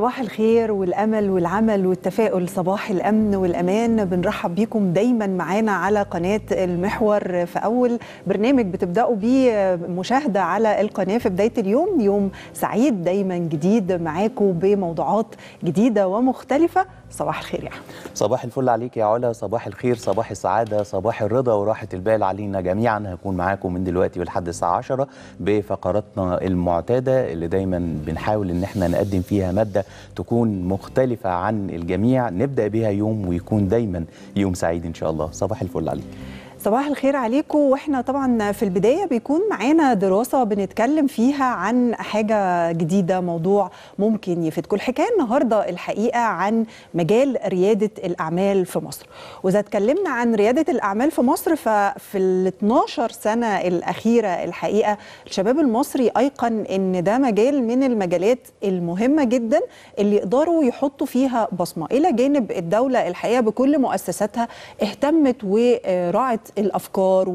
صباح الخير والامل والعمل والتفاؤل صباح الامن والامان بنرحب بيكم دايما معانا على قناه المحور في اول برنامج بتبداوا بيه مشاهده على القناه في بدايه اليوم يوم سعيد دايما جديد معاكم بموضوعات جديده ومختلفه صباح الخير يا احمد صباح الفل عليك يا علا صباح الخير صباح السعادة صباح الرضا وراحة البال علينا جميعا هكون معاكم من دلوقتي ولحد الساعة 10 بفقراتنا المعتادة اللي دايما بنحاول ان احنا نقدم فيها مادة تكون مختلفة عن الجميع نبدأ بها يوم ويكون دايما يوم سعيد ان شاء الله صباح الفل عليك صباح الخير عليكم واحنا طبعا في البدايه بيكون معانا دراسه بنتكلم فيها عن حاجه جديده موضوع ممكن يفيدكم الحكايه النهارده الحقيقه عن مجال رياده الاعمال في مصر واذا اتكلمنا عن رياده الاعمال في مصر ففي ال 12 سنه الاخيره الحقيقه الشباب المصري ايقن ان ده مجال من المجالات المهمه جدا اللي يقدروا يحطوا فيها بصمه الى جانب الدوله الحقيقه بكل مؤسساتها اهتمت وراعت الافكار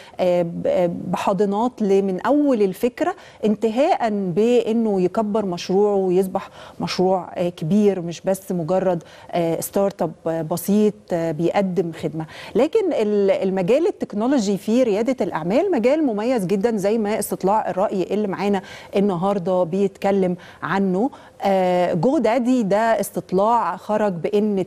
وبحاضنات من اول الفكره انتهاء بانه يكبر مشروعه ويصبح مشروع كبير مش بس مجرد ستارت اب بسيط بيقدم خدمه لكن المجال التكنولوجي في رياده الاعمال مجال مميز جدا زي ما استطلاع الراي اللي معانا النهارده بيتكلم عنه جو دادي ده استطلاع خرج بان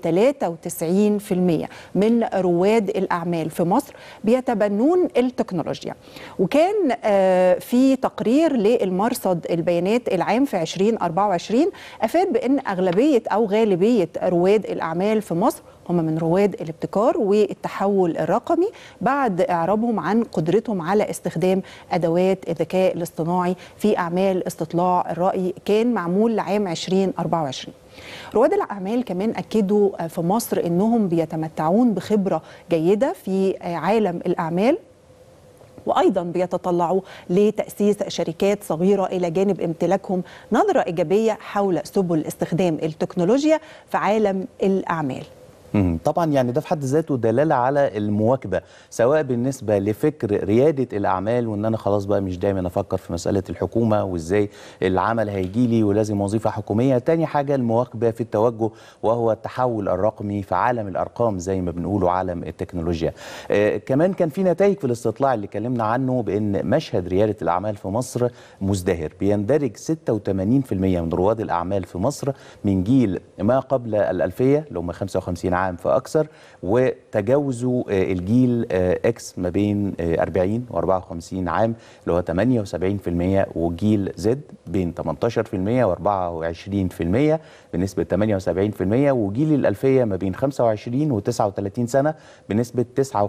93% من رواد الاعمال في مصر بيتبنون التكنولوجيا وكان في تقرير للمرصد البيانات العام في 2024 افاد بان اغلبيه او غالبيه رواد الاعمال في مصر هم من رواد الابتكار والتحول الرقمي بعد اعرابهم عن قدرتهم على استخدام ادوات الذكاء الاصطناعي في اعمال استطلاع الراي كان معمول لعام 2024 رواد الاعمال كمان اكدوا في مصر انهم بيتمتعون بخبره جيده في عالم الاعمال وايضا بيتطلعوا لتاسيس شركات صغيره الى جانب امتلاكهم نظره ايجابيه حول سبل استخدام التكنولوجيا في عالم الاعمال طبعا يعني ده في حد ذاته دلاله على المواكبه سواء بالنسبه لفكر رياده الاعمال وان انا خلاص بقى مش دايما افكر في مساله الحكومه وازاي العمل هيجي لي ولازم وظيفه حكوميه تاني حاجه المواكبه في التوجه وهو التحول الرقمي في عالم الارقام زي ما بنقوله عالم التكنولوجيا آه كمان كان في نتائج في الاستطلاع اللي اتكلمنا عنه بان مشهد رياده الاعمال في مصر مزدهر بيندرج 86% من رواد الاعمال في مصر من جيل ما قبل الالفيه اللي هم 55 عام عام فاكثر وتجاوزوا الجيل اكس ما بين 40 و54 عام اللي هو 78% وجيل زد بين 18% و24% بنسبه 78% وجيل الالفيه ما بين 25 و39 سنه بنسبه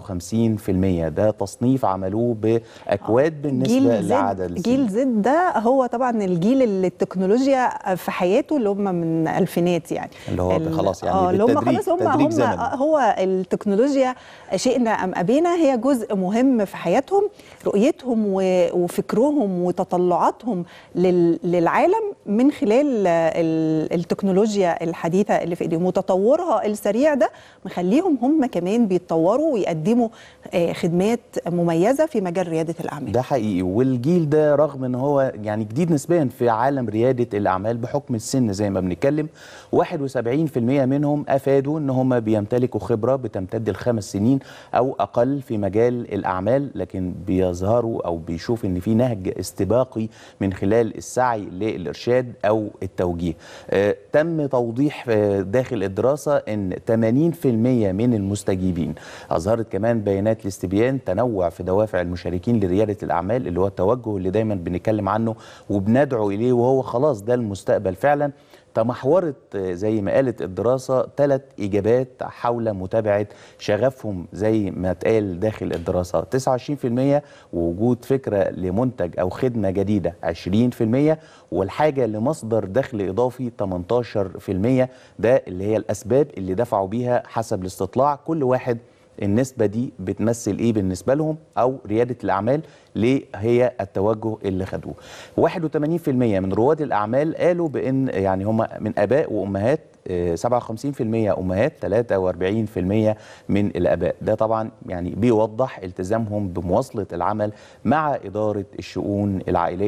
59% ده تصنيف عملوه باكواد بالنسبه لعدد جيل زد ده هو طبعا الجيل اللي التكنولوجيا في حياته اللي هم من الفينات يعني اللي هو خلاص يعني اه اللي هم خلاص هم هم زمن. هو التكنولوجيا شئنا ام ابينا هي جزء مهم في حياتهم رؤيتهم وفكرهم وتطلعاتهم للعالم من خلال التكنولوجيا الحديثه اللي في ايديهم وتطورها السريع ده مخليهم هم كمان بيتطوروا ويقدموا خدمات مميزه في مجال رياده الاعمال ده حقيقي والجيل ده رغم ان هو يعني جديد نسبيا في عالم رياده الاعمال بحكم السن زي ما بنتكلم 71% منهم افادوا ان هم بيمتلكوا خبره بتمتد لخمس سنين او اقل في مجال الاعمال لكن بيظهروا او بيشوف ان في نهج استباقي من خلال السعي للارشاد او التوجيه. آه تم توضيح آه داخل الدراسه ان 80% من المستجيبين اظهرت كمان بيانات الاستبيان تنوع في دوافع المشاركين لرياده الاعمال اللي هو التوجه اللي دايما بنتكلم عنه وبندعو اليه وهو خلاص ده المستقبل فعلا تمحورت زي ما قالت الدراسة ثلاث إجابات حول متابعة شغفهم زي ما اتقال داخل الدراسة 29% ووجود فكرة لمنتج أو خدمة جديدة 20% والحاجة لمصدر دخل إضافي 18% ده اللي هي الأسباب اللي دفعوا بيها حسب الاستطلاع كل واحد النسبة دي بتمثل ايه بالنسبة لهم او ريادة الاعمال ليه هي التوجه اللي خدوه 81% من رواد الاعمال قالوا بان يعني هم من اباء وامهات 57% امهات 43% من الاباء ده طبعا يعني بيوضح التزامهم بمواصله العمل مع اداره الشؤون العائليه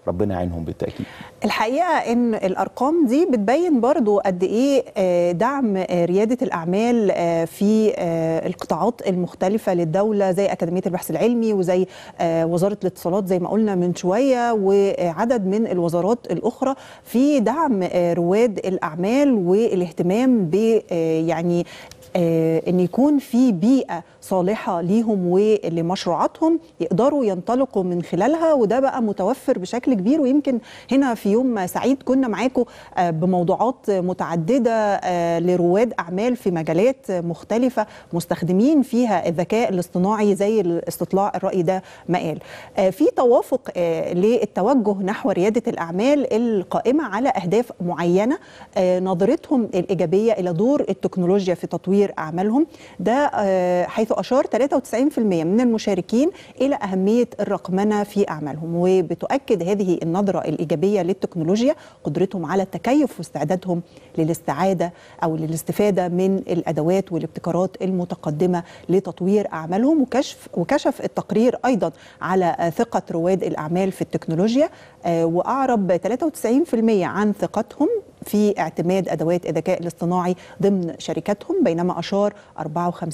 ربنا يعينهم بالتاكيد الحقيقه ان الارقام دي بتبين برضو قد ايه آه، دعم آه، رياده الاعمال آه، في آه، القطاعات المختلفه للدوله زي اكاديميه البحث العلمي وزي آه، وزاره الاتصالات زي ما قلنا من شويه وعدد من الوزارات الاخرى في دعم آه، رواد الاعمال والاهتمام ب آه، يعني آه، ان يكون في بيئه صالحه ليهم ولمشروعاتهم يقدروا ينطلقوا من خلالها وده بقى متوفر بشكل كبير ويمكن هنا في يوم سعيد كنا معاكم آه، بموضوعات متعدده آه، لرواد اعمال في مجالات مختلفه مستخدمين فيها الذكاء الاصطناعي زي الاستطلاع الراي ده ما قال آه، في توافق آه، للتوجه نحو رياده الاعمال القائمه على اهداف معينه آه، نظرتهم الايجابيه الى دور التكنولوجيا في تطوير اعمالهم ده آه، حيث اشار 93% من المشاركين الى اهميه الرقمنه في اعمالهم وبتؤكد هذه النظره الايجابيه للتكنولوجيا قدرتهم على التكيف واستعدادهم للاستعاده او للاستفاده من الادوات والابتكارات المتقدمه لتطوير اعمالهم وكشف وكشف التقرير ايضا على آه، ثقه رواد الاعمال في التكنولوجيا آه، واعرب 93% عن ثقتهم في اعتماد ادوات الذكاء الاصطناعي ضمن شركاتهم بينما اشار 54%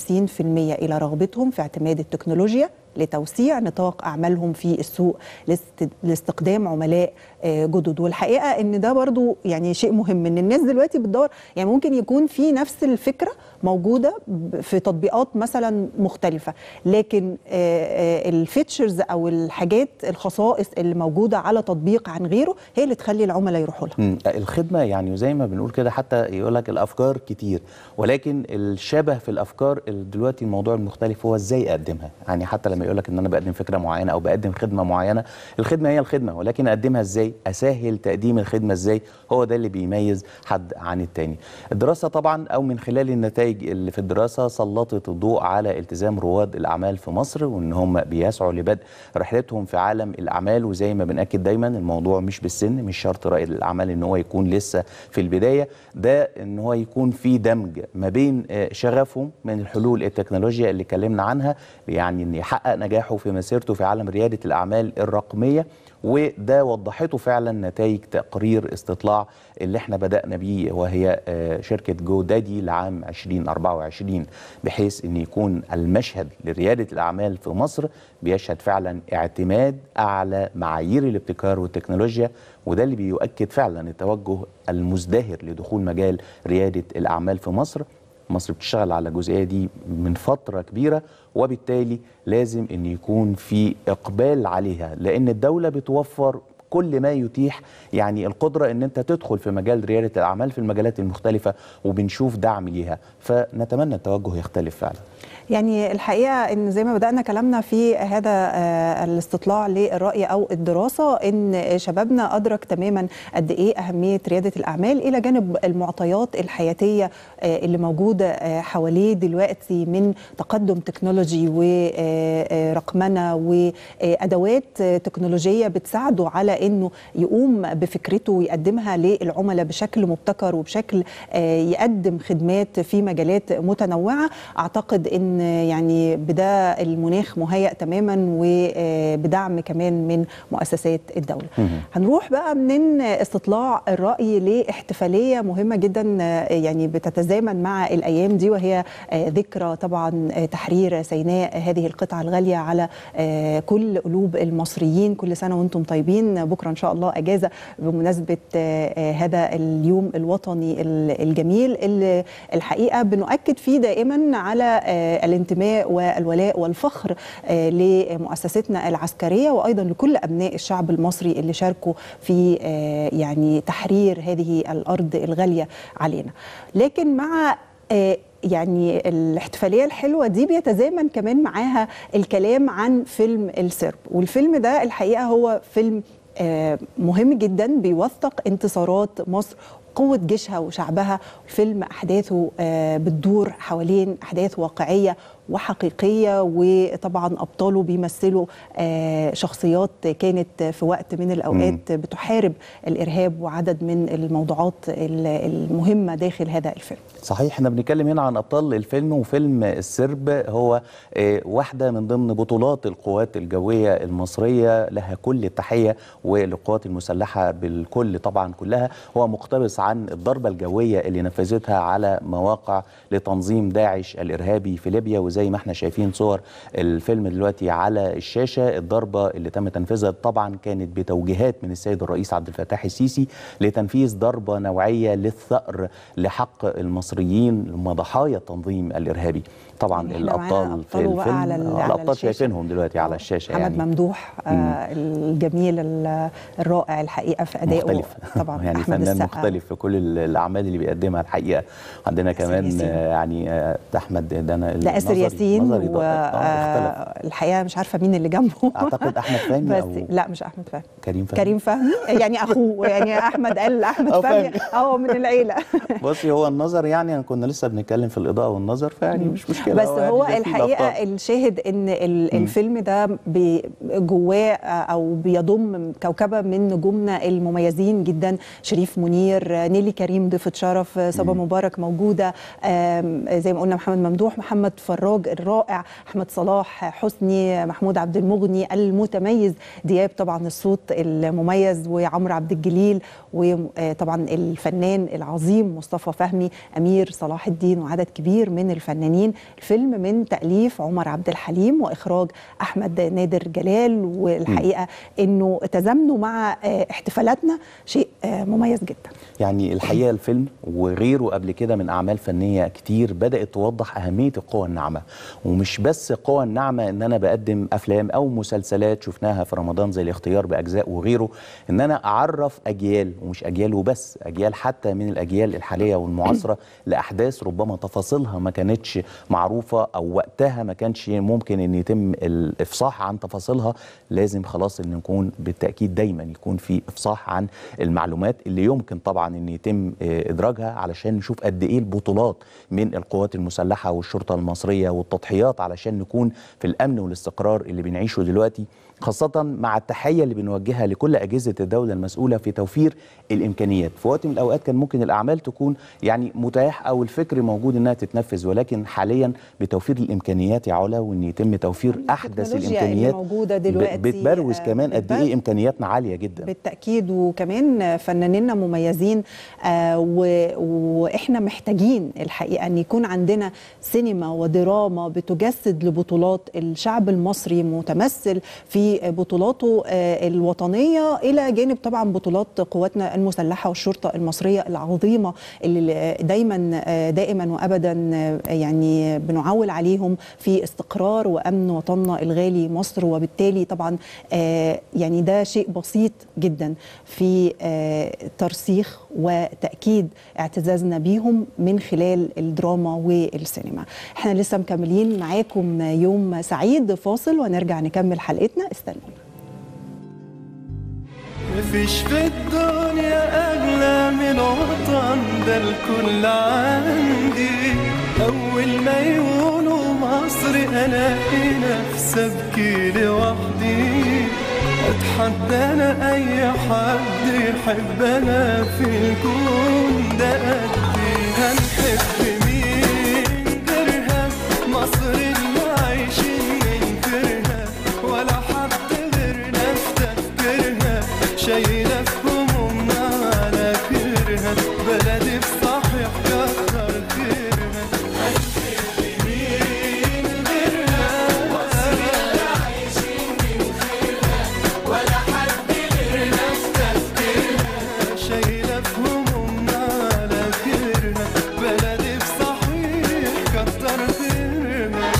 الى رغبتهم في اعتماد التكنولوجيا لتوسيع نطاق اعمالهم في السوق لاست- لاستقدام عملاء آه، جدد والحقيقه ان ده برضو يعني شيء مهم ان الناس دلوقتي بتدور يعني ممكن يكون في نفس الفكره موجوده ب- في تطبيقات مثلا مختلفه لكن الفيتشرز او الحاجات الخصائص اللي موجوده على تطبيق عن غيره هي اللي تخلي العملاء يروحوا لها مم. الخدمه يعني زي ما بنقول كده حتى يقول لك الافكار كتير ولكن الشبه في الافكار ال- دلوقتي الموضوع المختلف هو ازاي اقدمها يعني حتى لما يقول لك ان انا بقدم فكره معينه او بقدم خدمه معينه الخدمه هي الخدمه ولكن اقدمها ازاي اسهل تقديم الخدمه ازاي هو ده اللي بيميز حد عن التاني الدراسه طبعا او من خلال النتائج اللي في الدراسه سلطت الضوء على التزام رواد الاعمال في مصر وان هم بيسعوا لبدء رحلتهم في عالم الاعمال وزي ما بناكد دايما الموضوع مش بالسن مش شرط رائد الاعمال ان هو يكون لسه في البدايه ده ان هو يكون في دمج ما بين آه، شغفهم من الحلول التكنولوجيا اللي اتكلمنا عنها يعني ان يحقق نجاحه في مسيرته في عالم رياده الاعمال الرقميه وده وضحته فعلا نتائج تقرير استطلاع اللي احنا بدأنا بيه وهي آه، شركة جو دادي لعام 2024 بحيث ان يكون المشهد لريادة الأعمال في مصر بيشهد فعلا اعتماد أعلى معايير الابتكار والتكنولوجيا وده اللي بيؤكد فعلا التوجه المزدهر لدخول مجال ريادة الأعمال في مصر مصر بتشتغل على الجزئيه دي من فتره كبيره وبالتالي لازم ان يكون في اقبال عليها لان الدوله بتوفر كل ما يتيح يعني القدره ان انت تدخل في مجال رياده الاعمال في المجالات المختلفه وبنشوف دعم ليها فنتمنى التوجه يختلف فعلا يعني الحقيقه ان زي ما بدانا كلامنا في هذا آه، الاستطلاع للراي او الدراسه ان شبابنا ادرك تماما قد ايه اهميه رياده الاعمال الى جانب المعطيات الحياتيه آه، اللي موجوده آه، حواليه دلوقتي من تقدم تكنولوجي ورقمنه وادوات تكنولوجيه بتساعده على انه يقوم بفكرته ويقدمها للعملاء بشكل مبتكر وبشكل آه، يقدم خدمات في مجالات متنوعه اعتقد ان يعني بده المناخ مهيأ تماما وبدعم كمان من مؤسسات الدوله. هنروح بقى من استطلاع الراي لاحتفاليه مهمه جدا آه، يعني بتتزامن مع الايام دي وهي آه، ذكرى طبعا آه، تحرير سيناء هذه القطعه الغاليه على آه، كل قلوب المصريين كل سنه وانتم طيبين بكره ان شاء الله اجازه بمناسبه آه، آه، هذا اليوم الوطني ال- الجميل اللي الحقيقه بنؤكد فيه دائما على آه، الانتماء والولاء والفخر آه، لمؤسستنا العسكريه وايضا لكل ابناء الشعب المصري اللي شاركوا في آه، يعني تحرير هذه الارض الغاليه علينا لكن مع آه، يعني الاحتفاليه الحلوه دي بيتزامن كمان معاها الكلام عن فيلم السرب والفيلم ده الحقيقه هو فيلم آه، مهم جدا بيوثق انتصارات مصر قوة جيشها وشعبها الفيلم أحداثه آه، بتدور حوالين أحداث واقعية وحقيقيه وطبعا ابطاله بيمثلوا آه، شخصيات كانت في وقت من الاوقات بتحارب الارهاب وعدد من الموضوعات ال- المهمه داخل هذا الفيلم صحيح احنا بنتكلم هنا عن ابطال الفيلم وفيلم السرب هو آه، واحده من ضمن بطولات القوات الجويه المصريه لها كل التحيه وللقوات المسلحه بالكل طبعا كلها هو مقتبس عن الضربه الجويه اللي نفذتها على مواقع لتنظيم داعش الارهابي في ليبيا وزي ما احنا شايفين صور الفيلم دلوقتي على الشاشه الضربه اللي تم تنفيذها طبعا كانت بتوجيهات من السيد الرئيس عبد الفتاح السيسي لتنفيذ ضربه نوعيه للثأر لحق المصريين هم ضحايا التنظيم الارهابي طبعا يعني إحنا معانا الابطال في أبطاله بقى الفيلم على ال- آه، على الابطال الشاشة. شايفينهم دلوقتي على الشاشه محمد يعني ممدوح آه الجميل ال- الرائع الحقيقه في ادائه مختلف طبعا يعني أحمد فنان السقا. مختلف في كل ال- الاعمال اللي بيقدمها الحقيقه عندنا كمان ياسين. آه، يعني آه، احمد ده انا لا اسر النظري- ياسين نظري ده- آه، اختلف والحقيقه مش عارفه مين اللي جنبه اعتقد احمد فهمي بس او لا مش احمد فهمي كريم فهمي كريم فهمي يعني اخوه يعني احمد قال احمد أو فهمي فهمي. اه من العيله بصي هو النظر يعني كنا لسه بنتكلم في الاضاءه والنظر فيعني مش مشكله بس يعني هو ده في الحقيقه الأبطال. الشاهد ان ال- الفيلم ده بي- جواه او بيضم كوكبه من نجومنا المميزين جدا شريف منير نيلي كريم ضيفه شرف صبا مبارك موجوده آم، زي ما قلنا محمد ممدوح محمد فراج الرائع احمد صلاح حسني محمود عبد المغني المتميز دياب طبعا الصوت المميز وعمرو عبد الجليل وطبعا الفنان العظيم مصطفى فهمي امير صلاح الدين وعدد كبير من الفنانين الفيلم من تاليف عمر عبد الحليم واخراج احمد نادر جلال والحقيقه انه تزامنوا مع آه، احتفالاتنا شيء آه، مميز جدا يعني الحقيقه الفيلم وغيره قبل كده من اعمال فنيه كتير بدات توضح اهميه القوى الناعمه ومش بس القوى الناعمه ان انا بقدم افلام او مسلسلات شفناها في رمضان زي الاختيار باجزاء وغيره ان انا اعرف اجيال ومش اجيال وبس اجيال حتى من الاجيال الحاليه والمعاصره لاحداث ربما تفاصيلها ما كانتش معروفه او وقتها ما كانش ممكن ان يتم الافصاح عن تفاصيلها لازم خلاص ان نكون بالتاكيد دايما يكون في افصاح عن المعلومات اللي يمكن طبعا ان يتم آه، ادراجها علشان نشوف قد ايه البطولات من القوات المسلحه والشرطه المصريه والتضحيات علشان نكون في الامن والاستقرار اللي بنعيشه دلوقتي خاصة مع التحية اللي بنوجهها لكل أجهزة الدولة المسؤولة في توفير الإمكانيات في وقت من الأوقات كان ممكن الأعمال تكون يعني متاح أو الفكر موجود إنها تتنفذ ولكن حاليا بتوفير الإمكانيات يا علا وإن يتم توفير أحدث التكنولوجيا اللي الإمكانيات موجودة ب- دلوقتي، بتبروز آه، كمان قد بتبروز. إيه إمكانياتنا عالية جدا بالتأكيد وكمان فنانينا مميزين آه و- وإحنا محتاجين الحقيقة أن يكون عندنا سينما ودراما بتجسد لبطولات الشعب المصري متمثل في بطولاته آه الوطنية إلى جانب طبعا بطولات قواتنا المسلحة والشرطة المصرية العظيمة اللي دايما آه دائما وأبدا آه يعني بنعول عليهم في استقرار وأمن وطننا الغالي مصر وبالتالي طبعا آه يعني ده شيء بسيط جدا في آه ترسيخ وتأكيد اعتزازنا بيهم من خلال الدراما والسينما احنا لسه مكملين معاكم يوم سعيد فاصل ونرجع نكمل حلقتنا استنونا مفيش في الدنيا أغلى من وطن ده الكل عندي أول ما يقولوا مصر ألاقي نفسي أبكي لوحدي أتحدى أنا أي حد يحب أنا في الكون ده قدي هنحب مين غيرها مصر اللي عايشين ننكرها ولا حد غيرنا في تفكيرها شايلة في همومنا على كرها بلدي بصحيح كتر خيرها هنحب مين غيرها مصر اللي عايشين ننكرها ولا حد غيرنا في تفكيرها شايلة في همومنا على كرها بلدي بصحيح كتر خيرها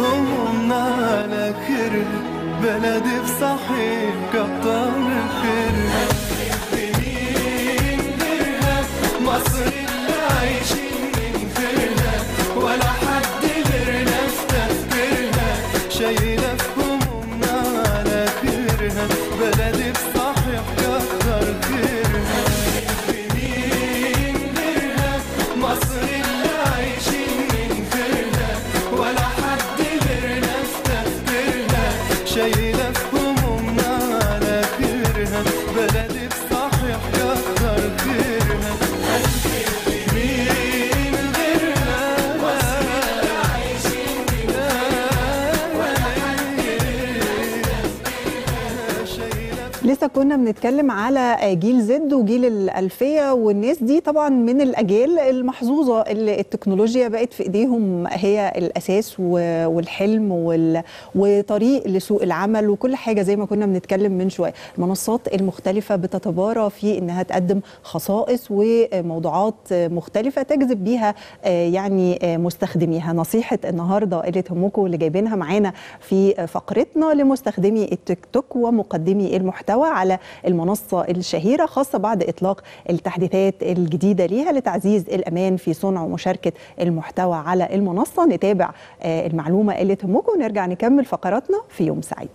همومنا على كرها بلدي بصحيح كتر خيرها مين غيرها مصر اللي عايشين من غيرها ولا حد غيرنا في تفكيرها شايلة في همومنا على خيرها بلدي بصحيح كتر خيرها مين غيرها مصر اللي عايشين من غيرها ولا حد غيرنا في تفكيرها شايلة في همومنا على خيرها بلدي بصحيح كتر خيرها مين غيرها مصر اللي عايشين من غيرها لسه كنا بنتكلم على جيل زد وجيل الألفية والناس دي طبعا من الأجيال المحظوظة اللي التكنولوجيا بقت في إيديهم هي الأساس و- والحلم وال- وطريق لسوق العمل وكل حاجة زي ما كنا بنتكلم من شوية المنصات المختلفة بتتبارى في إنها تقدم خصائص وموضوعات مختلفة تجذب بيها آه، يعني آه، مستخدميها نصيحة النهاردة اللي تهمكم اللي جايبينها معانا في فقرتنا لمستخدمي التيك توك ومقدمي المحتوى على المنصة الشهيرة خاصة بعد إطلاق التحديثات الجديدة ليها لتعزيز الأمان في صنع ومشاركة المحتوى على المنصة نتابع آه، المعلومة اللي تهمكم ونرجع نكمل فقراتنا في يوم سعيد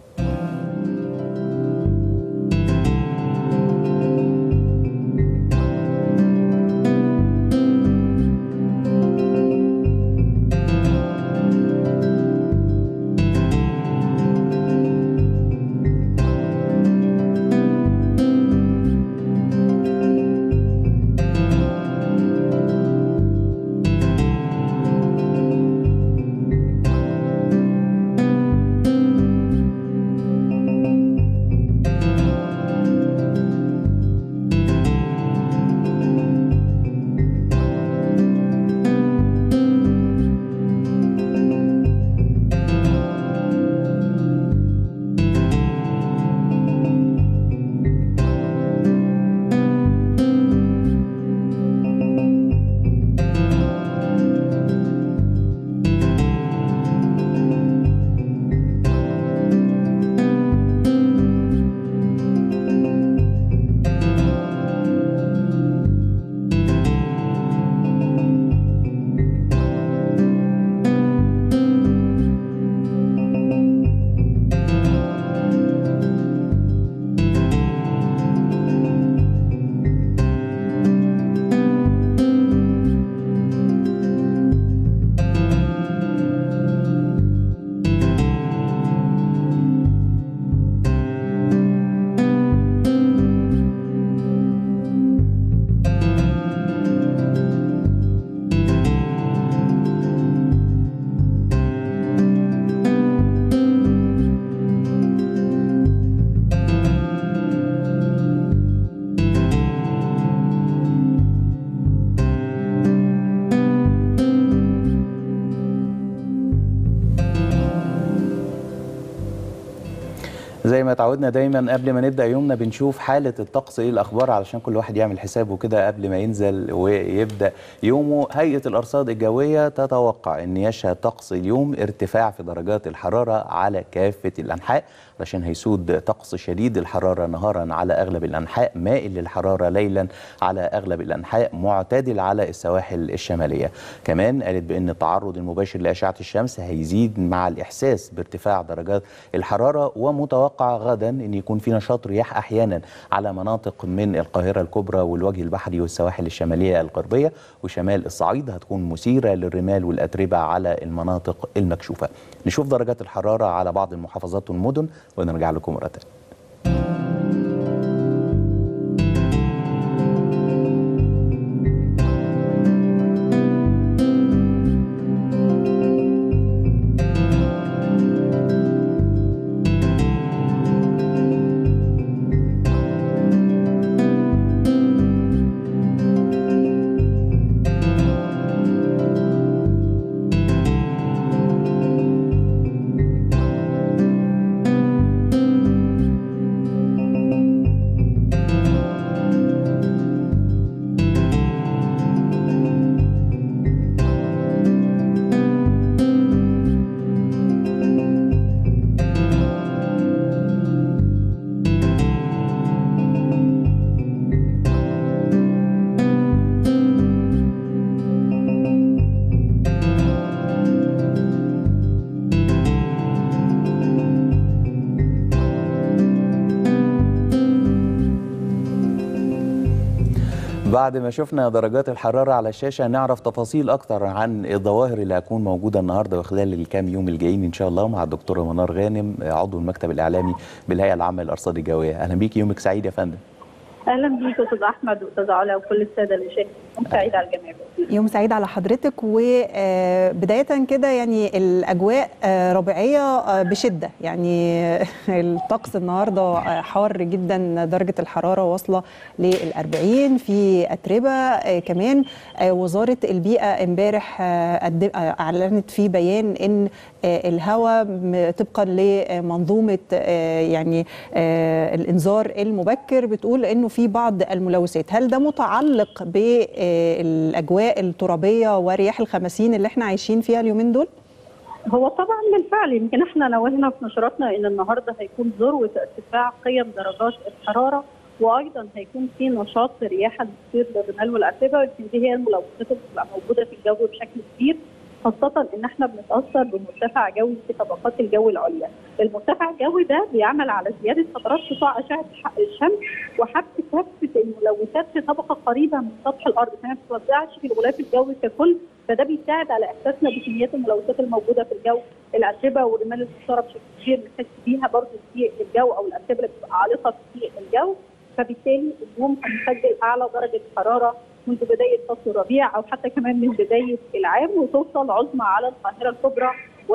زي ما اتعودنا دايما قبل ما نبدا يومنا بنشوف حاله الطقس ايه الاخبار علشان كل واحد يعمل حسابه كده قبل ما ينزل ويبدا يومه هيئه الارصاد الجويه تتوقع ان يشهد طقس اليوم ارتفاع في درجات الحراره على كافه الانحاء علشان هيسود طقس شديد الحراره نهارا على اغلب الانحاء مائل للحراره ليلا على اغلب الانحاء معتدل على السواحل الشماليه كمان قالت بان التعرض المباشر لاشعه الشمس هيزيد مع الاحساس بارتفاع درجات الحراره ومتوقع غدا ان يكون في نشاط رياح احيانا على مناطق من القاهره الكبرى والوجه البحري والسواحل الشماليه الغربيه وشمال الصعيد هتكون مثيره للرمال والاتربه على المناطق المكشوفه نشوف درجات الحراره على بعض المحافظات والمدن ونرجع لكم مره تانية بعد ما شفنا درجات الحرارة على الشاشة نعرف تفاصيل أكتر عن الظواهر اللي هتكون موجودة النهاردة وخلال الكام يوم الجايين إن شاء الله مع الدكتورة منار غانم عضو المكتب الإعلامي بالهيئة العامة للأرصاد الجوية أهلا بيك يومك سعيد يا فندم اهلا بيك استاذ احمد واستاذ علا وكل الساده اللي شاهدوا يوم سعيد على الجميع يوم سعيد على حضرتك وبداية كده يعني الأجواء آه، ربيعية آه، بشدة يعني الطقس النهاردة آه، حار جدا درجة الحرارة واصلة للأربعين في أتربة آه، كمان آه، وزارة البيئة امبارح آه، قدم- آه، أعلنت في بيان إن آه، الهواء م- طبقا لمنظومة آه، يعني آه، الإنذار المبكر بتقول إنه في بعض الملوثات هل ده متعلق بالأجواء الترابية ورياح الخمسين اللي احنا عايشين فيها اليومين دول؟ هو طبعا بالفعل يمكن احنا نوهنا في نشراتنا ان النهارده هيكون ذروه ارتفاع قيم درجات الحراره وايضا هيكون في نشاط رياح بتصير للرمال والاتربه يمكن دي هي الملوثات اللي بتبقى موجوده في الجو بشكل كبير خاصة إن إحنا بنتأثر بمرتفع جوي في طبقات الجو العليا. المرتفع الجوي ده بيعمل على زيادة فترات سطوع أشعة ح- الشمس وحبس كافة الملوثات في طبقة قريبة من سطح الأرض، فما بتتوزعش في الغلاف الجوي ككل، فده بيساعد على إحساسنا بكميات الملوثات الموجودة في الجو، الأتربة والرمال المثارة بشكل كبير بنحس بيها برضه في الجو أو الأتربة اللي بتبقى عالقة في الجو، فبالتالي اليوم هنسجل أعلى درجة حرارة منذ بداية فصل الربيع أو حتى كمان من بداية العام وتوصل عظمى على القاهرة الكبرى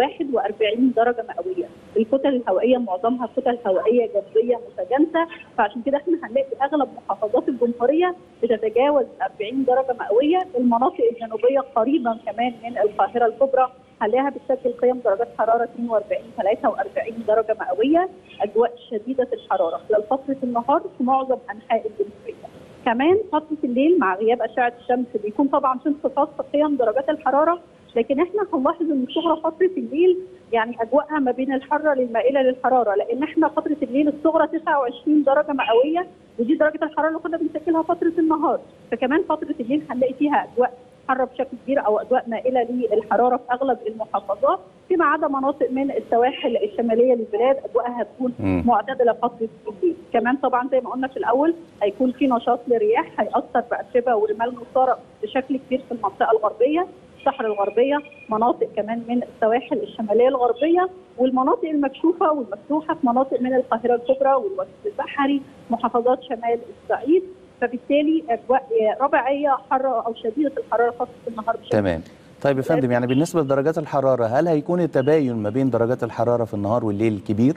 41 درجة مئوية الكتل الهوائية معظمها كتل هوائية جبرية متجانسة فعشان كده احنا هنلاقي اغلب محافظات الجمهورية بتتجاوز 40 درجة مئوية المناطق الجنوبية قريبا كمان من القاهرة الكبرى هنلاقيها بتسجل قيم درجات حرارة 42 43 درجة مئوية أجواء شديدة الحرارة خلال فترة النهار في معظم أنحاء الجمهورية كمان فترة الليل مع غياب أشعة الشمس بيكون طبعا في انخفاض في قيم درجات الحرارة لكن احنا هنلاحظ ان الصغرى فترة الليل يعني اجواءها ما بين الحرة للمائلة للحرارة لان احنا فترة الليل الصغرى 29 درجة مئوية ودي درجة الحرارة اللي كنا بنسجلها فترة النهار فكمان فترة الليل هنلاقي فيها اجواء حاره بشكل كبير او اجواء مائله للحراره في اغلب المحافظات فيما عدا مناطق من السواحل الشماليه للبلاد اجواءها هتكون مم. معتدله فتره الليل كمان طبعا زي ما قلنا في الاول هيكون في نشاط للرياح هياثر باتربه ورمال مثاره بشكل كبير في المنطقه الغربيه الصحراء الغربيه مناطق كمان من السواحل الشماليه الغربيه والمناطق المكشوفه والمفتوحه في مناطق من القاهره الكبرى والوسط البحري محافظات شمال الصعيد فبالتالي اجواء ربيعيه حاره او شديده الحراره فتره النهار بشكل تمام طيب يا فندم يعني بالنسبة لدرجات الحرارة هل هيكون التباين ما بين درجات الحرارة في النهار والليل كبير؟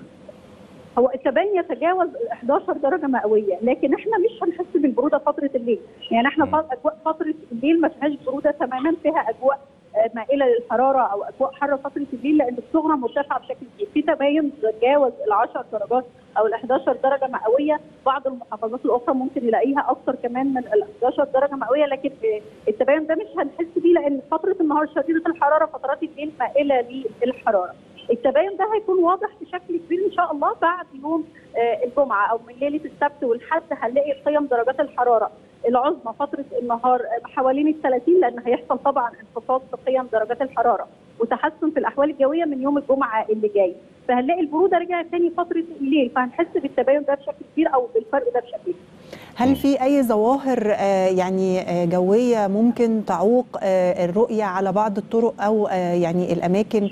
هو التباين يتجاوز ال 11 درجه مئويه لكن احنا مش هنحس بالبروده فتره الليل يعني احنا مم. فت- اجواء فتره الليل ما فيهاش بروده تماما فيها اجواء آه، مائله للحراره او اجواء حاره فتره الليل لان الصغرى مرتفعه بشكل كبير في تباين تجاوز ال 10 درجات او ال 11 درجه مئويه بعض المحافظات الاخرى ممكن يلاقيها اكثر كمان من ال 11 درجه مئويه لكن آه، التباين ده مش هنحس بيه لان فتره النهار شديده الحراره فترات الليل مائله للحراره التباين ده هيكون واضح بشكل كبير ان شاء الله بعد يوم آه، الجمعه او من ليله السبت والحد هنلاقي قيم درجات الحراره العظمى فتره النهار آه، حوالين ال 30 لان هيحصل طبعا انخفاض في قيم درجات الحراره وتحسن في الاحوال الجويه من يوم الجمعه اللي جاي فهنلاقي البروده رجعت تاني فتره الليل فهنحس بالتباين ده بشكل كبير او بالفرق ده بشكل كبير هل في أي ظواهر آه، يعني آه، جوية ممكن تعوق آه، الرؤية على بعض الطرق أو آه، يعني الأماكن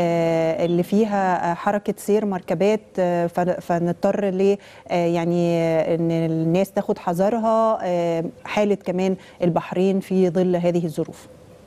آه، اللي فيها آه، حركة سير مركبات آه، فن- فنضطر ل آه، يعني آه، إن الناس تاخد حذرها آه، حالة كمان البحرين في ظل هذه الظروف؟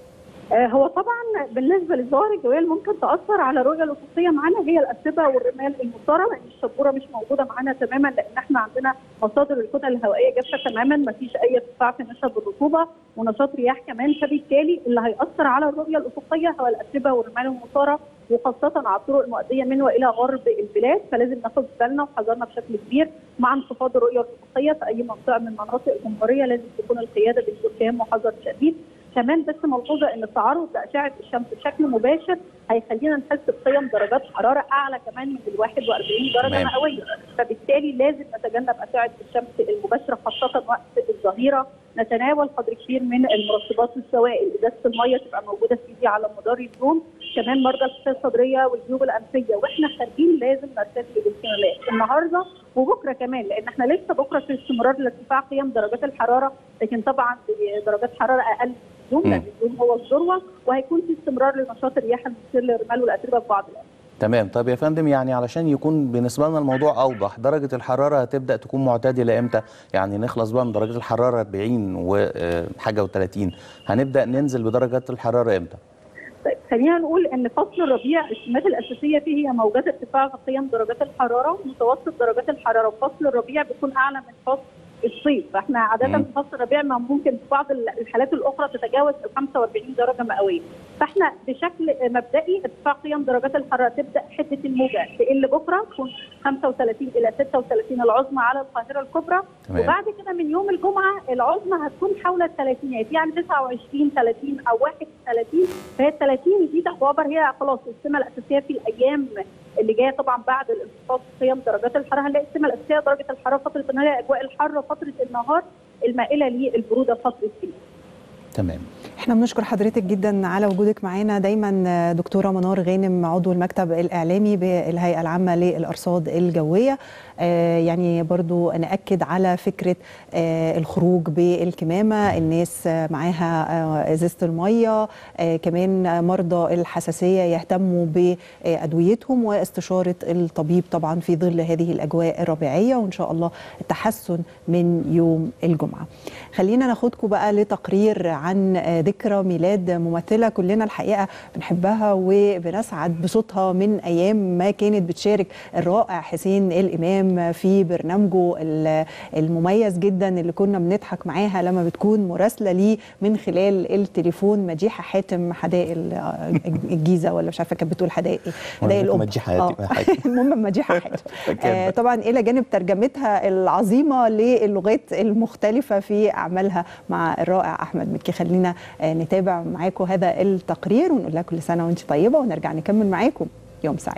آه، هو طبعا بالنسبه للظواهر الجويه اللي ممكن تاثر على الرؤيه الافقيه معانا هي الاتربه والرمال المثاره لان الشبوره مش موجوده معانا تماما لان احنا عندنا مصادر الكتل الهوائيه جافه تماما ما فيش اي ارتفاع في نسب الرطوبه ونشاط رياح كمان فبالتالي اللي هياثر على الرؤيه الافقيه هو الاتربه والرمال المثاره وخاصه على الطرق المؤديه من والى غرب البلاد فلازم ناخد بالنا وحذرنا بشكل كبير مع انخفاض الرؤيه الافقيه في اي منطقه من مناطق الجمهوريه لازم تكون القياده بالحكام وحذر شديد كمان بس ملحوظه ان التعرض لاشعه الشمس بشكل مباشر هيخلينا نحس بقيم درجات حراره اعلى كمان من ال 41 درجه تمام. مئويه فبالتالي لازم نتجنب اشعه الشمس المباشره خاصه وقت الظهيره نتناول قدر كبير من المرطبات والسوائل ازازه الميه تبقى موجوده في ايدي على مدار اليوم كمان مرضى الحساسيه الصدريه والجيوب الانفيه واحنا خارجين لازم نرتدي الاكمامات النهارده وبكره كمان لان احنا لسه بكره في استمرار لارتفاع قيم درجات الحراره لكن طبعا درجات حراره اقل اليوم مم. لان اليوم هو الذروه وهيكون في استمرار لنشاط الرياح المثير للرمال والاتربه في بعض الأماكن. تمام طب يا فندم يعني علشان يكون بالنسبه لنا الموضوع اوضح درجه الحراره هتبدا تكون معتدله امتى يعني نخلص بقى من درجه الحراره 40 وحاجه و30 هنبدا ننزل بدرجات الحراره امتى طيب خلينا نقول ان فصل الربيع السمات الاساسيه فيه هي موجات ارتفاع في قيم درجات الحراره متوسط درجات الحراره وفصل الربيع بيكون اعلى من فصل الصيف فاحنا عاده مم. في فصل الربيع ما ممكن في بعض الحالات الاخرى تتجاوز ال 45 درجه مئويه فاحنا بشكل مبدئي ارتفاع قيم درجات الحراره تبدا حده الموجه تقل بكره تكون 35 الى 36 العظمى على القاهره الكبرى تمام. وبعد كده من يوم الجمعه العظمى هتكون حول الثلاثينات يعني 29 30 او 31 فهي ال 30 دي تعتبر هي خلاص السمه الاساسيه في الايام اللي جايه طبعا بعد الانخفاض في قيم درجات الحراره هنلاقي السمه الاساسيه درجه الحراره فتره النهار الاجواء الحاره فتره النهار المائله للبروده فتره الليل تمام احنا بنشكر حضرتك جدا على وجودك معانا دايما دكتوره منار غانم عضو المكتب الاعلامي بالهيئه العامه للارصاد الجويه آه يعني برضو ناكد على فكره آه الخروج بالكمامه الناس آه معاها آه ازازه الميه آه كمان مرضى الحساسيه يهتموا بادويتهم واستشاره الطبيب طبعا في ظل هذه الاجواء الربيعيه وان شاء الله التحسن من يوم الجمعه خلينا ناخدكم بقى لتقرير عن ذكرى ميلاد ممثله كلنا الحقيقه بنحبها وبنسعد بصوتها من ايام ما كانت بتشارك الرائع حسين الامام في برنامجه المميز جدا اللي كنا بنضحك معاها لما بتكون مراسله ليه من خلال التليفون مديحه حاتم حدائق الجيزه ولا مش عارفه كانت بتقول حدائق ايه حدائق الام مديحه المهم مديحه حاتم آه طبعا الى جانب ترجمتها العظيمه للغات المختلفه في اعمالها مع الرائع احمد مكي خلينا آه نتابع معاكم هذا التقرير ونقول لها كل سنه وانت طيبه ونرجع نكمل معاكم يوم سعيد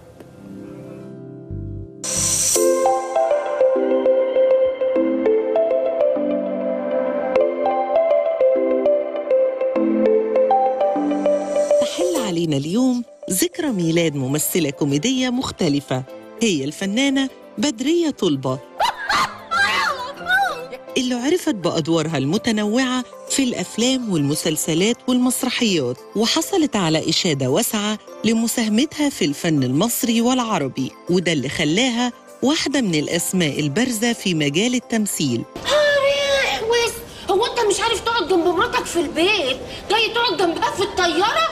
تحل علينا اليوم ذكرى ميلاد ممثلة كوميدية مختلفة هي الفنانة بدرية طلبة اللي عرفت بأدوارها المتنوعة في الأفلام والمسلسلات والمسرحيات وحصلت على إشادة واسعة لمساهمتها في الفن المصري والعربي وده اللي خلاها واحدة من الأسماء البارزة في مجال التمثيل احوس هو انت مش عارف تقعد جنب مراتك في البيت جاي تقعد جنبها في الطياره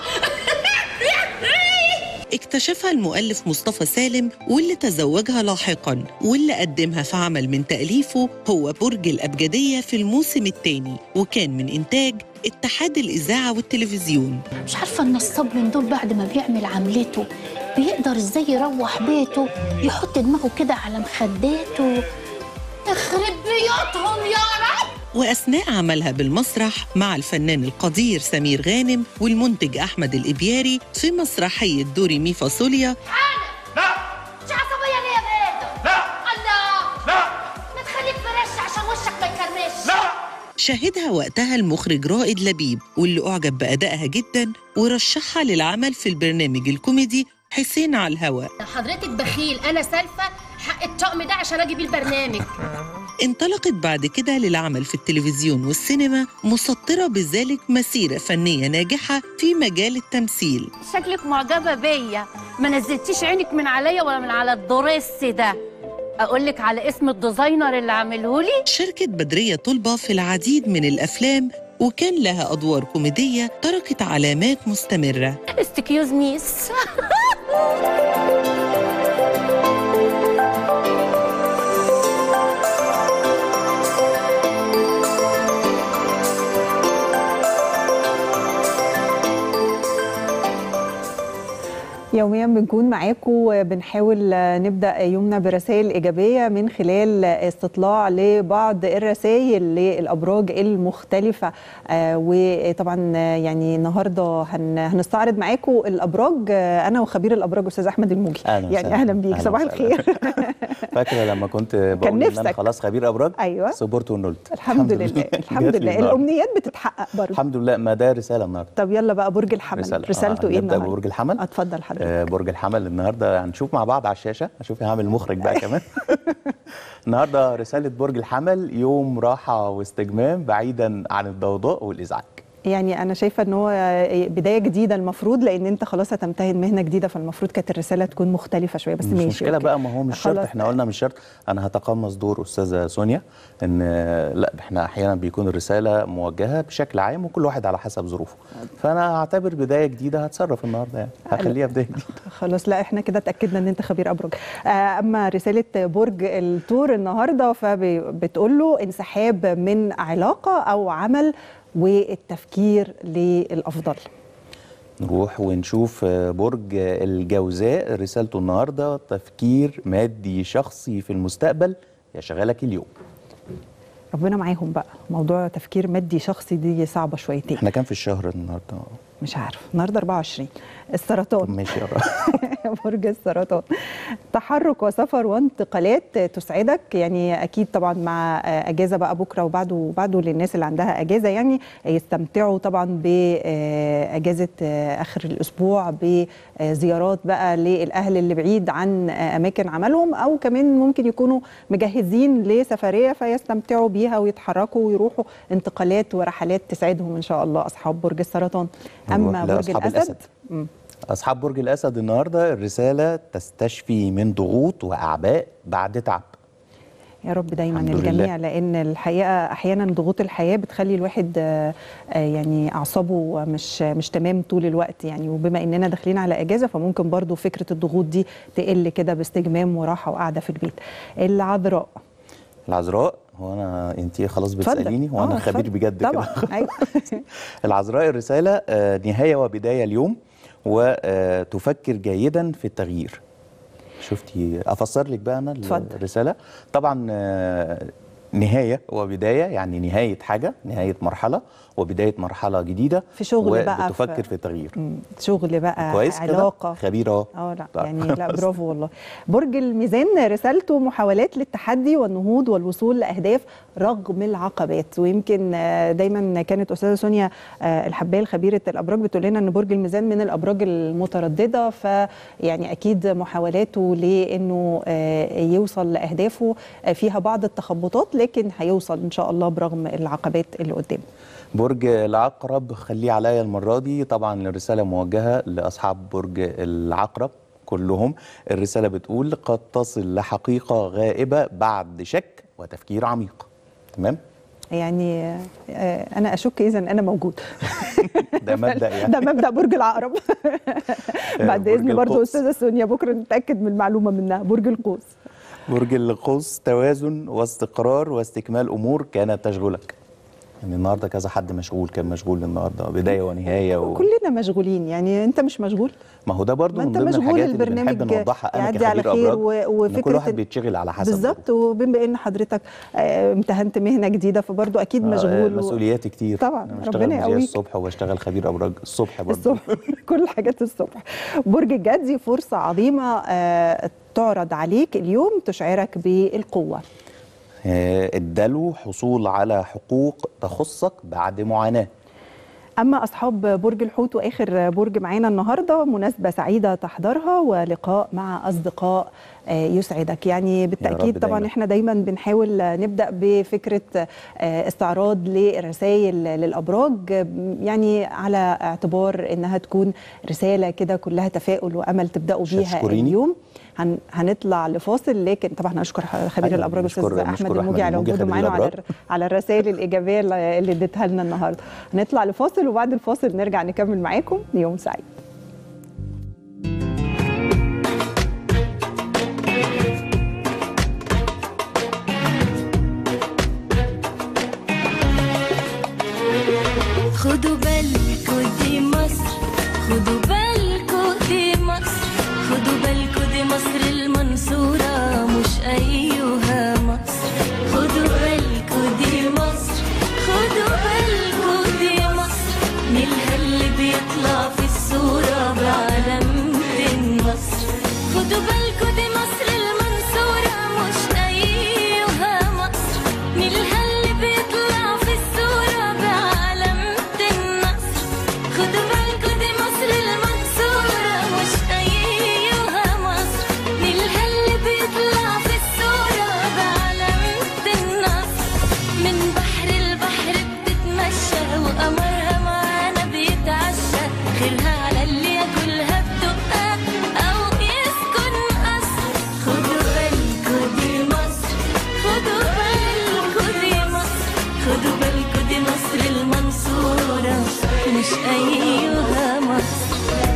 اكتشفها المؤلف مصطفى سالم واللي تزوجها لاحقا واللي قدمها في عمل من تأليفه هو برج الأبجدية في الموسم الثاني وكان من إنتاج اتحاد الإذاعة والتلفزيون مش عارفه النصاب من دول بعد ما بيعمل عملته بيقدر ازاي يروح بيته يحط دماغه كده على مخداته يخرب بيوتهم يا رب وأثناء عملها بالمسرح مع الفنان القدير سمير غانم والمنتج أحمد الإبياري في مسرحية دوري مي فاصوليا لا مش عصبيه ليه يا بيضه لا الله لا ما تخليك فريش عشان وشك ما يكرمش لا شاهدها وقتها المخرج رائد لبيب واللي أعجب بأدائها جدا ورشحها للعمل في البرنامج الكوميدي حسين على الهوى حضرتك بخيل انا سالفه حق الطقم ده عشان اجي بيه البرنامج انطلقت بعد كده للعمل في التلفزيون والسينما مسطرة بذلك مسيرة فنية ناجحة في مجال التمثيل شكلك معجبه بيا ما نزلتيش عينك من عليا ولا من على الدرس ده اقول لك على اسم الديزاينر اللي عامله لي شاركت بدرية طلبة في العديد من الأفلام وكان لها أدوار كوميدية تركت علامات مستمرة استكيوز ميس يوميا بنكون معاكم بنحاول نبدا يومنا برسائل ايجابيه من خلال استطلاع لبعض الرسائل للابراج المختلفه آه، وطبعا يعني النهارده هن- هنستعرض معاكم الابراج آه، انا وخبير الابراج استاذ احمد الموجي أهلا يعني وسهلا. اهلا بيك أهلا صباح وسهلا. الخير فاكره لما كنت بقول ان انا نفسك. خلاص خبير ابراج أيوة. صبرت ونلت الحمد لله الحمد جات لي لله النهاردة. الامنيات بتتحقق برضه الحمد لله ما ده رساله النهارده طب يلا بقى برج الحمل رسالة. رسالته آه، ايه نبدأ النهارده ببرج الحمل؟ اتفضل حضرتك آه، برج الحمل النهارده هنشوف مع بعض على الشاشه اشوف هعمل مخرج بقى كمان النهارده رساله برج الحمل يوم راحه واستجمام بعيدا عن الضوضاء والازعاج يعني انا شايفه ان هو بدايه جديده المفروض لان انت خلاص هتمتهن مهنه جديده فالمفروض كانت الرساله تكون مختلفه شويه بس مش ماشي مشكله أوكي. بقى ما هو مش شرط خلاص. احنا قلنا مش شرط انا هتقمص دور استاذه سونيا ان آه، لا احنا احيانا بيكون الرساله موجهه بشكل عام وكل واحد على حسب ظروفه فانا هعتبر بدايه جديده هتصرف النهارده يعني هخليها بدايه جديده خلاص لا احنا كده اتاكدنا ان انت خبير ابراج آه، اما رساله برج الثور النهارده فبتقول له انسحاب من علاقه او عمل والتفكير للافضل نروح ونشوف آه، برج الجوزاء رسالته النهارده تفكير مادي شخصي في المستقبل يشغلك اليوم ربنا معاهم بقى موضوع تفكير مادي شخصي دي صعبه شويتين احنا كان في الشهر النهارده مش عارف النهارده 24 السرطان ماشي يا رب. برج السرطان تحرك وسفر وانتقالات تسعدك يعني اكيد طبعا مع اجازه بقى بكره وبعده وبعده للناس اللي عندها اجازه يعني يستمتعوا طبعا باجازه اخر الاسبوع بزيارات بقى للاهل اللي بعيد عن اماكن عملهم او كمان ممكن يكونوا مجهزين لسفريه فيستمتعوا بيها ويتحركوا ويروحوا انتقالات ورحلات تسعدهم ان شاء الله اصحاب برج السرطان نروح اما برج لأصحاب الاسد, الأسد. مم. أصحاب برج الأسد النهاردة الرسالة تستشفي من ضغوط وأعباء بعد تعب يا رب دايما الحمد الجميع لله. لان الحقيقه احيانا ضغوط الحياه بتخلي الواحد آه، آه، يعني اعصابه مش مش تمام طول الوقت يعني وبما اننا داخلين على اجازه فممكن برضو فكره الضغوط دي تقل كده باستجمام وراحه وقعده في البيت العذراء العذراء هو أنا أنت خلاص اتفضل. بتسأليني وأنا آه، خبير اتفضل. بجد طبعا كده ايوه العذراء الرسالة آه، نهاية وبداية اليوم وتفكر جيدا في التغيير شفتي أفسر لك بقى أنا اتفضل. الرسالة طبعا آه، نهاية وبداية يعني نهاية حاجة نهاية مرحلة وبداية مرحلة جديدة في شغل بقى، وبتفكر في- في التغيير مم، شغل بقى كويس كده علاقه خبيرة اه لا طيب. يعني لا برافو والله برج الميزان رسالته محاولات للتحدي والنهوض والوصول لاهداف رغم العقبات ويمكن آه، دايما كانت استاذه سونيا آه، الحبال خبيره الابراج بتقول لنا ان برج الميزان من الابراج المتردده فيعني اكيد محاولاته لانه آه، يوصل لاهدافه آه، فيها بعض التخبطات لكن هيوصل ان شاء الله برغم العقبات اللي قدامه برج العقرب خليه عليا المرة دي طبعا الرسالة موجهة لأصحاب برج العقرب كلهم الرسالة بتقول قد تصل لحقيقة غائبة بعد شك وتفكير عميق تمام يعني آه، انا اشك اذا انا موجود ده مبدأ يعني ده مبدا برج العقرب بعد برج اذن برضو القوس. استاذه سونيا بكره نتاكد من المعلومه منها برج القوس برج القوس توازن واستقرار واستكمال أمور كانت تشغلك يعني النهارده كذا حد مشغول كان مشغول النهارده بدايه ونهايه و... كلنا مشغولين يعني انت مش مشغول ما هو ده برضو ما من انت ضمن مشغول الحاجات اللي البرنامج بنحب نوضحها انا يعدي على كخبير خير ابراج و- إن كل وفكرة واحد ال- بيتشغل على حسب بالظبط وبما ان حضرتك آه، امتهنت مهنه جديده فبرضو اكيد آه، مشغول و- مسؤوليات كتير طبعا، أنا ربنا بشتغل مذيع يقويك. الصبح وبشتغل خبير ابراج الصبح برضو الصبح كل الحاجات الصبح برج الجدي فرصه عظيمه آه، تعرض عليك اليوم تشعرك بالقوه آه، الدلو حصول على حقوق تخصك بعد معاناه اما اصحاب برج الحوت واخر برج معانا النهارده مناسبه سعيده تحضرها ولقاء مع اصدقاء آه، يسعدك يعني بالتاكيد رب طبعا دايماً. احنا دايما بنحاول آه، نبدا بفكره آه، استعراض للرسائل للابراج آه، يعني على اعتبار انها تكون رساله كده كلها تفاؤل وامل تبداوا بيها تشكريني. اليوم هن هنطلع لفاصل لكن طبعا اشكر خبير أيوة، الابراج نشكر- استاذ احمد نشكر أحمد الموجي على الموجي وجوده خبير معانا وعلى الأبراج. على الرسائل الايجابيه اللي اللي اديتها لنا النهارده هنطلع لفاصل وبعد الفاصل نرجع نكمل معاكم يوم سعيد خدوا بالكوا دي مصر خدوا بالكوا دي مصر خدوا بالكوا دي مصر المنصورة مش أيها مصر نيلها اللي بيطلع في الصورة بعلامة النصر خدوا بالكوا دي مصر المنصورة مش أيها مصر نيلها اللي بيطلع في الصورة بعلامة النصر من بحر البحر بتتمشى وقمرها معانا بيتعشى خيرها على اللي ياكلها بدقة أو يسكن قصر خدوا بالكوا دي مصر خدوا بالكوا دي مصر خدوا بالكوا دي مصر المنصورة مش أيها مصر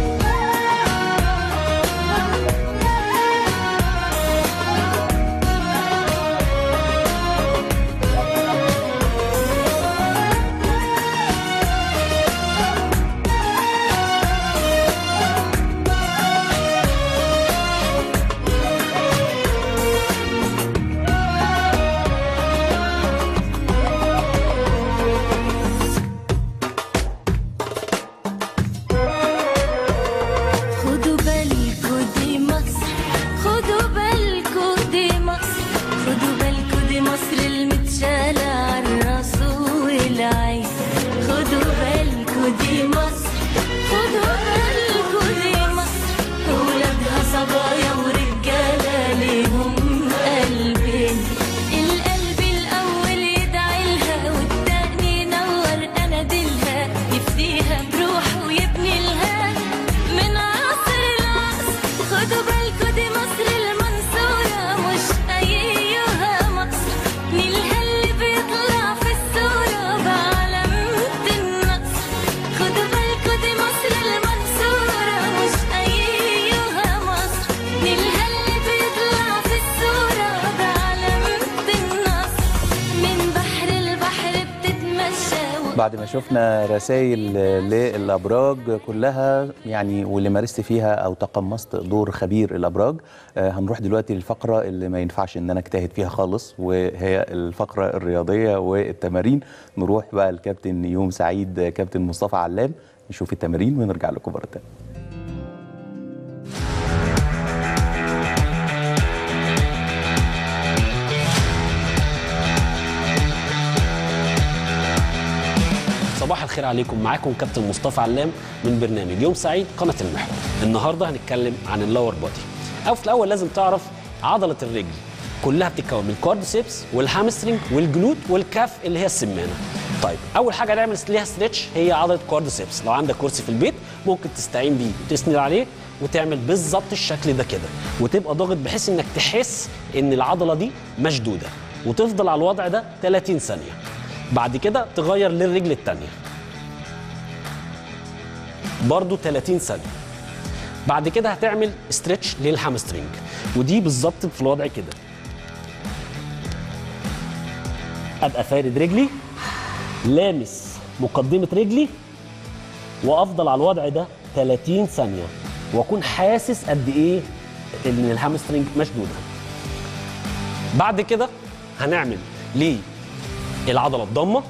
خدوا بالكوا دي مصر خدوا بالكوا دي مصر خدوا بالكوا دي مصر المتشالة عالراس والعين خدوا بالكوا دي مصر خدوا بالكوا دي مصر ولادها صبايا ورجالة ليهم قلبين القلب الأول يدعي لها والتاني ينور أناديلها يفديها بروحه ويبني لها من عصر العصر خدوا بالكوا دي مصر المنصورة مش أيها مصر نيلها اللي بيطلع في الصورة بعلامة النصر خدوا بالكوا دي مصر المنصورة مش أيها مصر نيلها اللي بيطلع في الصورة بعلامة النصر من بحر البحر بتتمشى بعد ما شفنا رسائل للابراج كلها يعني واللي مارست فيها او تقمصت دور خبير الابراج آه، هنروح دلوقتي للفقره اللي ما ينفعش ان انا اجتهد فيها خالص وهي الفقره الرياضيه والتمارين نروح بقى الكابتن يوم سعيد كابتن مصطفى علام نشوف التمارين ونرجع لكم مره تانية صباح الخير عليكم معاكم كابتن مصطفى علام من برنامج يوم سعيد قناه المحور النهارده هنتكلم عن اللور بودي او في الاول لازم تعرف عضله الرجل كلها بتتكون من الكوردسيبس والهامسترنج والجلوت والكاف اللي هي السمانه طيب اول حاجه هنعمل ليها ستريتش هي عضله كوردسيبس لو عندك كرسي في البيت ممكن تستعين بيه وتسند عليه وتعمل بالظبط الشكل ده كده وتبقى ضاغط بحيث انك تحس ان العضله دي مشدوده وتفضل على الوضع ده 30 ثانيه بعد كده تغير للرجل الثانيه برضو 30 ثانيه بعد كده هتعمل ستريتش للهامسترنج ودي بالظبط في الوضع كده ابقى فارد رجلي لامس مقدمه رجلي وافضل على الوضع ده 30 ثانيه واكون حاسس قد ايه ان الهامسترنج مشدوده بعد كده هنعمل ليه العضله الضمه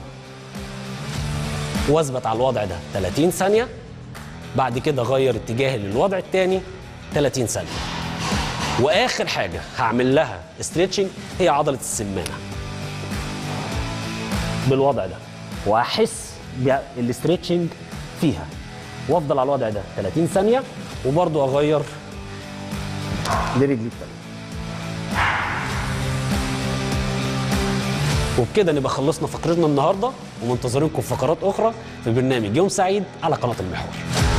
واثبت على الوضع ده 30 ثانيه بعد كده غير اتجاهي للوضع الثاني 30 ثانيه واخر حاجه هعمل لها ستريتشنج هي عضله السمانه بالوضع ده واحس بالاستريتشنج فيها وافضل على الوضع ده 30 ثانيه وبرضو اغير لرجلي الثانيه وبكده نبقى خلصنا فقرتنا النهارده ومنتظرينكم في فقرات اخرى في برنامج يوم سعيد على قناه المحور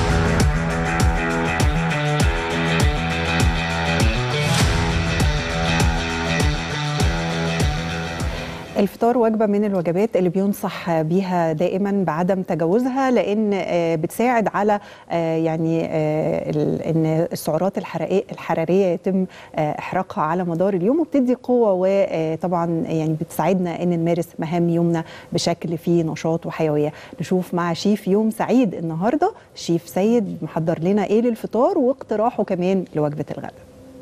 الفطار وجبة من الوجبات اللي بينصح بيها دائما بعدم تجاوزها لأن آه، بتساعد على آه، يعني آه، ال- إن السعرات الحرارية الحرارية يتم آه، إحراقها على مدار اليوم وبتدي قوة وطبعا يعني بتساعدنا إن نمارس مهام يومنا بشكل فيه نشاط وحيوية نشوف مع شيف يوم سعيد النهاردة شيف سيد محضر لنا إيه للفطار واقتراحه كمان لوجبة الغداء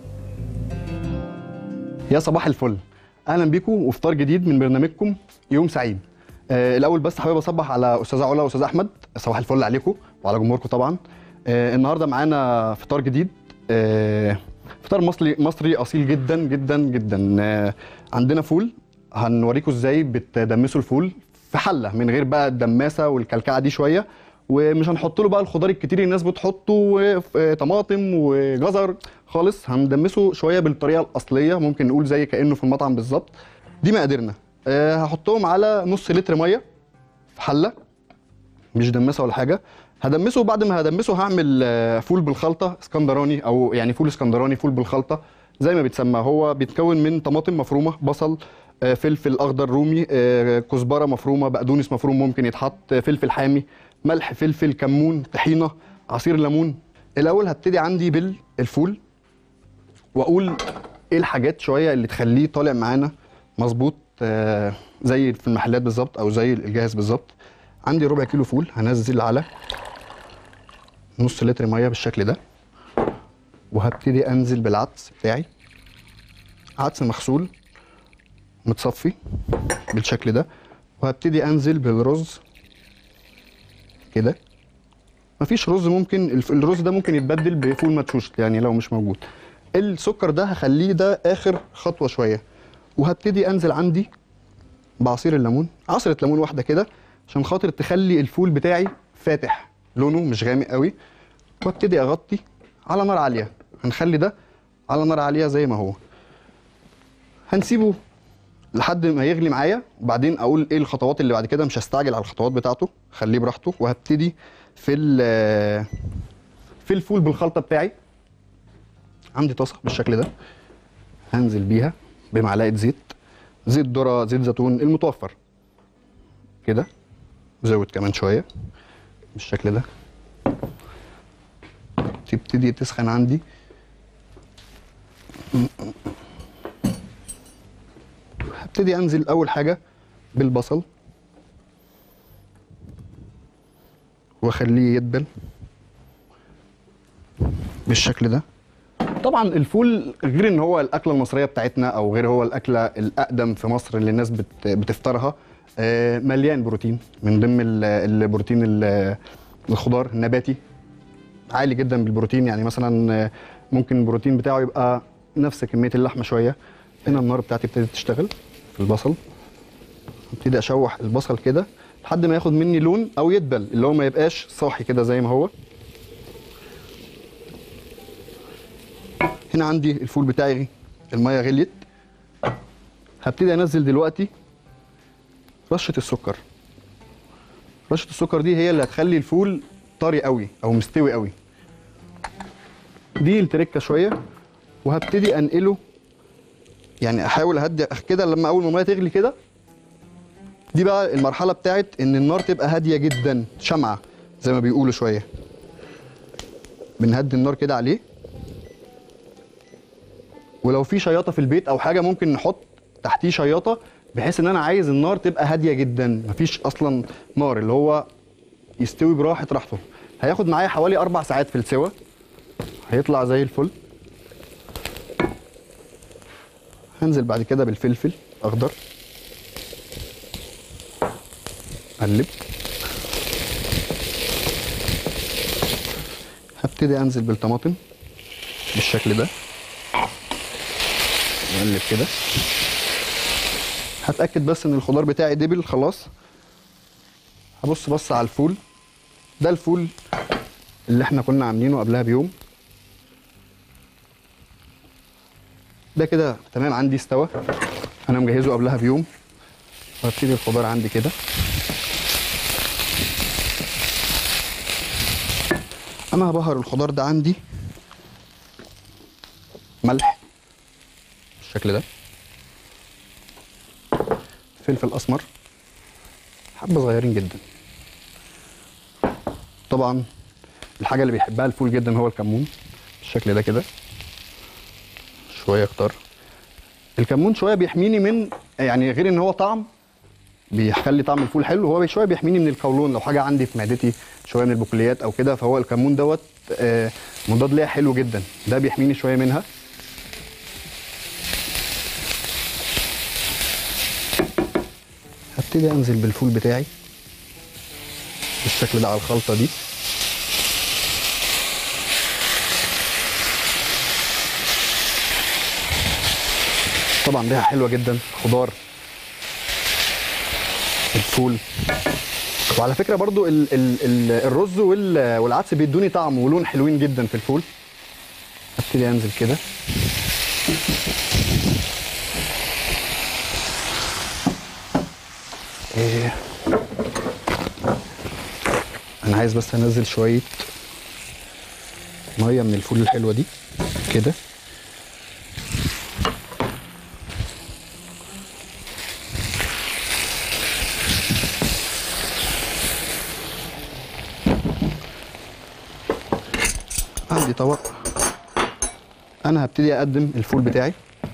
يا صباح الفل اهلا بيكم وفطار جديد من برنامجكم يوم سعيد آه الاول بس حابب اصبح على استاذه علا واستاذ احمد صباح الفل عليكم وعلى جمهوركم طبعا آه النهارده معانا فطار جديد آه فطار مصري مصري اصيل جدا جدا جدا آه، عندنا فول هنوريكم ازاي بتدمسوا الفول في حله من غير بقى الدماسه والكلكعه دي شويه ومش هنحط له بقى الخضار الكتير اللي الناس بتحطه آه، طماطم وجزر خالص هندمسه شويه بالطريقه الاصليه ممكن نقول زي كانه في المطعم بالظبط دي مقاديرنا آه، هحطهم على نص لتر ميه في حله مش دمسه ولا حاجه هدمسه بعد ما هدمسه هعمل آه، فول بالخلطه اسكندراني او يعني فول اسكندراني فول بالخلطه زي ما بيتسمى هو بيتكون من طماطم مفرومه بصل آه، فلفل اخضر رومي آه، كزبره مفرومه بقدونس مفروم ممكن يتحط آه، فلفل حامي ملح فلفل كمون طحينه عصير ليمون الاول هبتدي عندي بالفول واقول ايه الحاجات شويه اللي تخليه طالع معانا مظبوط آه، زي في المحلات بالظبط او زي الجاهز بالظبط عندي ربع كيلو فول هنزل على نص لتر ميه بالشكل ده وهبتدي انزل بالعدس بتاعي عدس مغسول متصفي بالشكل ده وهبتدي انزل بالرز كده مفيش رز ممكن الف- الرز ده ممكن يتبدل بفول مدشوش يعني لو مش موجود السكر ده هخليه ده اخر خطوه شويه وهبتدي انزل عندي بعصير الليمون عصره ليمون واحده كده عشان خاطر تخلي الفول بتاعي فاتح لونه مش غامق قوي وابتدي اغطي على نار عاليه هنخلي ده على نار عاليه زي ما هو هنسيبه لحد ما يغلي معايا وبعدين اقول ايه الخطوات اللي بعد كده مش هستعجل على الخطوات بتاعته خليه براحته وهبتدي في ال- في الفول بالخلطه بتاعي عندي طاسه بالشكل ده هنزل بيها بمعلقه زيت زيت ذره زيت زيتون المتوفر كده زود كمان شويه بالشكل ده تبتدي تسخن عندي هبتدي انزل اول حاجه بالبصل واخليه يدبل بالشكل ده طبعا الفول غير ان هو الاكله المصريه بتاعتنا او غير هو الاكله الاقدم في مصر اللي الناس بت بتفطرها آه، مليان بروتين من ضمن ال- البروتين ال- الخضار النباتي عالي جدا بالبروتين يعني مثلا آه، ممكن البروتين بتاعه يبقى نفس كميه اللحمه شويه هنا النار بتاعتي ابتدت تشتغل في البصل ابتدي اشوح البصل كده لحد ما ياخد مني لون او يدبل اللي هو ما يبقاش صاحي كده زي ما هو هنا عندي الفول بتاعي الميه غليت هبتدي انزل دلوقتي رشه السكر رشه السكر دي هي اللي هتخلي الفول طري قوي او مستوي قوي دي التركه شويه وهبتدي انقله يعني احاول اهدي كده لما اول ما الميه تغلي كده دي بقى المرحله بتاعت ان النار تبقى هاديه جدا شمعه زي ما بيقولوا شويه بنهدي النار كده عليه ولو في شياطه في البيت او حاجه ممكن نحط تحتيه شياطه بحيث ان انا عايز النار تبقى هاديه جدا مفيش اصلا نار اللي هو يستوي براحه راحته هياخد معايا حوالي اربع ساعات في السوا هيطلع زي الفل هنزل بعد كده بالفلفل اخضر اقلب هبتدي انزل بالطماطم بالشكل ده نقلب كده هتاكد بس ان الخضار بتاعي دبل خلاص هبص بص على الفول ده الفول اللي احنا كنا عاملينه قبلها بيوم ده كده تمام عندي استوى انا مجهزه قبلها بيوم وهبتدي الخضار عندي كده انا هبهر الخضار ده عندي ملح بالشكل ده فلفل اسمر حبه صغيرين جدا طبعا الحاجه اللي بيحبها الفول جدا هو الكمون بالشكل ده كده شويه اكتر الكمون شويه بيحميني من يعني غير ان هو طعم بيخلي طعم الفول حلو هو شويه بيحميني من القولون لو حاجه عندي في معدتي شويه من البقوليات او كده فهو الكمون دوت آه، مضاد ليها حلو جدا ده بيحميني شويه منها هبتدي انزل بالفول بتاعي بالشكل ده على الخلطه دي طبعا ريحه حلوه جدا خضار الفول وعلى فكره برضو ال ال ال الرز وال- والعدس بيدوني طعم ولون حلوين جدا في الفول ابتدي انزل كده إيه. انا عايز بس انزل شويه ميه من الفول الحلوه دي كده عندي طبق انا هبتدي اقدم الفول بتاعي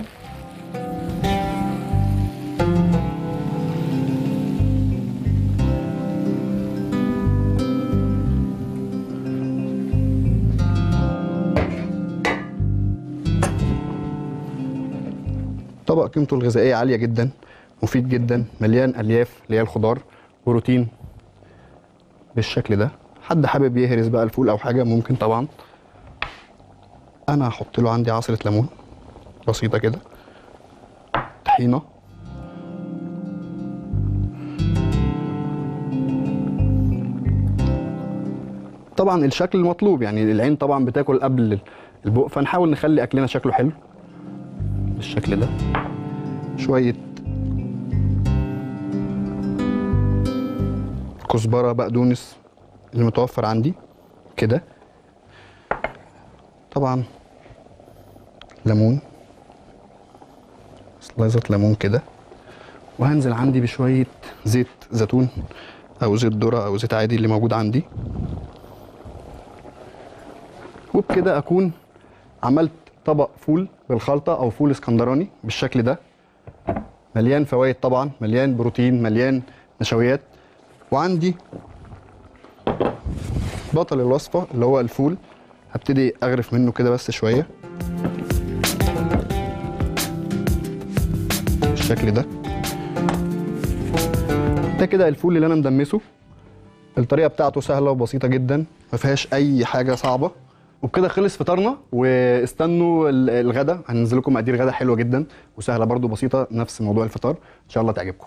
طبق قيمته الغذائيه عاليه جدا مفيد جدا مليان الياف اللي هي الخضار بروتين بالشكل ده حد حابب يهرس بقى الفول او حاجه ممكن طبعا انا هحط له عندي عصره ليمون بسيطه كده طحينه طبعا الشكل المطلوب يعني العين طبعا بتاكل قبل البق فنحاول نخلي اكلنا شكله حلو بالشكل ده شويه كزبره بقدونس اللي متوفر عندي كده طبعا ليمون سلايزة ليمون كده وهنزل عندي بشوية زيت زيتون أو زيت ذرة أو زيت عادي اللي موجود عندي وبكده أكون عملت طبق فول بالخلطة أو فول اسكندراني بالشكل ده مليان فوائد طبعا مليان بروتين مليان نشويات وعندي بطل الوصفة اللي هو الفول هبتدي أغرف منه كده بس شوية بالشكل ده ده كده الفول اللي أنا مدمسه الطريقة بتاعته سهلة وبسيطة جدا ما فيهاش أي حاجة صعبة وبكده خلص فطارنا واستنوا ال- الغدا هننزل لكم مقادير غدا حلوة جدا وسهلة برضو بسيطة نفس موضوع الفطار إن شاء الله تعجبكم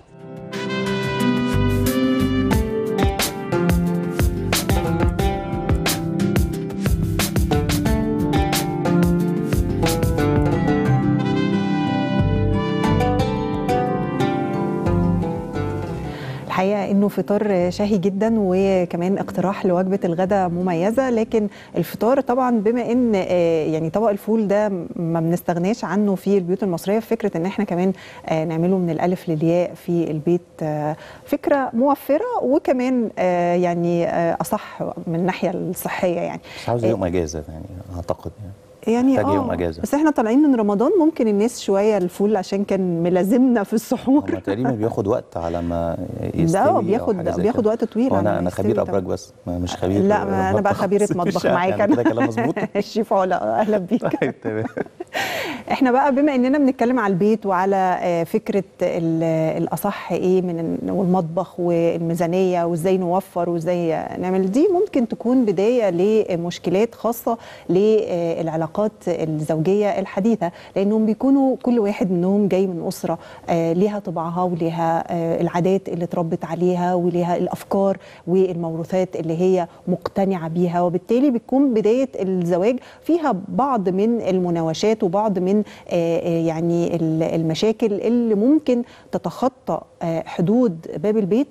الحقيقه انه فطار شهي جدا وكمان اقتراح لوجبه الغداء مميزه لكن الفطار طبعا بما ان آه، يعني طبق الفول ده ما بنستغناش عنه في البيوت المصريه فكره ان احنا كمان آه، نعمله من الالف للياء في البيت آه، فكره موفره وكمان آه، يعني آه، اصح من الناحيه الصحيه يعني بس عاوز يوم اجازه يعني اعتقد يعني يعني محتاج يوم اه أجازة. بس احنا طالعين من رمضان ممكن الناس شويه الفول عشان كان ملازمنا في السحور هو تقريبا بياخد وقت على ما يستوي ده أو بياخد حاجة زي بياخد كده. وقت طويل هو على انا ما انا يستوي خبير طبعاً. ابراج بس ما مش خبير لا ما انا بقى مطبخ. خبيره بس مطبخ يعني معاك كده كلام مظبوط الشيف علا اهلا بيك طيب تمام احنا بقى بما اننا بنتكلم على البيت وعلى آه، فكره ال- الاصح ايه من ال- والمطبخ والميزانيه وازاي نوفر وازاي نعمل دي ممكن تكون بدايه لمشكلات خاصه للعلاقات الزوجيه الحديثه لانهم بيكونوا كل واحد منهم جاي من اسره آه، ليها طباعها وليها آه، العادات اللي اتربت عليها وليها الافكار والموروثات اللي هي مقتنعه بيها وبالتالي بتكون بدايه الزواج فيها بعض من المناوشات وبعض من آه، آه، يعني ال- المشاكل اللي ممكن تتخطى آه، حدود باب البيت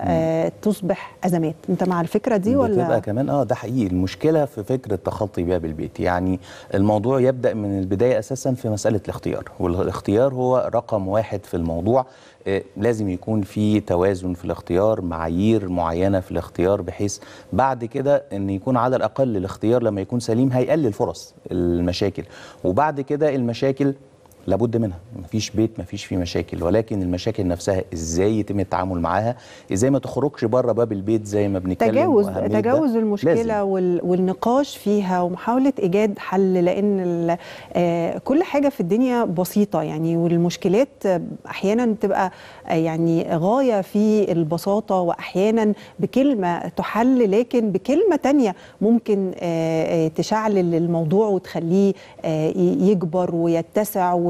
فتصبح ازمات انت مع الفكره دي بتبقى ولا كمان اه ده حقيقي المشكله في فكره تخطي باب البيت يعني الموضوع يبدا من البدايه اساسا في مساله الاختيار والاختيار هو رقم واحد في الموضوع آه لازم يكون في توازن في الاختيار معايير معينه في الاختيار بحيث بعد كده ان يكون على الاقل الاختيار لما يكون سليم هيقلل فرص المشاكل وبعد كده المشاكل لابد منها مفيش بيت مفيش فيه مشاكل ولكن المشاكل نفسها ازاي يتم التعامل معاها ازاي ما تخرجش بره باب البيت زي ما بنتكلم تجاوز وأهمية ده تجاوز المشكله لازم. وال والنقاش فيها ومحاوله ايجاد حل لان ال- آه، كل حاجه في الدنيا بسيطه يعني والمشكلات آه، احيانا تبقى آه، يعني غايه في البساطه واحيانا بكلمه تحل لكن بكلمه تانية ممكن آه، آه، تشعلل الموضوع وتخليه آه، ي- يكبر ويتسع و-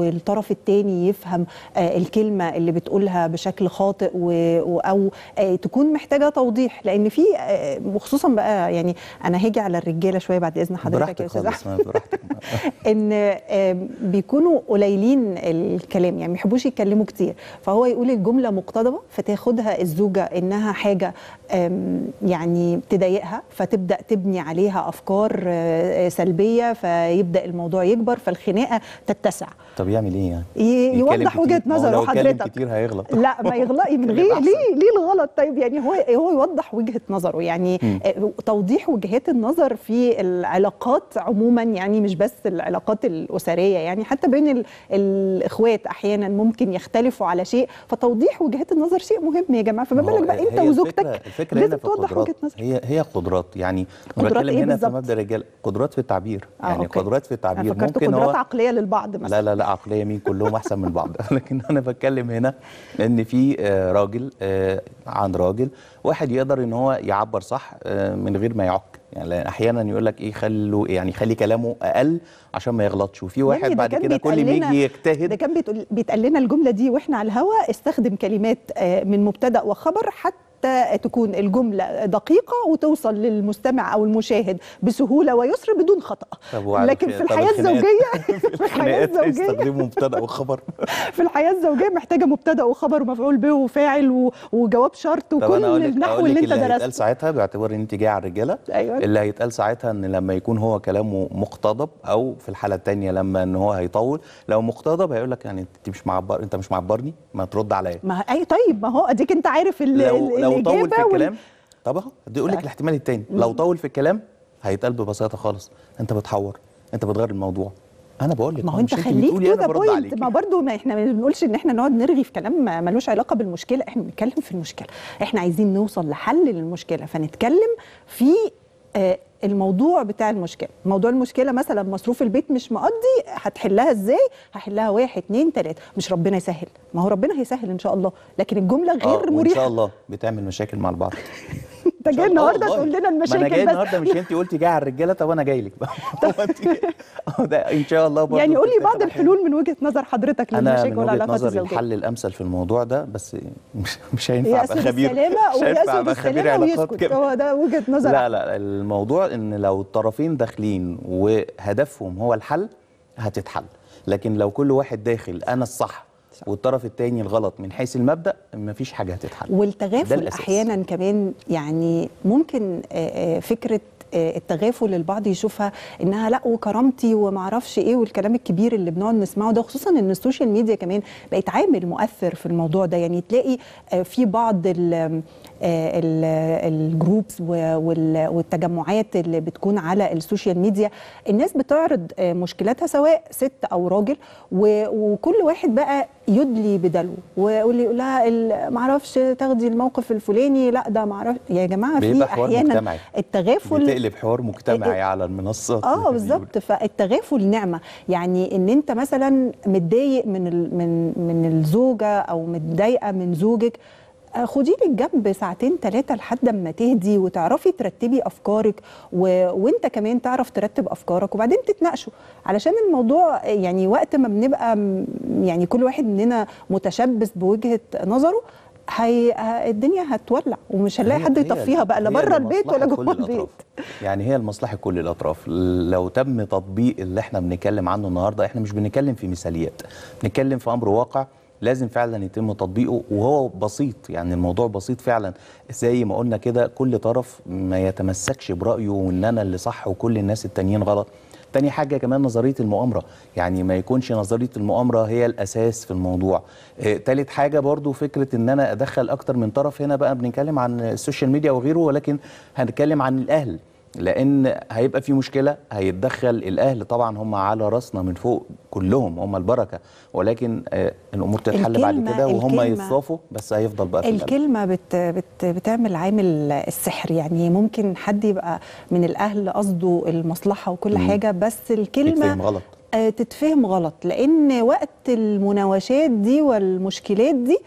والطرف الثاني يفهم آه، الكلمه اللي بتقولها بشكل خاطئ و... و... او آه، تكون محتاجه توضيح لان في آه، وخصوصا بقى يعني انا هاجي على الرجاله شويه بعد اذن حضرتك يا براحتك استاذ خالص احمد ما براحتك ان آم، بيكونوا قليلين الكلام يعني ما يحبوش يتكلموا كتير فهو يقول الجمله مقتضبه فتاخدها الزوجه انها حاجه آم، يعني تضايقها فتبدا تبني عليها افكار آه، سلبيه فيبدا الموضوع يكبر فالخناقه تتسع طب يعمل ايه يعني؟ ي- يتكلم يوضح كتير. وجهه ما هو نظره لو اتكلم حضرتك كتير هيغلط لا ما يغلق من كلام غير أحسن. ليه ليه الغلط طيب يعني هو هو يوضح وجهه نظره يعني مم. آه، توضيح وجهات النظر في العلاقات عموما يعني مش بس العلاقات الاسريه يعني حتى بين ال- الاخوات احيانا ممكن يختلفوا على شيء فتوضيح وجهات النظر شيء مهم يا جماعه فما ما هو بالك بقى انت هي وزوجتك الفكرة, الفكرة لازم هنا في توضح القدرات وجهه نظر هي هي قدرات يعني أنا قدرات بتكلم إيه هنا في بالظبط؟ مبدا الرجال قدرات في التعبير آه، يعني أوكي. قدرات في انا التعبير فكرت ممكن قدرات هو عقليه للبعض مثلا لا لا لا عقليه مين كلهم احسن من بعض لكن انا بتكلم هنا ان في آه، راجل آه، عن راجل واحد يقدر ان هو يعبر صح آه، من غير ما يعك يعني لأن احيانا يقول لك ايه خلوا يعني خلي كلامه اقل عشان ما يغلطش وفي واحد يعني ده بعد كان كده كل ما بيتقال لنا- يجي ده يجتهد كان بيتقول- بيتقال لنا الجمله دي واحنا على الهوا استخدم كلمات آه، من مبتدا وخبر حتى تكون الجمله دقيقه وتوصل للمستمع او المشاهد بسهوله ويسر بدون خطا طب وعلى لكن خير. في طب الحياه الخناقات- الزوجيه في الحياه خناقات الزوجيه يستخدموا مبتدا وخبر في الحياه الزوجيه محتاجه مبتدا وخبر ومفعول به وفاعل و- وجواب شرط طب وكل انا اقول لك النحو اقول اللي لك انت اللي هيتقال درسته ساعتها باعتبار ان انت جايه على الرجاله أيوة. اللي هيتقال ساعتها ان لما يكون هو كلامه مقتضب او في الحاله الثانيه لما ان هو هيطول لو مقتضب هيقول لك يعني انت مش معبر انت مش معبرني ما ترد عليا ما اي طيب ما هو اديك انت عارف ال- لو ال- لو طول الاجابه في وال- الكلام طب اهو بدي اقول لك الاحتمال الثاني لو طول في الكلام هيتقال ببساطه خالص انت بتحور انت بتغير الموضوع انا بقول لك ما هو انت مش خليك بتقولي تو انا ذا برد بوينت عليك ما برضو ما احنا ما بنقولش ان احنا نقعد نرغي في كلام ما- ملوش علاقه بالمشكله احنا بنتكلم في المشكله احنا عايزين نوصل لحل للمشكله فنتكلم في آه، الموضوع بتاع المشكله موضوع المشكله مثلا مصروف البيت مش مقضي هتحلها ازاي هحلها واحد اتنين تلاته مش ربنا يسهل ما هو ربنا هيسهل ان شاء الله لكن الجمله اه غير وان شاء مريحه الله بتعمل مشاكل مع البعض انت جاي النهارده تقول لنا ما انا جاي المشاكل بس النهارده مش انت قلتي جاي على الرجاله طب انا جاي لك بقى هو انت- هو ده ان شاء الله برضه يعني قول لي بتتاخد بعض على خير. الحلول من وجهه نظر حضرتك انا للمشاكل من وجهه والعلاقات نظري الزوجيه الحل الامثل في الموضوع ده بس مش مش هينفع يأسد ابقى خبير السلامه مش هينفع ويأسد ابقى خبير السلامه علاقات ويسكت كده هو ده وجهه نظر لا لا الموضوع ان لو الطرفين داخلين وهدفهم هو الحل هتتحل لكن لو كل واحد داخل انا الصح والطرف التاني الغلط من حيث المبدا مفيش حاجه هتتحل ده والتغافل الأساس. احيانا كمان يعني ممكن آه، آه، فكره آه، التغافل البعض يشوفها انها لا وكرامتي وما اعرفش ايه والكلام الكبير اللي بنقعد نسمعه ده خصوصا ان السوشيال ميديا كمان بقت عامل مؤثر في الموضوع ده يعني تلاقي آه، في بعض ال- آه، ال- الجروبس و- وال- والتجمعات اللي بتكون على السوشيال ميديا الناس بتعرض آه، مشكلاتها سواء ست او راجل و- وكل واحد بقى يدلي بدلو واللي يقول لها ال- معرفش تاخدي الموقف الفلاني لا ده معرفش يا جماعه في بيبقى حوار احيانا مجتمعي. التغافل بتقلب حوار مجتمعي على المنصات زي ما اه بيقولوا. بالظبط فالتغافل نعمه يعني ان انت مثلا متضايق من ال- من من الزوجه او متضايقه من زوجك آه، خدي لك جنب ساعتين ثلاثه لحد اما تهدي وتعرفي ترتبي افكارك و... وانت كمان تعرف ترتب افكارك وبعدين تتناقشوا علشان الموضوع يعني وقت ما بنبقى م- يعني كل واحد مننا متشبث بوجهه نظره هي ه- الدنيا هتولع ومش هنلاقي هي- حد هي- يطفيها بقى لا هي بره البيت ولا لمصلحة كل جوه البيت الأطراف. يعني هي لمصلحه كل الاطراف لو تم تطبيق اللي احنا بنتكلم عنه النهارده احنا مش بنتكلم في مثاليات بنتكلم في امر واقع لازم فعلا يتم تطبيقه وهو بسيط يعني الموضوع بسيط فعلا زي ما قلنا كده كل طرف ما يتمسكش برايه وان انا اللي صح وكل الناس التانيين غلط تاني حاجة كمان نظرية المؤامرة يعني ما يكونش نظرية المؤامرة هي الأساس في الموضوع آه، تالت حاجة برضو فكرة ان انا ادخل اكتر من طرف هنا بقى بنتكلم عن السوشيال ميديا وغيره ولكن هنتكلم عن الاهل لان هيبقى في مشكله هيتدخل الاهل طبعا هم على راسنا من فوق كلهم هم البركه ولكن آه الامور تتحل بعد الكلمة- كده وهم الكلمة- يتصافوا بس هيفضل بقى في القلب. الكلمة بت بت بتعمل عامل السحر يعني ممكن حد يبقى من الأهل قصده المصلحة وكل مم. حاجة بس الكلمة يتفهم غلط آه، تتفهم غلط لأن وقت المناوشات دي والمشكلات دي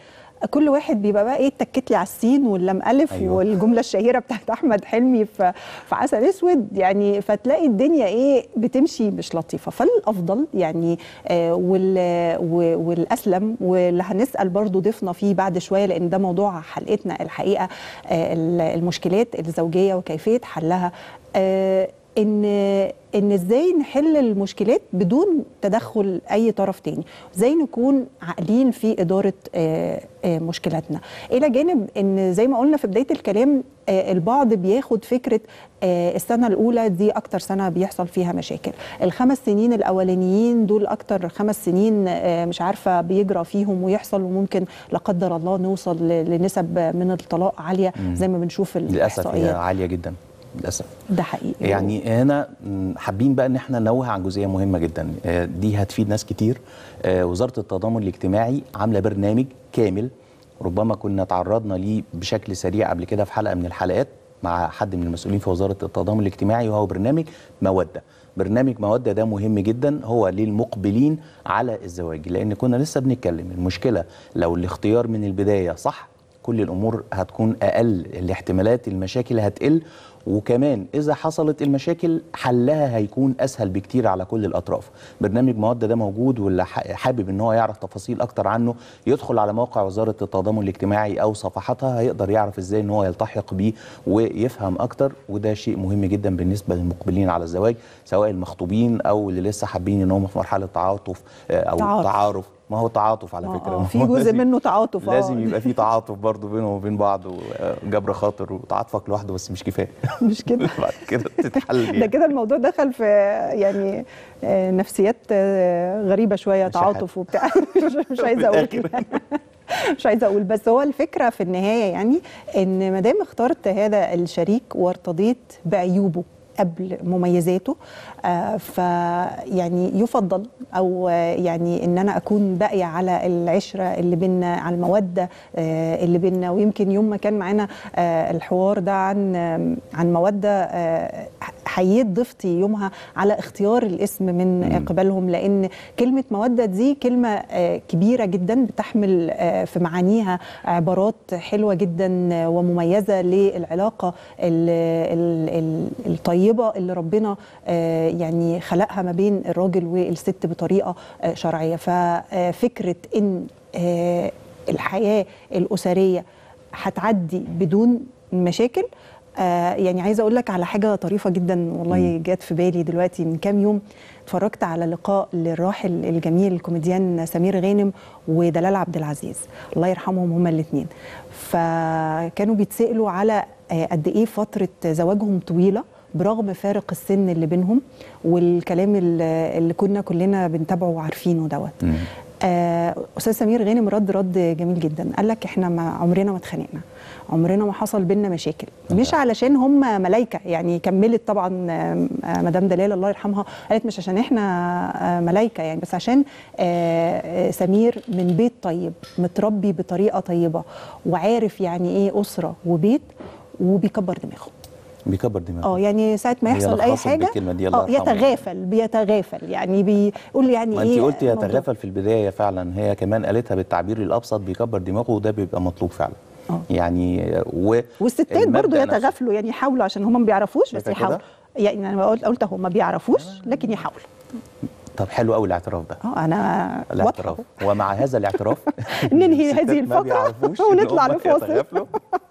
كل واحد بيبقى بقى ايه اتكت لي على السين واللام الف أيوة. والجمله الشهيره بتاعت احمد حلمي في في عسل اسود يعني فتلاقي الدنيا ايه بتمشي مش لطيفه فالافضل يعني آه وال و- والاسلم واللي هنسال برضو ضيفنا فيه بعد شويه لان ده موضوع حلقتنا الحقيقه آه ال- المشكلات الزوجيه وكيفيه حلها آه ان ان ازاي نحل المشكلات بدون تدخل اي طرف تاني ازاي نكون عاقلين في اداره آه، آه، مشكلاتنا الى جانب ان زي ما قلنا في بدايه الكلام آه، البعض بياخد فكره آه، السنه الاولى دي اكتر سنه بيحصل فيها مشاكل الخمس سنين الاولانيين دول اكتر خمس سنين آه، مش عارفه بيجرى فيهم ويحصل وممكن لا قدر الله نوصل ل- لنسب من الطلاق عاليه زي ما بنشوف للاسف هي الاحصائيات عاليه جدا للاسف ده حقيقي يعني هنا م، حابين بقى ان احنا ننوه عن جزئيه مهمه جدا آه، دي هتفيد ناس كتير آه، وزاره التضامن الاجتماعي عامله برنامج كامل ربما كنا تعرضنا ليه بشكل سريع قبل كده في حلقه من الحلقات مع حد من المسؤولين في وزاره التضامن الاجتماعي وهو برنامج موده برنامج موده ده مهم جدا هو للمقبلين على الزواج لان كنا لسه بنتكلم المشكله لو الاختيار من البدايه صح كل الامور هتكون اقل الاحتمالات المشاكل هتقل وكمان اذا حصلت المشاكل حلها هيكون اسهل بكتير على كل الاطراف برنامج موده ده موجود واللي ح- حابب ان هو يعرف تفاصيل اكتر عنه يدخل على موقع وزاره التضامن الاجتماعي او صفحاتها هيقدر يعرف ازاي ان هو يلتحق بيه ويفهم اكتر وده شيء مهم جدا بالنسبه للمقبلين على الزواج سواء المخطوبين او اللي لسه حابين ان هم في مرحله تعاطف آه، او تعارف. تعارف ما هو تعاطف على آه، فكره آه، ما في هو جزء لازم- منه تعاطف آه. لازم يبقى في تعاطف برضه بينهم وبين بعض وجبر خاطر وتعاطفك لوحده بس مش كفايه مش كده بعد كده تتحل ده يعني. كده الموضوع دخل في يعني آه، نفسيات آه، غريبه شويه مش تعاطف وبتاع مش- مش عايزه اقول مش عايزه اقول بس هو الفكره في النهايه يعني ان ما دام اخترت هذا الشريك وارتضيت بعيوبه قبل مميزاته آه فيعني يفضل او آه، يعني ان انا اكون باقيه على العشره اللي بينا على الموده آه اللي بينا ويمكن يوم ما كان معانا آه الحوار ده عن آه عن موده آه حييت ضيفتي يومها على اختيار الاسم من قبلهم لان كلمه موده دي كلمه آه كبيره جدا بتحمل آه في معانيها عبارات حلوه جدا آه، ومميزه للعلاقه ال- ال- ال- الطيبه اللي ربنا آه، يعني خلقها ما بين الراجل والست بطريقه آه، شرعيه ففكره ان آه، الحياه الاسريه هتعدي بدون مشاكل آه يعني عايزه اقول لك على حاجه طريفه جدا والله جت في بالي دلوقتي من كام يوم اتفرجت على لقاء للراحل الجميل الكوميديان سمير غانم ودلال عبد العزيز الله يرحمهم هما الاثنين فكانوا بيتسالوا على آه قد ايه فتره زواجهم طويله برغم فارق السن اللي بينهم والكلام اللي اللي كنا كلنا بنتابعه وعارفينه دوت آه، استاذ سمير غانم رد رد جميل جدا قال لك احنا ما عمرنا ما اتخانقنا عمرنا ما حصل بينا مشاكل مش علشان هم ملايكه يعني كملت طبعا آم، آه، مدام دلال الله يرحمها قالت مش عشان احنا آه، ملايكه يعني بس عشان آه، آه، سمير من بيت طيب متربي بطريقه طيبه وعارف يعني ايه اسره وبيت وبيكبر دماغه بيكبر دماغه اه يعني ساعه ما هي يحصل اي لخصت حاجه بالكلمة دي، الله اه يرحمه. يتغافل بيتغافل يعني بيقول يعني ما ايه انت قلتي موضوع- يتغافل في البدايه فعلا هي كمان قالتها بالتعبير الابسط بيكبر دماغه وده بيبقى مطلوب فعلا آه. يعني و والستات المبدأ برضو نفسه. يتغافلوا يعني يحاولوا عشان هم ما بيعرفوش بس شايفة يحاولوا كده؟ يعني انا قلت قلت اهو ما بيعرفوش لكن يحاولوا طب حلو قوي الاعتراف ده اه انا الاعتراف واضحه ومع هذا الاعتراف ننهي الستات هذه ما الفقرة بيعرفوش إن ونطلع هم لفاصل. يتغافلوا.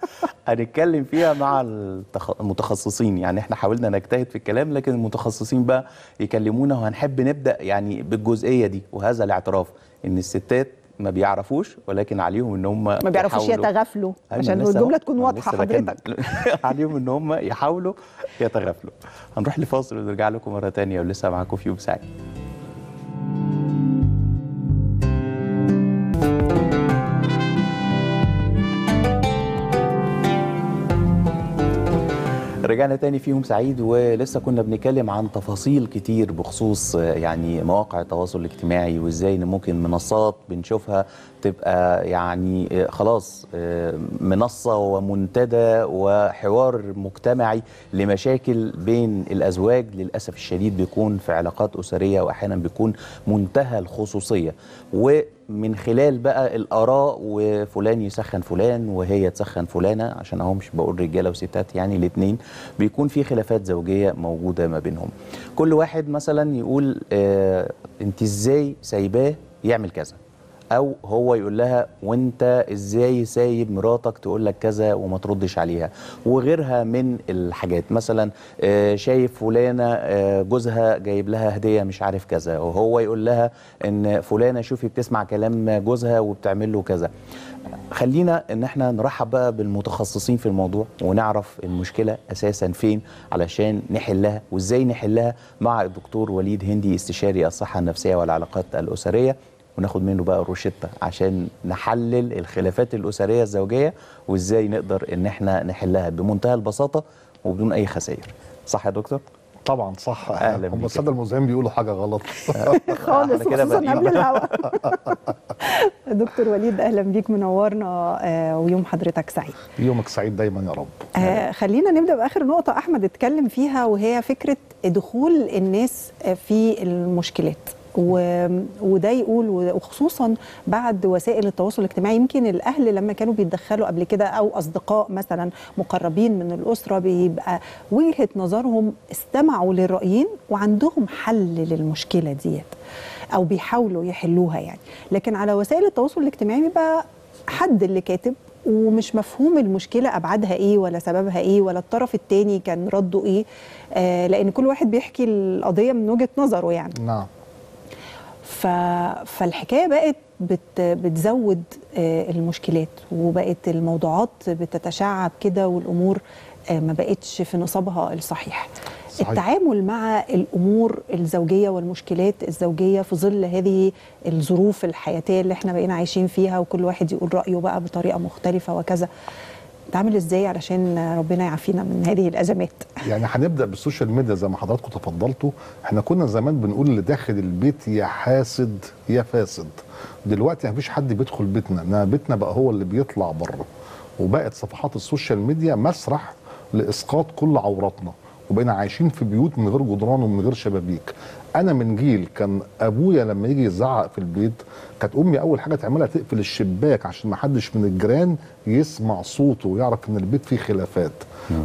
هنتكلم فيها مع التخ- المتخصصين يعني احنا حاولنا نجتهد في الكلام لكن المتخصصين بقى يكلمونا وهنحب نبدا يعني بالجزئيه دي وهذا الاعتراف ان الستات ما بيعرفوش ولكن عليهم ان هم ما بيعرفوش يحاولوا. يتغافلوا أيوة، عشان أنا لسه الجمله أهو. تكون أنا واضحه لسه بكمل. حضرتك عليهم ان هم يحاولوا يتغافلوا هنروح لفاصل ونرجع لكم مره تانية ولسه معاكم في يوم سعيد رجعنا تاني في يوم سعيد ولسه كنا بنتكلم عن تفاصيل كتير بخصوص آه، يعني مواقع التواصل الاجتماعي وازاي ان ممكن منصات بنشوفها تبقى يعني آه، خلاص آه، منصة ومنتدى وحوار مجتمعي لمشاكل بين الأزواج للأسف الشديد بيكون في علاقات أسرية وأحيانا بيكون منتهى الخصوصية و من خلال بقى الاراء وفلان يسخن فلان وهي تسخن فلانه عشان اهو مش بقول رجاله وستات يعني الاثنين بيكون في خلافات زوجيه موجوده ما بينهم كل واحد مثلا يقول آه انت ازاي سايباه يعمل كذا او هو يقول لها وانت ازاي سايب مراتك تقول لك كذا وما تردش عليها وغيرها من الحاجات مثلا آه، شايف فلانه آه، جوزها جايب لها هديه مش عارف كذا وهو يقول لها ان فلانه شوفي بتسمع كلام جوزها وبتعمل له كذا خلينا ان احنا نرحب بقى بالمتخصصين في الموضوع ونعرف المشكله اساسا فين علشان نحلها وازاي نحلها مع الدكتور وليد هندي استشاري الصحه النفسيه والعلاقات الاسريه وناخد منه بقى الروشته عشان نحلل الخلافات الاسريه الزوجيه وازاي نقدر ان احنا نحلها بمنتهى البساطه وبدون اي خسائر صح يا دكتور طبعا صح أهلا هم بيك. الساده المذيعين بيقولوا حاجه غلط خالص إحنا كده خصوصا بادئين. قبل الهوا دكتور وليد اهلا بيك منورنا آه، ويوم حضرتك سعيد يومك سعيد دايما يا رب آه خلينا نبدا باخر نقطه احمد اتكلم فيها وهي فكره دخول الناس آه، في المشكلات و... وده يقول وخصوصا بعد وسائل التواصل الاجتماعي يمكن الاهل لما كانوا بيتدخلوا قبل كده او اصدقاء مثلا مقربين من الاسره بيبقى وجهه نظرهم استمعوا للرايين وعندهم حل للمشكله ديت او بيحاولوا يحلوها يعني لكن على وسائل التواصل الاجتماعي بيبقى حد اللي كاتب ومش مفهوم المشكله ابعادها ايه ولا سببها ايه ولا الطرف التاني كان رده ايه آه لان كل واحد بيحكي القضيه من وجهه نظره يعني نعم ف... فالحكايه بقت بت... بتزود آه المشكلات وبقت الموضوعات بتتشعب كده والامور آه ما بقتش في نصابها الصحيح صحيح. التعامل مع الامور الزوجيه والمشكلات الزوجيه في ظل هذه الظروف الحياتيه اللي احنا بقينا عايشين فيها وكل واحد يقول رايه بقى بطريقه مختلفه وكذا نتعامل ازاي علشان ربنا يعافينا من هذه الازمات يعني هنبدا بالسوشيال ميديا زي ما حضراتكم تفضلتوا احنا كنا زمان بنقول اللي داخل البيت يا حاسد يا فاسد دلوقتي مفيش حد بيدخل بيتنا انما بيتنا بقى هو اللي بيطلع بره وبقت صفحات السوشيال ميديا مسرح لاسقاط كل عوراتنا وبقينا عايشين في بيوت من غير جدران ومن غير شبابيك انا من جيل كان ابويا لما يجي يزعق في البيت كانت امي اول حاجه تعملها تقفل الشباك عشان ما حدش من الجيران يسمع صوته ويعرف ان البيت فيه خلافات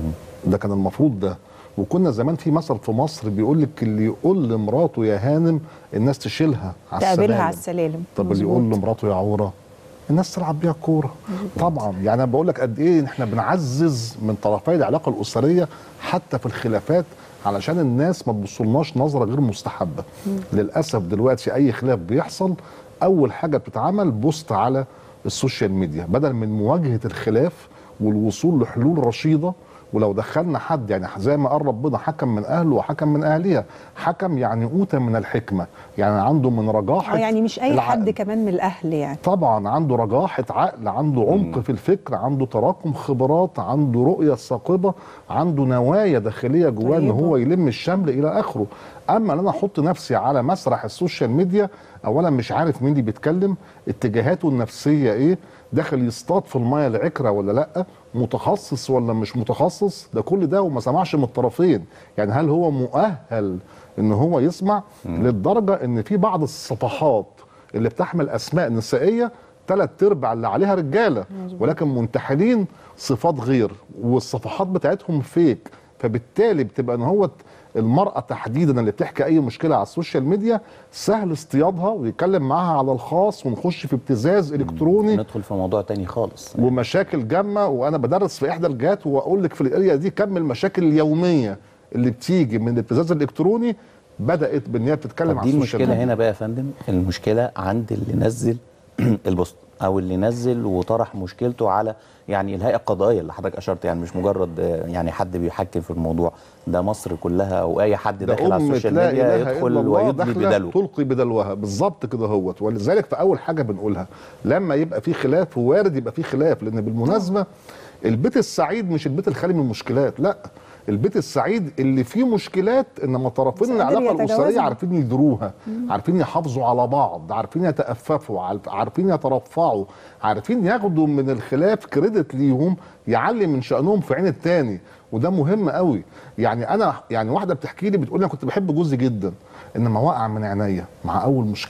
ده كان المفروض ده وكنا زمان في مثل في مصر بيقول لك اللي يقول لمراته يا هانم الناس تشيلها على تقابلها السلالم. على السلالم طب اللي يقول لمراته يا عوره الناس تلعب بيها الكوره طبعا يعني انا بقول لك قد ايه احنا بنعزز من طرفي العلاقه الاسريه حتى في الخلافات علشان الناس ما تبصلناش نظره غير مستحبه للاسف دلوقتي اي خلاف بيحصل اول حاجه بتتعمل بوست على السوشيال ميديا بدل من مواجهه الخلاف والوصول لحلول رشيده ولو دخلنا حد يعني زي ما قال ربنا حكم من اهله وحكم من اهلها حكم يعني اوتى من الحكمه يعني عنده من رجاحه اه يعني مش اي العقل. حد كمان من الاهل يعني طبعا عنده رجاحة عقل عنده عمق في الفكر عنده تراكم خبرات عنده رؤية ثاقبة عنده نوايا داخلية جواه ان طيبة. هو يلم الشمل الى اخره اما ان انا احط نفسي على مسرح السوشيال ميديا اولا مش عارف مين اللي بيتكلم اتجاهاته النفسية ايه داخل يصطاد في المية العكرة ولا لا متخصص ولا مش متخصص ده كل ده وما سمعش من الطرفين يعني هل هو مؤهل ان هو يسمع للدرجة ان في بعض الصفحات اللي بتحمل اسماء نسائيه ثلاث ارباع اللي عليها رجاله ولكن منتحلين صفات غير والصفحات بتاعتهم فيك فبالتالي بتبقى ان هو المراه تحديدا اللي بتحكي اي مشكله على السوشيال ميديا سهل اصطيادها ويتكلم معاها على الخاص ونخش في ابتزاز الكتروني ندخل في موضوع تاني خالص ومشاكل جامه وانا بدرس في احدى الجهات واقول لك في الاريا دي كم المشاكل اليوميه اللي بتيجي من الابتزاز الالكتروني بدات بان هي بتتكلم طب على دي السوشيال المشكله ميديا هنا بقى يا فندم المشكله عند اللي نزل البوست او اللي نزل وطرح مشكلته على يعني الهيئه القضائيه اللي حضرتك اشرت يعني مش مجرد آه، يعني حد بيحكم في الموضوع ده مصر كلها او اي حد ده داخل على أم السوشيال لا ميديا إله إلا يدخل الله ويدلي داخلة بدلو تلقي بدلوها بالظبط كده هوت ولذلك في اول حاجه بنقولها لما يبقى في خلاف وارد يبقى في خلاف لان بالمناسبه البيت السعيد مش البيت الخالي من المشكلات لا البيت السعيد اللي فيه مشكلات انما طرفين بس قادر العلاقه الاسريه يتجاوزها. عارفين يدروها عارفين يحافظوا على بعض عارفين يتأففوا عارف- عارفين يترفعوا عارفين ياخدوا من الخلاف كريدت ليهم يعلي من شأنهم في عين التاني وده مهم قوي يعني انا يعني واحده بتحكي لي بتقول لي انا كنت بحب جوزي جدا انما وقع من عينيا مع اول مشكله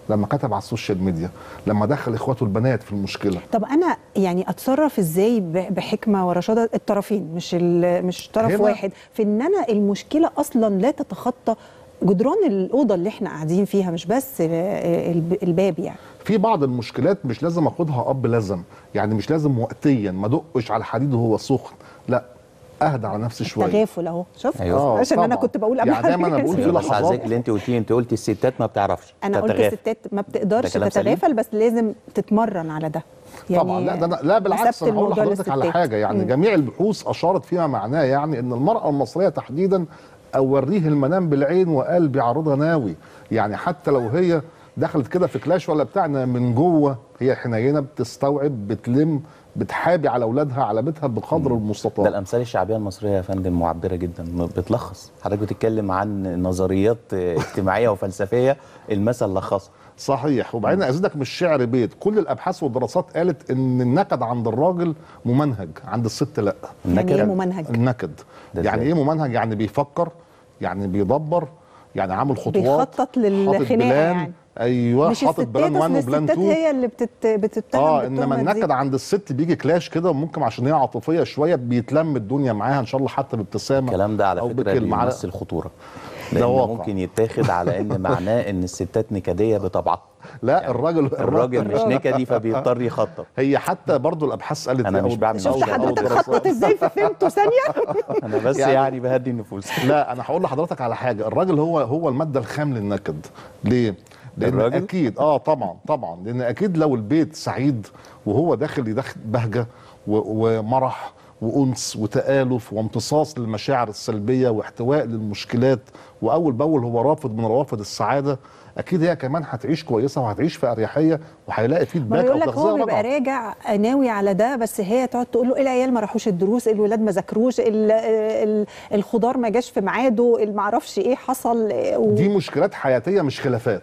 لما كتب على السوشيال ميديا لما دخل اخواته البنات في المشكله طب انا يعني اتصرف ازاي ب- بحكمه ورشاده الطرفين مش ال- مش طرف هنا- واحد في ان انا المشكله اصلا لا تتخطى جدران الاوضه اللي احنا قاعدين فيها مش بس آه، الب- الباب يعني في بعض المشكلات مش لازم اخدها اب لازم يعني مش لازم وقتيا ما دقش على الحديد وهو سخن لا اهدى على نفسي شويه تغافل اهو شوف أيوة. عشان انا طبعاً. كنت بقول قبل يعني دايما حضرتك. انا بقول في أيوة، بس لحظات عايزاك اللي انت قلتيه انت قلتي الستات ما بتعرفش انا قلت تتغافل. الستات ما ده بتقدرش كلام سليم؟ تتغافل بس لازم تتمرن على ده طبعا لا ده أنا لا بالعكس نسبت انا هقول الموضوع لحضرتك على للستات. حاجه يعني مم. جميع البحوث اشارت فيما معناه يعني ان المراه المصريه تحديدا اوريه المنام بالعين وقلبي عارضها ناوي يعني حتى لو هي دخلت كده في كلاش ولا بتاع إنها من جوه هي حنينه بتستوعب بتلم بتحابي على اولادها على بيتها بقدر ده المستطاع الامثال الشعبيه المصريه يا فندم معبره جدا م- بتلخص حضرتك بتتكلم عن نظريات آه، اجتماعيه وفلسفيه المثل لخصها صحيح وبعدين ازيدك من الشعر بيت كل الابحاث والدراسات قالت ان النكد عند الراجل ممنهج عند الست لا يعني ايه ممنهج النكد ده يعني إزاي؟ ايه ممنهج يعني بيفكر يعني بيدبر يعني عامل خطوات بيخطط حاطط للخناقه بلان يعني ايوه مش حاطط الستات بلان 1 اصل وبلان الستات 2 هي اللي بتت... بتتهم اه بالتهمة انما دي. النكد عند الست بيجي كلاش كده وممكن عشان هي عاطفيه شويه بيتلم الدنيا معاها ان شاء الله حتى بابتسامه الكلام ده على أو فكره بكلمة على- بيمثل خطوره ده لان واقع. ممكن يتاخد على ان معناه ان الستات نكديه بطبعها لا الراجل الراجل مش نكدي فبيضطر يخطط هي حتى برضو الابحاث قالت أنا إيه مش أو- بعمل أو- شفت أو حضرتك دراسات. خطط ازاي ففهمته ثانيه انا بس يعني- يعني, بهدي النفوس لا انا هقول لحضرتك على حاجه الراجل هو هو الماده الخام للنكد ليه لان الراجل؟ اكيد اه طبعا طبعا لان اكيد لو البيت سعيد وهو داخل يدخل بهجه و- ومرح وانس وتالف وامتصاص للمشاعر السلبيه واحتواء للمشكلات واول باول هو رافض من روافد السعاده اكيد هي كمان هتعيش كويسه وهتعيش في اريحيه وهيلاقي ما فيدباك بيقول او لك هو تغذيه بيبقى رجعه راجع ناوي على ده بس هي تقعد تقول له العيال ما راحوش الدروس الولاد ما ذاكروش ال- ال- الخضار ما جاش في ميعاده ما اعرفش ايه حصل و- دي مشكلات حياتيه مش خلافات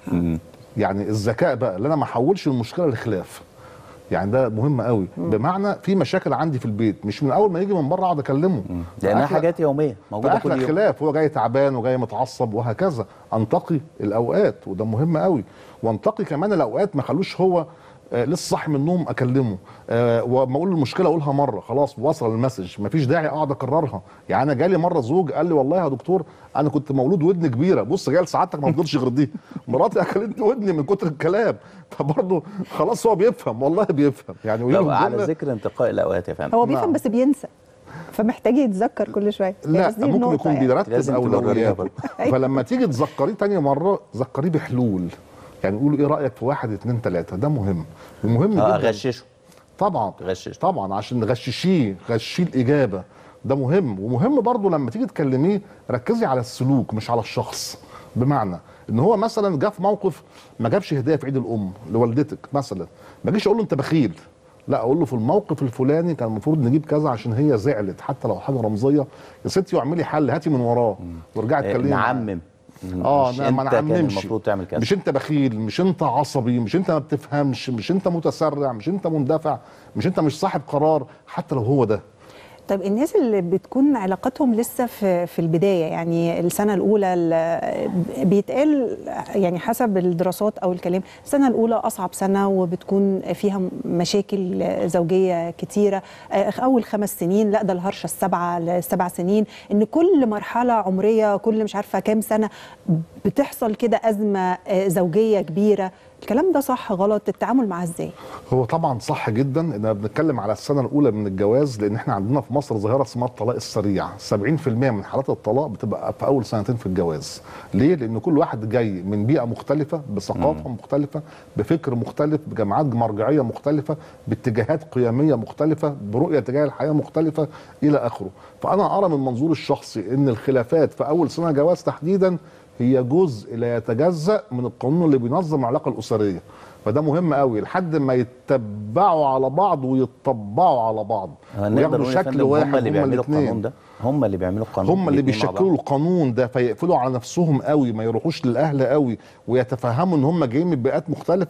يعني الذكاء بقى اللي انا ما احولش المشكله لخلاف يعني ده مهم قوي بمعنى في مشاكل عندي في البيت مش من اول ما يجي من بره اقعد اكلمه لانها فأخلق- حاجات يوميه موجوده فاخلق كل يوم خلاف هو جاي تعبان وجاي متعصب وهكذا انتقي الاوقات وده مهم قوي وانتقي كمان الاوقات ما خلوش هو آه لسه صاحي من النوم اكلمه آه وما اقول المشكله اقولها مره خلاص وصل المسج مفيش داعي اقعد اكررها يعني انا جالي مره زوج قال لي والله يا دكتور انا كنت مولود ودن كبيره بص جاي لسعادتك ما فضلش غير دي مراتي اكلتني ودني من كتر الكلام فبرضه خلاص هو بيفهم والله بيفهم يعني ويجي لو على الجملة- ذكر انتقاء الاوقات يا فندم هو بيفهم نعم. بس بينسى فمحتاج يتذكر كل شويه لا بس دي ممكن النقطة يكون يعني. بيرتب لازم تبرريها اولوياته برضه. فلما تيجي تذكريه تاني مره ذكريه بحلول يعني قولوا ايه رايك في واحد اتنين تلاته ده مهم ومهم اه جدا غششه طبعا غشش. طبعا عشان غششيه غشيه الاجابه ده مهم ومهم برضو لما تيجي تكلميه ركزي على السلوك مش على الشخص بمعنى ان هو مثلا جه في موقف ما جابش هديه في عيد الام لوالدتك مثلا ما اجيش اقول له انت بخيل لا اقول له في الموقف الفلاني كان المفروض نجيب كذا عشان هي زعلت حتى لو حاجه رمزيه يا ستي واعملي حل هاتي من وراه وارجعي آه، اتكلمي معاه. نعمم اه مش لا ما انت كان نعممش المفروض تعمل كذا مش انت بخيل مش انت عصبي مش انت ما بتفهمش مش انت متسرع مش انت مندفع مش انت مش صاحب قرار حتى لو هو ده طيب الناس اللي بتكون علاقتهم لسه في في البدايه يعني السنه الاولى ال- بيتقال يعني حسب الدراسات او الكلام السنه الاولى اصعب سنه وبتكون فيها مشاكل زوجيه كتيره اول خمس سنين لا ده الهرشه السبعه السبع سنين ان كل مرحله عمريه كل مش عارفه كام سنه بتحصل كده ازمه زوجيه كبيره الكلام ده صح غلط التعامل معاه ازاي هو طبعا صح جدا ان بنتكلم على السنه الاولى من الجواز لان احنا عندنا في مصر ظاهره اسمها الطلاق السريع 70% من حالات الطلاق بتبقى في اول سنتين في الجواز ليه لان كل واحد جاي من بيئه مختلفه بثقافه مختلفه بفكر مختلف بجامعات مرجعيه مختلفه باتجاهات قيميه مختلفه برؤيه تجاه الحياه مختلفه الى اخره فانا ارى من منظور الشخصي ان الخلافات في اول سنه جواز تحديدا هي جزء لا يتجزا من القانون اللي بينظم العلاقه الاسريه فده مهم قوي لحد ما يتبعوا على بعض ويطبقوا على بعض نقدر وياخدوا نقول يا شكل فندم واحد هم اللي بيعملوا الاتنين. القانون ده هم اللي بيعملوا القانون هم اللي الاتنين مع بيشكلوا بعض. القانون ده فيقفلوا على نفسهم قوي ما يروحوش للاهل قوي ويتفهموا ان هم جايين من بيئات مختلفه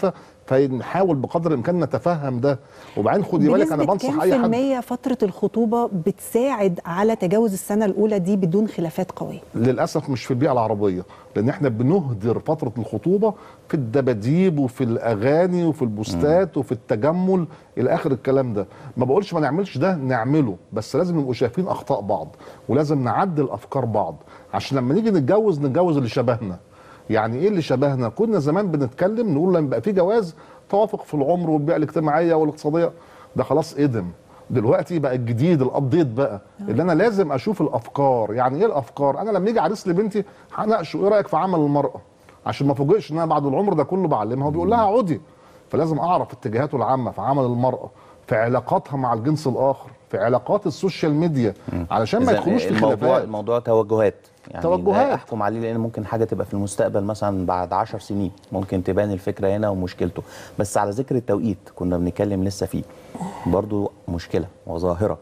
فنحاول بقدر الامكان نتفهم ده وبعدين خدي بالك انا بنسبة بنصح كام اي في حد المية فترة الخطوبة بتساعد على تجاوز السنة الأولى دي بدون خلافات قوية للاسف مش في البيئه العربيه لان احنا بنهدر فتره الخطوبه في الدباديب وفي الاغاني وفي البوستات وفي التجمل الى اخر الكلام ده ما بقولش ما نعملش ده نعمله بس لازم نبقوا شايفين اخطاء بعض ولازم نعدل افكار بعض عشان لما نيجي نتجوز نتجوز اللي شبهنا يعني ايه اللي شبهنا كنا زمان بنتكلم نقول لما يبقى في جواز توافق في العمر والبيئه الاجتماعيه والاقتصاديه ده خلاص ادم دلوقتي بقى الجديد الابديت بقى اللي انا لازم اشوف الافكار يعني ايه الافكار انا لما يجي عريس لبنتي هناقشه ايه رايك في عمل المراه عشان ما فوجئش ان انا بعد العمر ده كله بعلمها وبيقول لها عودي فلازم اعرف اتجاهاته العامه في عمل المراه في علاقاتها مع الجنس الاخر في علاقات السوشيال ميديا علشان ما إذا يدخلوش في الموضوع خلافات الموضوع توجهات يعني توجهات. لا احكم عليه لان ممكن حاجه تبقى في المستقبل مثلا بعد عشر سنين ممكن تبان الفكره هنا ومشكلته بس على ذكر التوقيت كنا بنتكلم لسه فيه برضو مشكله وظاهره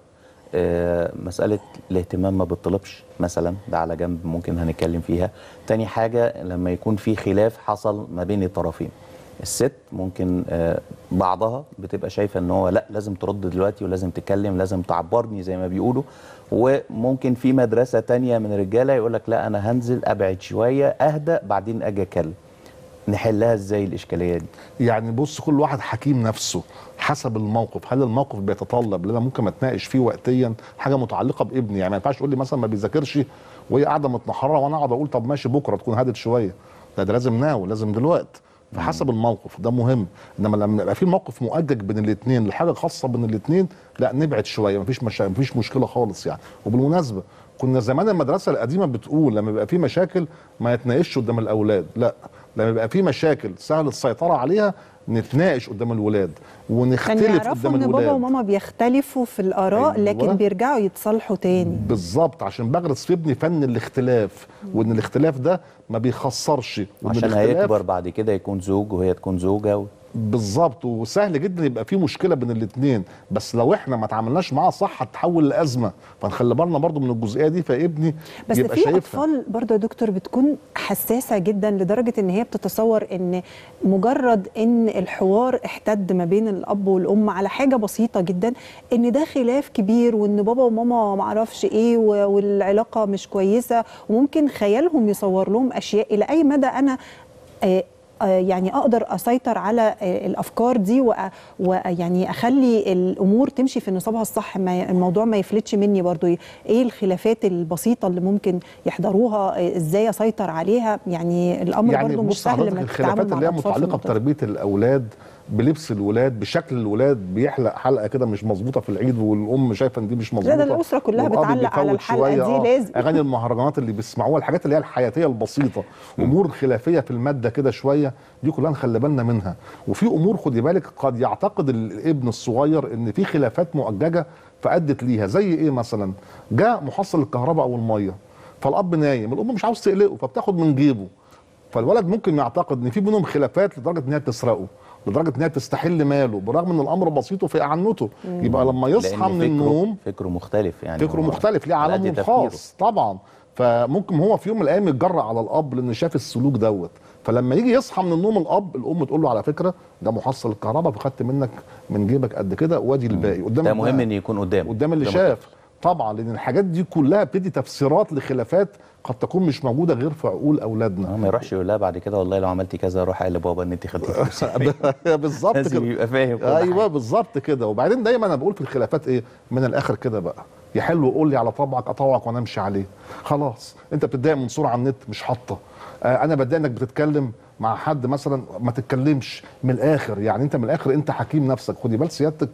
آه، مسألة الاهتمام ما بتطلبش مثلا ده على جنب ممكن هنتكلم فيها تاني حاجة لما يكون في خلاف حصل ما بين الطرفين الست ممكن آه، بعضها بتبقى شايفة ان هو لا لازم ترد دلوقتي ولازم تتكلم لازم تعبرني زي ما بيقولوا وممكن في مدرسة تانية من الرجالة يقول لك لا انا هنزل ابعد شوية اهدى بعدين اجي اتكلم نحلها ازاي الاشكالية دي يعني بص كل واحد حكيم نفسه حسب الموقف هل الموقف بيتطلب اللي انا ممكن اتناقش فيه وقتيا حاجه متعلقه بابني يعني ما ينفعش تقول لي مثلا ما بيذاكرش وهي قاعده متنحره وانا اقعد اقول طب ماشي بكره تكون هدت شويه لا ده لازم ناو لازم دلوقتي فحسب الموقف ده مهم انما لما يبقى في موقف مؤجج بين الاثنين لحاجه خاصه بين الاثنين لا نبعد شويه مفيش مشا... مفيش مشكله خالص يعني وبالمناسبه كنا زمان المدرسه القديمه بتقول لما يبقى في مشاكل ما يتناقش قدام الاولاد لا لما يبقى في مشاكل سهل السيطره عليها نتناقش قدام الولاد كان ونختلف يعرفوا قدام ان بابا الولاد وماما بيختلفوا في الآراء أيوة. لكن بيرجعوا يتصالحوا تاني بالظبط عشان بغرس في ابني فن الاختلاف وان الاختلاف ده ما بيخسرش وان عشان الاختلاف هيكبر بعد كده يكون زوج وهي تكون زوجة و... بالظبط وسهل جدا يبقى في مشكله بين الاثنين بس لو احنا ما تعاملناش معاها صح هتتحول لازمه فنخلي بالنا برضو من الجزئيه دي فابني بس يبقى في شايفها اطفال برضه يا دكتور بتكون حساسه جدا لدرجه ان هي بتتصور ان مجرد ان الحوار احتد ما بين الاب والام على حاجه بسيطه جدا ان ده خلاف كبير وان بابا وماما ما اعرفش ايه و- والعلاقه مش كويسه وممكن خيالهم يصور لهم اشياء الى اي مدى انا آه، آه، يعني اقدر اسيطر على آه، الافكار دي ويعني اخلي الامور تمشي في نصابها الصح ما ي- الموضوع ما يفلتش مني برضو ايه الخلافات البسيطه اللي ممكن يحضروها آه، ازاي اسيطر عليها يعني الامر يعني برضو مش بص سهل حضرتك لما الخلافات تتعامل مع اللي هي الأطفال في متعلقه المنطقة. بتربيه الاولاد بلبس الولاد بشكل الولاد بيحلق حلقه كده مش مظبوطه في العيد والام شايفه ان دي مش مظبوطه ده الأسرة كلها والأب بتعلق على بيفوت الحلقة شوية، دي آه. لازم. اغاني المهرجانات اللي بيسمعوها الحاجات اللي هي الحياتيه البسيطه امور خلافيه في الماده كده شويه دي كلها نخلي بالنا منها وفي امور خدي بالك قد يعتقد الابن الصغير ان في خلافات مؤججه فادت ليها زي ايه مثلا جاء محصل الكهرباء او الميه فالاب نايم الام مش عاوز تقلقه فبتاخد من جيبه فالولد ممكن يعتقد ان في بينهم خلافات لدرجه ان هي تسرقه لدرجه ان هي تستحل ماله برغم ان الامر بسيط وفي اعنته يبقى لما يصحى لأن من فكره- النوم فكره مختلف يعني فكره هو مختلف ليه على قد عالمه تفكيره. الخاص طبعا فممكن هو في يوم من الايام يتجرأ على الاب لان شاف السلوك دوت فلما يجي يصحى من النوم الاب الام تقول له على فكره ده محصل الكهرباء فخدت منك من جيبك قد كده وادي الباقي قدام ده ابنها. مهم ان يكون قدام قدام اللي شاف طبعا لان الحاجات دي كلها بتدي تفسيرات لخلافات قد تكون مش موجوده غير في عقول اولادنا آه، ما يروحش يقول لها بعد كده والله لو عملتي كذا روح قال لبابا ان انت خدتي فلوس بالظبط لازم كده يبقى فاهم كل ايوه حاجة. بالظبط كده وبعدين دايما انا بقول في الخلافات ايه من الاخر كده بقى يحل وقول لي على طبعك اطوعك وانا امشي عليه خلاص انت بتتضايق من صوره على النت مش حاطه آه انا بتضايق انك بتتكلم مع حد مثلا ما تتكلمش من الاخر يعني انت من الاخر انت حكيم نفسك خدي بال سيادتك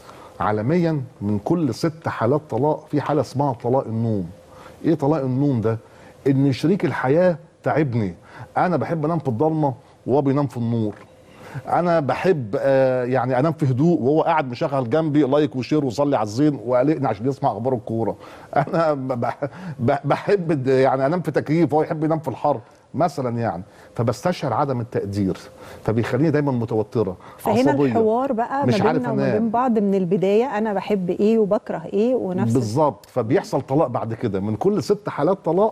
عالميا من كل ست حالات طلاق في حاله اسمها طلاق النوم ايه طلاق النوم ده ان شريك الحياه تعبني انا بحب انام في الضلمه وهو بينام في النور انا بحب آه يعني انام في هدوء وهو قاعد مشغل جنبي لايك وشير وصلي على الزين وقلقني عشان يسمع اخبار الكوره انا ب- ب- بحب الد- يعني انام في تكييف وهو يحب ينام في الحر مثلا يعني فبستشعر عدم التقدير فبيخليني دايما متوتره فهنا عصبيه الحوار بقى مش ما عارف بيننا وما أنام. بين بعض من البدايه انا بحب ايه وبكره ايه ونفس بالظبط فبيحصل طلاق بعد كده من كل ست حالات طلاق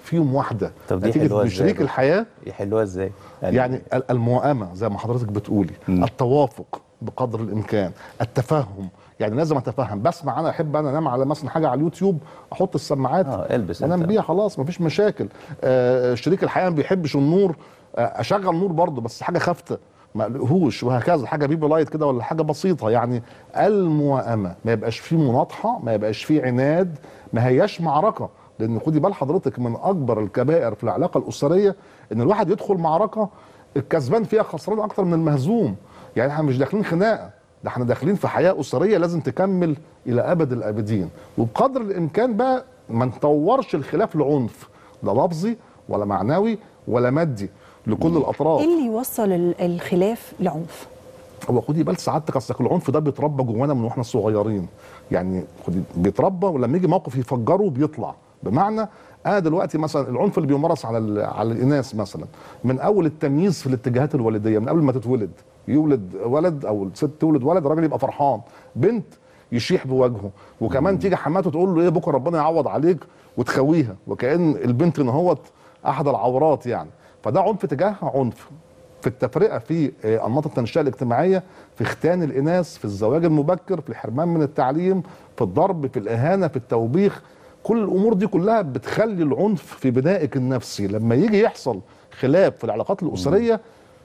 فيهم واحده طب دي نتيجه حلوة إن إزاي شريك بقى؟ الحياه يحلوها ازاي يعني ال- الموائمه زي ما حضرتك بتقولي مم. التوافق بقدر الامكان التفهم يعني لازم اتفهم بسمع انا احب انا انام على مثلا حاجه على اليوتيوب احط السماعات اه البس وانام انت. بيها خلاص مفيش مشاكل آه شريك الحياه ما بيحبش النور آه اشغل نور برضه بس حاجه خافته ما اقلقهوش وهكذا حاجه بيبي لايت كده ولا حاجه بسيطه يعني الموائمه ما يبقاش فيه مناطحه ما يبقاش فيه عناد ما هياش معركه لان خدي بال حضرتك من اكبر الكبائر في العلاقه الاسريه ان الواحد يدخل معركه الكسبان فيها خسران اكتر من المهزوم يعني احنا مش داخلين خناقه ده احنا داخلين في حياه اسريه لازم تكمل الى ابد الابدين وبقدر الامكان بقى ما نطورش الخلاف لعنف لا لفظي ولا معنوي ولا مادي لكل الاطراف ايه اللي يوصل ال- الخلاف لعنف هو خدي بال سعادتك اصلك العنف ده بيتربى جوانا من واحنا صغيرين يعني خدي بيتربى ولما يجي موقف يفجره بيطلع بمعنى انا دلوقتي مثلا العنف اللي بيمارس على ال- على الاناث مثلا من اول التمييز في الاتجاهات الوالديه من قبل ما تتولد يولد ولد او الست تولد ولد الراجل يبقى فرحان بنت يشيح بوجهه وكمان تيجي حماته تقول له ايه بكره ربنا يعوض عليك وتخويها وكأن البنت ان هوت احد العورات يعني فده عنف تجاهها عنف في التفرقه في آه، انماط التنشئه الاجتماعيه في ختان الاناث في الزواج المبكر في الحرمان من التعليم في الضرب في الاهانه في التوبيخ كل الامور دي كلها بتخلي العنف في بنائك النفسي لما يجي يحصل خلاف في العلاقات الاسريه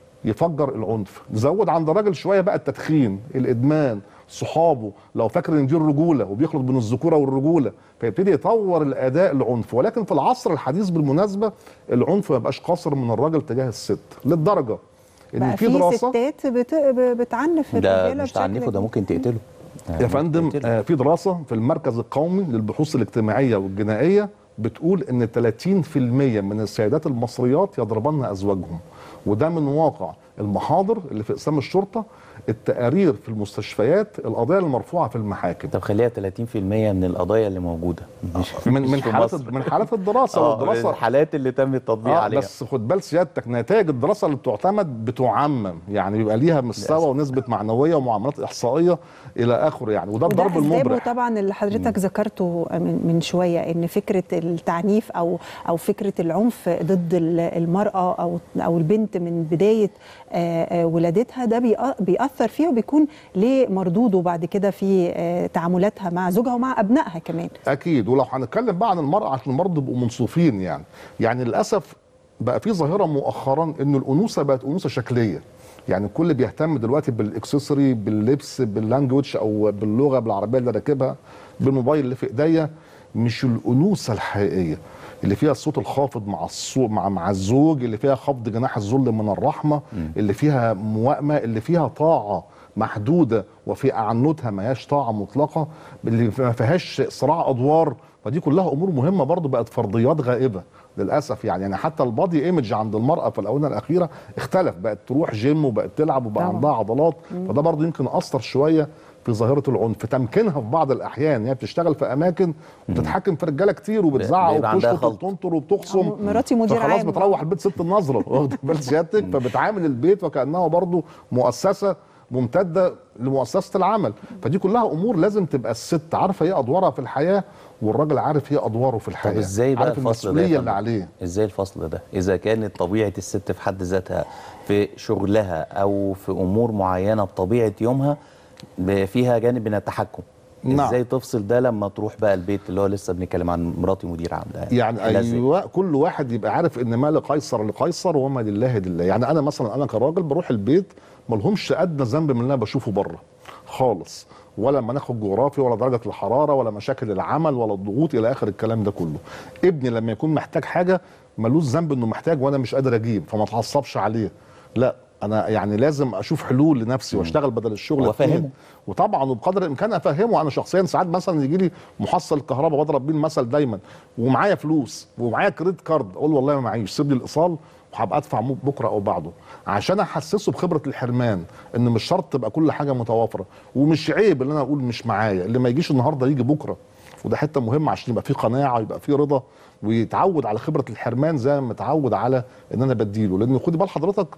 يفجر العنف نزود عند الراجل شويه بقى التدخين الادمان صحابه لو فاكر ان دي الرجوله وبيخلط بين الذكوره والرجوله فيبتدي يطور الاداء العنف ولكن في العصر الحديث بالمناسبه العنف ما بقاش قاصر من الراجل تجاه الست للدرجه ان بقى في في دراسه ستات بت... ب- بتعنف ده الرجاله مش بشكل تعنفه ده ممكن تقتله يعني يا فندم ممكن تقتله. آه في دراسه في المركز القومي للبحوث الاجتماعيه والجنائيه بتقول ان 30% من السيدات المصريات يضربن ازواجهم وده من واقع المحاضر اللي في اقسام الشرطه التقارير في المستشفيات القضايا المرفوعه في المحاكم طب خليها 30% من القضايا اللي موجوده مش من مش من في حالات مصر. من حالات الدراسه اه والدراسه الحالات اللي تم التطبيق آه عليها بس خد بال سيادتك نتائج الدراسه اللي بتعتمد بتعمم يعني بيبقى ليها مستوى ونسبه معنويه ومعاملات احصائيه الى اخره يعني وده وده الضرب أسبابه المبرح طبعا اللي حضرتك ذكرته من, من شويه ان فكره التعنيف او او فكره العنف ضد ال- المراه او او البنت من بدايه آه، آه، ولادتها ده بيأ- بيأثر فيها وبيكون ليه مردوده بعد كده في آه، تعاملاتها مع زوجها ومع ابنائها كمان اكيد ولو هنتكلم بقى عن المراه عشان برضه يبقوا منصفين يعني يعني للاسف بقى في ظاهره مؤخرا ان الانوثه بقت انوثه شكليه يعني الكل بيهتم دلوقتي بالاكسسوري باللبس باللانجوج او باللغه بالعربيه اللي راكبها بالموبايل اللي في ايديا مش الانوثه الحقيقيه اللي فيها الصوت الخافض مع الصوت مع مع الزوج اللي فيها خفض جناح الذل من الرحمه اللي فيها موائمه اللي فيها طاعه محدوده وفي اعنتها ما هياش طاعه مطلقه اللي ما فيهاش صراع ادوار فدي كلها امور مهمه برضو بقت فرضيات غائبه للاسف يعني يعني حتى البادي ايمج عند المراه في الاونه الاخيره اختلف بقت تروح جيم وبقت تلعب وبقى طبعا. عندها عضلات فده برضو يمكن اثر شويه في ظاهره العنف تمكينها في بعض الاحيان هي بتشتغل في اماكن وبتتحكم في رجاله كتير وبتزعق بيبقى عندها وبتشخط خلط. وبتنطر وبتخصم مراتي مدير فخلاص عام. بتروح البيت ست النظره واخد بال سيادتك فبتعامل البيت وكانه برضو مؤسسه ممتده لمؤسسه العمل فدي كلها امور لازم تبقى الست عارفه ايه ادوارها في الحياه والراجل عارف ايه ادواره في الحياه طب ازاي بقى عارف الفصل ده يا المسؤوليه فندم؟ اللي عليه ازاي الفصل ده اذا كانت طبيعه الست في حد ذاتها في شغلها او في امور معينه بطبيعه يومها ب- فيها جانب من التحكم نعم. ازاي تفصل ده لما تروح بقى البيت اللي هو لسه بنتكلم عن مراتي مدير عام ده يعني لا إزاي؟ ايوه كل واحد يبقى عارف ان ما لقيصر لقيصر وما لله لله يعني انا مثلا انا كراجل بروح البيت ما لهمش ادنى ذنب من اللي انا بشوفه بره خالص ولا مناخ الجغرافي ولا درجه الحراره ولا مشاكل العمل ولا الضغوط الى اخر الكلام ده كله ابني لما يكون محتاج حاجه ملوش ذنب انه محتاج وانا مش قادر اجيب فما اتعصبش عليه لا انا يعني لازم اشوف حلول لنفسي واشتغل بدل الشغل وأفهمه. اتنين. وطبعا وبقدر الامكان افهمه انا شخصيا ساعات مثلا يجي لي محصل كهرباء بضرب بيه المثل دايما ومعايا فلوس ومعايا كريدت كارد اقول له والله ما معيش سيب لي الايصال وهبقى ادفع مو- بكره او بعده عشان احسسه بخبره الحرمان ان مش شرط تبقى كل حاجه متوافره ومش عيب ان انا اقول مش معايا اللي ما يجيش النهارده يجي بكره وده حته مهمه عشان يبقى في قناعه ويبقى في رضا ويتعود على خبره الحرمان زي ما متعود على ان انا بديله لان خدي بال حضرتك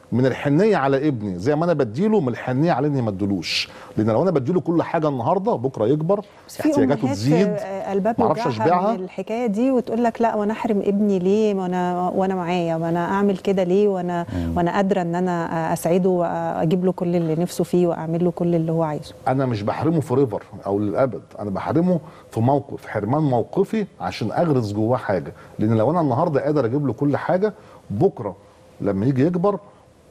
من الحنيه على ابني زي ما انا بديله من الحنيه على اني ما اديلوش لان لو انا بديله كل حاجه النهارده بكره يكبر بس في احتياجاته امهات تزيد آه، قلبها معرفش بيوجعها اشبعها من الحكايه دي وتقول لك لا وانا احرم ابني ليه وانا وانا معايا وانا اعمل كده ليه وانا وانا قادره ان انا اسعده واجيب له كل اللي نفسه فيه واعمل له كل اللي هو عايزه انا مش بحرمه في ريفر او للابد انا بحرمه في موقف حرمان موقفي عشان اغرس جواه حاجه لان لو انا النهارده قادر اجيب له كل حاجه بكره لما يجي يكبر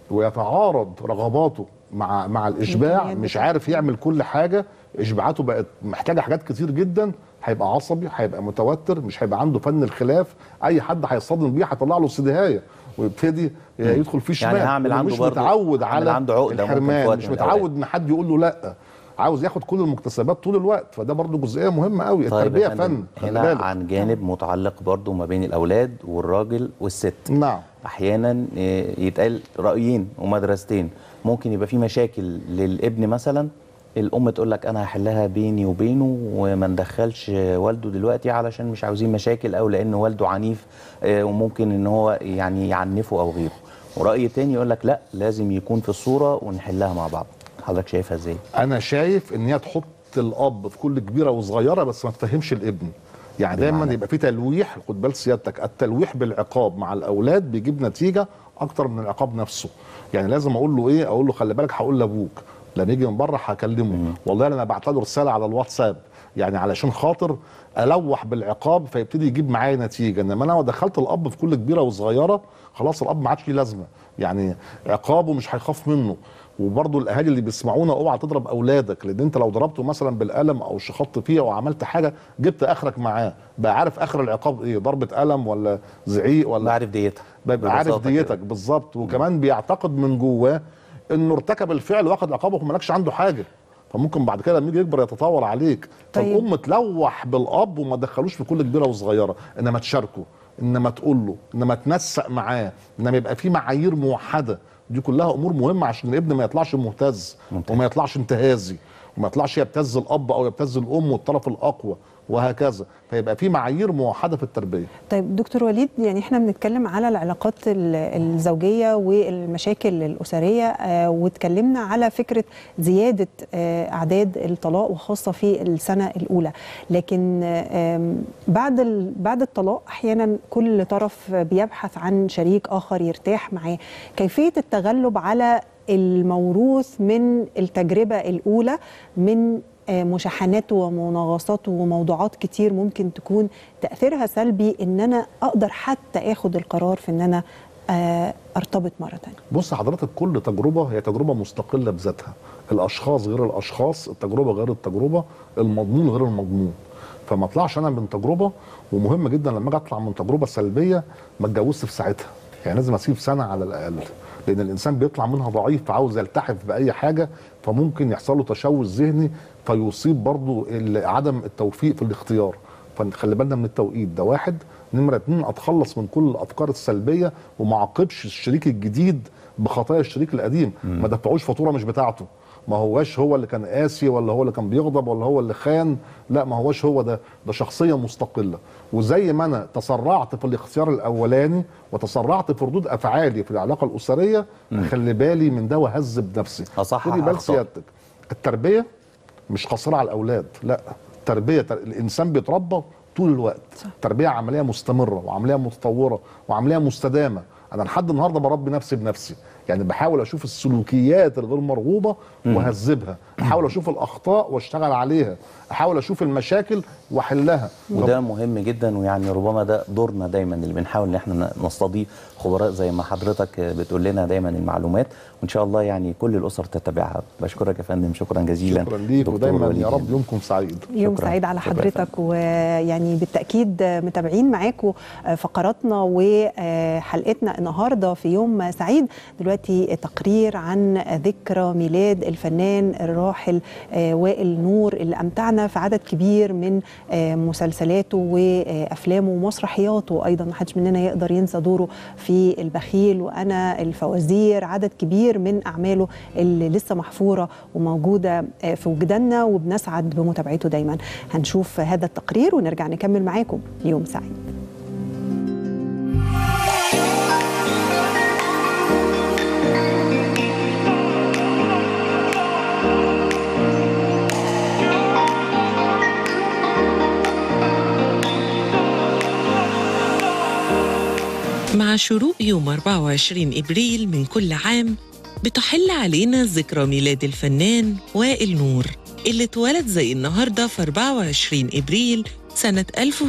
ويتعارض رغباته مع مع الاشباع الإمكانيات مش بتاعته. عارف يعمل كل حاجه اشباعاته بقت محتاجه حاجات كتير جدا هيبقى عصبي هيبقى متوتر مش هيبقى عنده فن الخلاف اي حد هيصطدم بيه هيطلع له سدهايه ويبتدي يدخل فيه شمال يعني هعمل لأنه عنده مش برضه- متعود هعمل على عنده عقدة ممكن في الحرمان وقت مش من الأوقات. متعود ان حد يقول له لا عاوز ياخد كل المكتسبات طول الوقت فده برضو جزئيه مهمه قوي طيب يا التربيه فندم، فن خلي هنا بالك عن جانب متعلق برضو ما بين الاولاد والراجل والست نعم احيانا إيه، يتقال رايين ومدرستين ممكن يبقى في مشاكل للابن مثلا الام تقول لك انا هحلها بيني وبينه وما ندخلش والده دلوقتي علشان مش عاوزين مشاكل او لان والده عنيف آه، وممكن ان هو يعني يعنفه او غيره وراي تاني يقول لك لا لازم يكون في الصوره ونحلها مع بعض حضرتك شايفها ازاي انا شايف ان هي تحط الاب في كل كبيره وصغيره بس ما تفهمش الابن يعني دايما بمعنى؟ يبقى في تلويح خد بال سيادتك التلويح بالعقاب مع الاولاد بيجيب نتيجه اكتر من العقاب نفسه يعني لازم اقول له ايه اقول له خلي بالك هقول لابوك لما يجي من بره هكلمه والله انا بعت له رساله على الواتساب يعني علشان خاطر الوح بالعقاب فيبتدي يجيب معايا نتيجه انما انا لو دخلت الاب في كل كبيره وصغيره خلاص الاب ما عادش ليه لازمه يعني عقابه مش هيخاف منه وبرضه الاهالي اللي بيسمعونا اوعى تضرب اولادك لان انت لو ضربته مثلا بالقلم او شخطت فيه او عملت حاجه جبت اخرك معاه بقى عارف اخر العقاب ايه ضربه قلم ولا زعيق ولا بعرف ديتها بيبقى عارف ببساطة ديتك كده. بالظبط وكمان بيعتقد من جواه انه ارتكب الفعل واخد عقابه ومالكش عنده حاجه فممكن بعد كده لما يجي يكبر يتطور عليك طيب. فالام تلوح بالاب وما تدخلوش في كل كبيره وصغيره انما تشاركه انما تقول له انما تنسق معاه انما يبقى في معايير موحده دي كلها امور مهمه عشان الابن ما يطلعش مهتز ممتاز. وما يطلعش انتهازي وما يطلعش يبتز الاب او يبتز الام والطرف الاقوى وهكذا فيبقى في معايير موحده في التربيه طيب دكتور وليد يعني احنا بنتكلم على العلاقات ال- الزوجيه والمشاكل الاسريه آه، واتكلمنا على فكره زياده آه، اعداد الطلاق وخاصه في السنه الاولى لكن آه، آم، بعد ال- بعد الطلاق احيانا كل طرف بيبحث عن شريك اخر يرتاح معاه كيفيه التغلب على الموروث من التجربه الاولى من آه، مشاحنات ومناغصات وموضوعات كتير ممكن تكون تاثيرها سلبي ان انا اقدر حتى اخد القرار في ان انا آه، ارتبط مره تانية بص حضرتك كل تجربه هي تجربه مستقله بذاتها الاشخاص غير الاشخاص التجربه غير التجربه المضمون غير المضمون فما اطلعش انا من تجربه ومهم جدا لما اجي اطلع من تجربه سلبيه ما اتجوزش في ساعتها يعني لازم اسيب سنه على الاقل لان الانسان بيطلع منها ضعيف فعاوز يلتحف باي حاجه فممكن يحصل له تشوش ذهني فيصيب برضه ال- عدم التوفيق في الاختيار فنخلي بالنا من التوقيت ده واحد نمرة اتنين اتخلص من كل الافكار السلبيه وما اعاقبش الشريك الجديد بخطايا الشريك القديم ما دفعوش فاتوره مش بتاعته ما هواش هو اللي كان قاسي ولا هو اللي كان بيغضب ولا هو اللي خان لا ما هواش هو ده ده شخصيه مستقله وزي ما انا تسرعت في الاختيار الاولاني وتسرعت في ردود افعالي في العلاقه الاسريه خلي بالي من ده وهذب نفسي أصحح خدي بال أخطاء. سيادتك التربيه مش قصيره على الاولاد لا التربيه تر... الانسان بيتربى طول الوقت تربيه عمليه مستمره وعمليه متطوره وعمليه مستدامه انا لحد النهارده بربي نفسي بنفسي يعني بحاول اشوف السلوكيات الغير مرغوبه واهذبها احاول اشوف الاخطاء واشتغل عليها احاول اشوف المشاكل واحلها وده مهم جدا ويعني ربما ده دورنا دايما اللي بنحاول ان احنا نستضيف خبراء زي ما حضرتك بتقول لنا دايما المعلومات وان شاء الله يعني كل الاسر تتبعها بشكرك يا فندم شكرا جزيلا شكرا ليك دكتور ودايما وليد يا رب جدا. يومكم سعيد يوم شكراً. سعيد على شكراً يا حضرتك ويعني بالتاكيد متابعين معاكم فقراتنا وحلقتنا النهارده في يوم سعيد دلوقتي تقرير عن ذكرى ميلاد الفنان الراحل آه، وائل نور اللي امتعنا في عدد كبير من آه، مسلسلاته وافلامه ومسرحياته ايضا ما حدش مننا يقدر ينسى دوره في البخيل وانا الفوازير عدد كبير من اعماله اللي لسه محفوره وموجوده آه، في وجداننا وبنسعد بمتابعته دايما هنشوف هذا التقرير ونرجع نكمل معاكم يوم سعيد شروق يوم 24 إبريل من كل عام بتحل علينا ذكرى ميلاد الفنان وائل نور اللي اتولد زي النهاردة في 24 إبريل سنة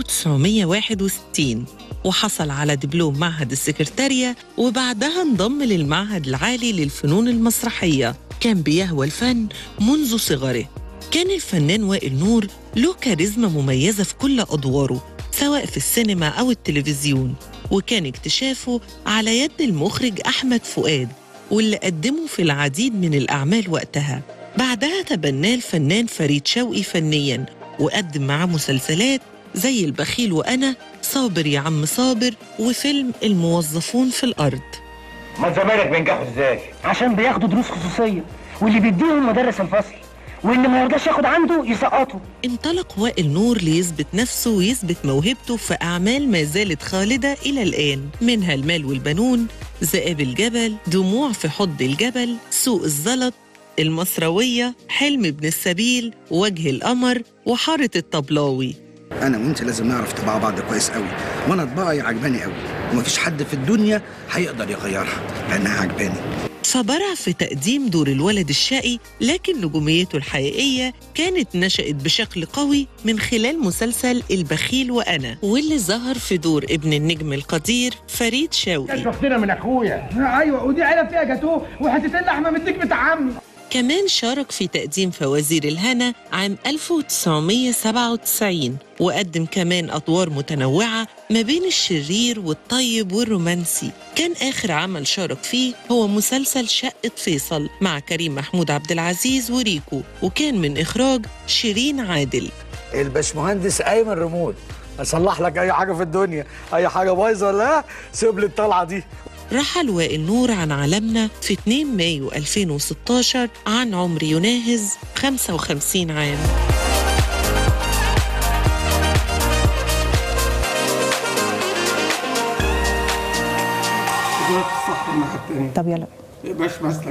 1961 وحصل على دبلوم معهد السكرتارية وبعدها انضم للمعهد العالي للفنون المسرحية كان بيهوى الفن منذ صغره كان الفنان وائل نور له كاريزما مميزة في كل أدواره سواء في السينما أو التلفزيون وكان اكتشافه على يد المخرج أحمد فؤاد واللي قدمه في العديد من الأعمال وقتها بعدها تبناه الفنان فريد شوقي فنياً وقدم معاه مسلسلات زي البخيل وأنا صابر يا عم صابر وفيلم الموظفون في الأرض ما زمايلك بينجحوا ازاي؟ عشان بياخدوا دروس خصوصية واللي بيديهم مدرس الفصل واللي ما يرضاش ياخد عنده يسقطه انطلق وائل نور ليثبت نفسه ويثبت موهبته في أعمال ما زالت خالدة إلى الآن منها المال والبنون ذئاب الجبل دموع في حض الجبل سوق الزلط المصروية حلم ابن السبيل وجه القمر وحارة الطبلاوي انا وانت لازم نعرف طباع بعض كويس قوي وانا طباعي عجباني قوي ومفيش حد في الدنيا هيقدر يغيرها لانها عجباني فبرع في تقديم دور الولد الشقي لكن نجوميته الحقيقية كانت نشأت بشكل قوي من خلال مسلسل البخيل وأنا واللي ظهر في دور ابن النجم القدير فريد شوقي شفتنا من اخويا ايوه ودي علب فيها جاتوه وحتتين لحمه من النجم بتاع عمي كمان شارك في تقديم فوازير الهنا عام 1997 وقدم كمان أدوار متنوعة ما بين الشرير والطيب والرومانسي كان آخر عمل شارك فيه هو مسلسل شقة فيصل مع كريم محمود عبد العزيز وريكو وكان من إخراج شيرين عادل الباشمهندس ايمن رمود اصلح لك اي حاجه في الدنيا اي حاجه بايظه ولا سيب لي الطلعه دي رحل وائل نور عن عالمنا في 2 مايو 2016 عن عمر يناهز 55 عام الصح الناحيه الثانيه طب يلا باش مسلك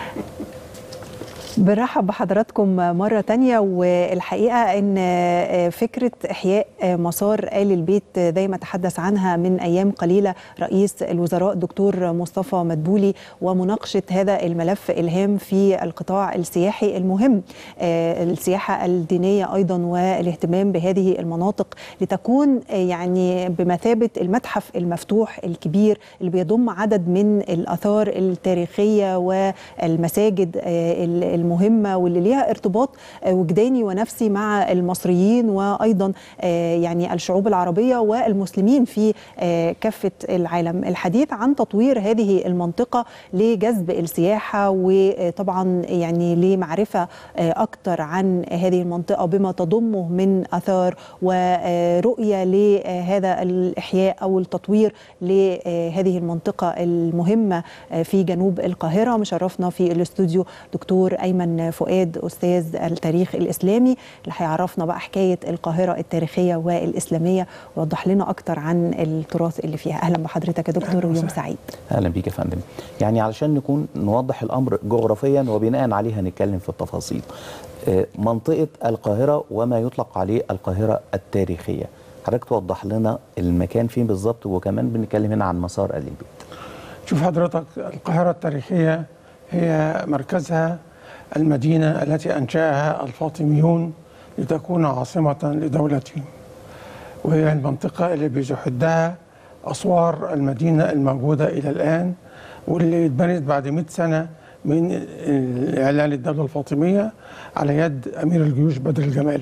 برحب بحضراتكم مرة تانية والحقيقة أن فكرة إحياء مسار آل البيت زي ما تحدث عنها من أيام قليلة رئيس الوزراء دكتور مصطفى مدبولي ومناقشة هذا الملف الهام في القطاع السياحي المهم السياحة الدينية أيضا والاهتمام بهذه المناطق لتكون يعني بمثابة المتحف المفتوح الكبير اللي بيضم عدد من الآثار التاريخية والمساجد المهمة واللي ليها ارتباط وجداني ونفسي مع المصريين وأيضا يعني الشعوب العربية والمسلمين في كافة العالم الحديث عن تطوير هذه المنطقة لجذب السياحة وطبعا يعني لمعرفة أكثر عن هذه المنطقة بما تضمه من أثار ورؤية لهذا الإحياء أو التطوير لهذه المنطقة المهمة في جنوب القاهرة مشرفنا في الاستوديو دكتور ايمن فؤاد استاذ التاريخ الاسلامي اللي هيعرفنا بقى حكايه القاهره التاريخيه والاسلاميه ويوضح لنا اكتر عن التراث اللي فيها اهلا بحضرتك يا دكتور ويوم سعيد اهلا بيك يا فندم يعني علشان نكون نوضح الامر جغرافيا وبناء عليه هنتكلم في التفاصيل آه، منطقه القاهره وما يطلق عليه القاهره التاريخيه حضرتك توضح لنا المكان فين بالظبط وكمان بنتكلم هنا عن مسار ال البيت شوف حضرتك القاهرة التاريخية هي مركزها المدينة التي أنشأها الفاطميون لتكون عاصمة لدولتهم وهي المنطقة اللي بيحدها أسوار المدينة الموجودة إلى الآن واللي اتبنت بعد 100 سنة من إعلان الدولة الفاطمية على يد أمير الجيوش بدر الجمالي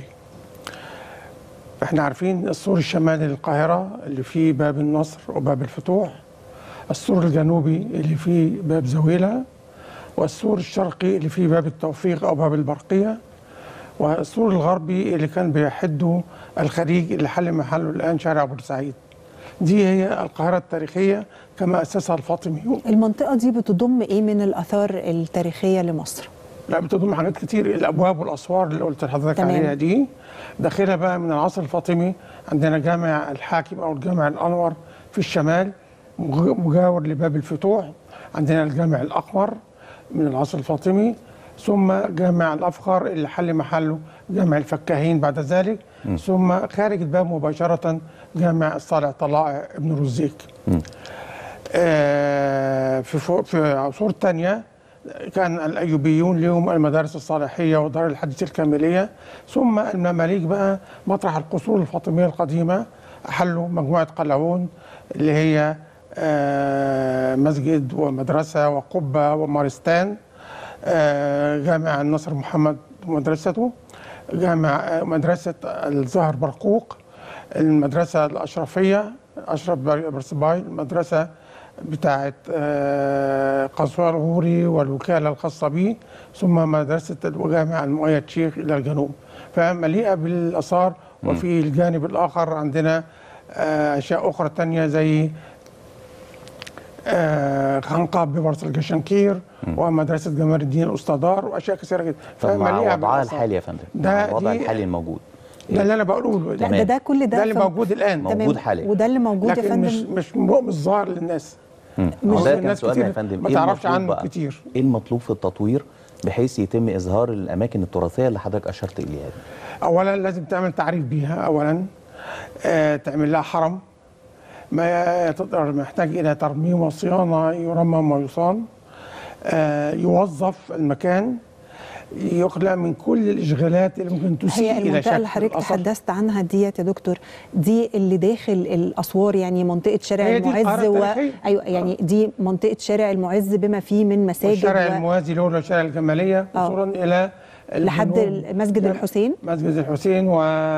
احنا عارفين السور الشمالي للقاهرة اللي فيه باب النصر وباب الفتوح السور الجنوبي اللي فيه باب زويلة والسور الشرقي اللي فيه باب التوفيق أو باب البرقية والسور الغربي اللي كان بيحده الخليج اللي حل محله الآن شارع بورسعيد دي هي القاهرة التاريخية كما أسسها الفاطميون المنطقه دي بتضم ايه من الاثار التاريخيه لمصر لا بتضم حاجات كتير الابواب والاسوار اللي قلت لحضرتك تمام. عليها دي داخلها بقى من العصر الفاطمي عندنا جامع الحاكم او الجامع الانور في الشمال مج- مجاور لباب الفتوح عندنا الجامع الاقمر من العصر الفاطمي ثم جامع الافخر اللي حل محله جامع الفكاهين بعد ذلك ثم خارج الباب مباشره جامع الصالح طلائع ابن رزيق آه، في فو- في عصور تانية كان الأيوبيون لهم المدارس الصالحية ودار الحديث الكاملية ثم المماليك بقى مطرح القصور الفاطمية القديمة أحلوا مجموعة قلاوون اللي هي آه، مسجد ومدرسة وقبة ومارستان آه، جامع النصر محمد ومدرسته جامع آه، مدرسة الزهر برقوق المدرسة الأشرفية أشرف بر- برسباي المدرسة بتاعة آه، قصوى الغوري والوكالة الخاصة به ثم مدرسة وجامع المؤيد شيخ إلى الجنوب فمليئة بالآثار وفي الجانب الآخر عندنا آه، أشياء أخرى تانية زي آه، خنقاب ببرص الجشنكير ومدرسة جمال الدين الأستاذار وأشياء كثيرة جدا طب مع فمليئة وضعها بالآثار. الحالي يا فندم ده مع الوضع دي- الحالي الموجود ده اللي انا بقوله لا ده ده كل ده ده اللي في- موجود الان موجود تمام. حاليا. وده اللي موجود يا لكن مش فندم مش م- مش ظاهر للناس مم. مش ده كان الناس سؤالنا يا كتير فندم ما إيه تعرفش المطلوب عنه بقى؟ كتير ايه المطلوب في التطوير بحيث يتم اظهار الاماكن التراثيه اللي حضرتك اشرت اليها دي؟ اولا لازم تعمل تعريف بيها اولا آه تعمل لها حرم ما تقدر محتاج الى ترميم وصيانه يرمم ويصان آه يوظف المكان يخلى من كل الاشغالات اللي ممكن تسيء هي الى المنطقة شكل اللي حضرتك الأثر. تحدثت عنها ديت يا دكتور دي اللي داخل الأسوار يعني منطقة شارع هي دي المعز القاهرة و... التاريخية. أيوة يعني دي منطقة شارع المعز بما فيه من مساجد والشارع و... الموازي له هو شارع الجماليه آه. وصولا الى لحد الجنوب. مسجد الحسين مسجد الحسين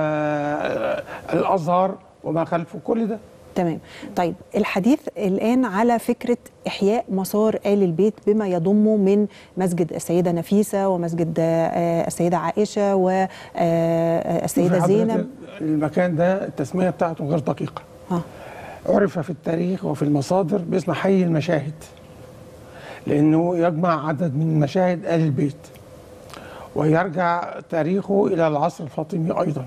والازهر وما خلفه كل ده تمام طيب الحديث الآن على فكرة إحياء مسار آل البيت بما يضمه من مسجد السيدة نفيسة ومسجد آه، السيدة عائشة والسيدة شوفي حضرتك زينب المكان ده التسميه بتاعته غير دقيقه آه. عرف في التاريخ وفي المصادر باسم حي المشاهد لانه يجمع عدد من مشاهد ال البيت ويرجع تاريخه الى العصر الفاطمي ايضا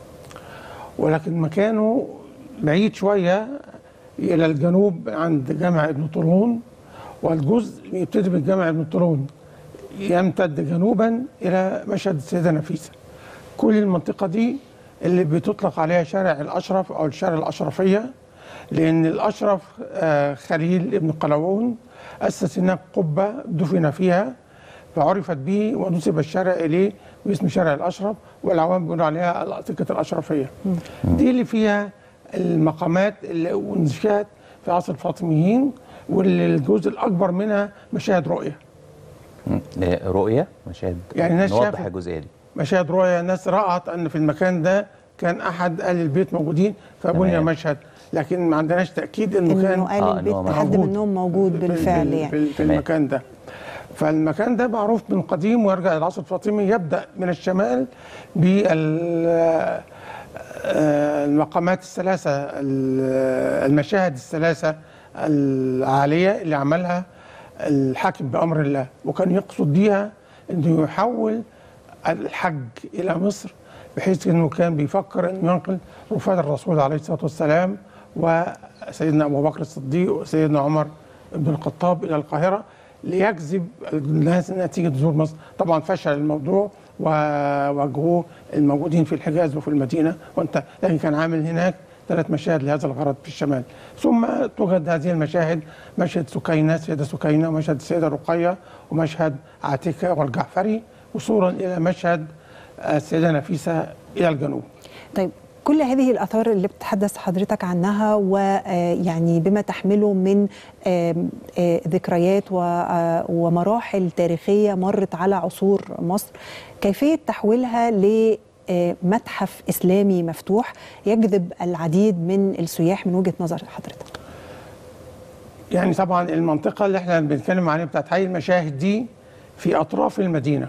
ولكن مكانه بعيد شويه الى الجنوب عند جامع ابن طولون والجزء يبتدي من جامع ابن طولون يمتد جنوبا الى مشهد السيده نفيسه كل المنطقه دي اللي بتطلق عليها شارع الاشرف او الشارع الاشرفيه لان الاشرف آه، خليل ابن قلاوون اسس هناك قبه دفن فيها فعرفت به ونسب الشارع اليه باسم شارع الاشرف والعوام بيقولوا عليها الأنطقة الاشرفيه دي اللي فيها المقامات اللي انشات في عصر الفاطميين واللي الجزء الاكبر منها مشاهد رؤيه مم. آه، رؤيه مشاهد يعني الناس نوضح شافت. الجزئيه دي مشاهد رؤيا ناس رأت أن في المكان ده كان أحد أهل البيت موجودين فبني تمام. مشهد لكن ما عندناش تأكيد إنه كان إنه آل آه، إن البيت هو حد موجود. منهم موجود في- بالفعل في, يعني في, في تمام. المكان ده فالمكان ده معروف من قديم ويرجع للعصر الفاطمي يبدأ من الشمال بال آه، المقامات الثلاثة ال- المشاهد الثلاثة العالية اللي عملها الحاكم بأمر الله وكان يقصد بيها أنه يحول الحج إلى مصر بحيث أنه كان بيفكر أنه ينقل وفاة الرسول عليه الصلاة والسلام وسيدنا أبو بكر الصديق وسيدنا عمر بن الخطاب إلى القاهرة ليجذب الناس انها تيجي تزور مصر طبعا فشل الموضوع وواجهوه الموجودين في الحجاز وفي المدينه وانت لكن كان عامل هناك ثلاث مشاهد لهذا الغرض في الشمال ثم توجد هذه المشاهد مشهد سكينه السيده سكينه ومشهد السيده رقيه ومشهد عاتكه والجعفري وصولا الى مشهد السيده نفيسه الى الجنوب طيب كل هذه الآثار اللي بتتحدث حضرتك عنها ويعني بما تحمله من آم، آه، ذكريات و- آه، ومراحل تاريخية مرت على عصور مصر كيفية تحويلها لمتحف إسلامي مفتوح يجذب العديد من السياح من وجهة نظر حضرتك يعني طبعا المنطقة اللي احنا بنتكلم عليها بتاعت حي المشاهد دي في أطراف المدينة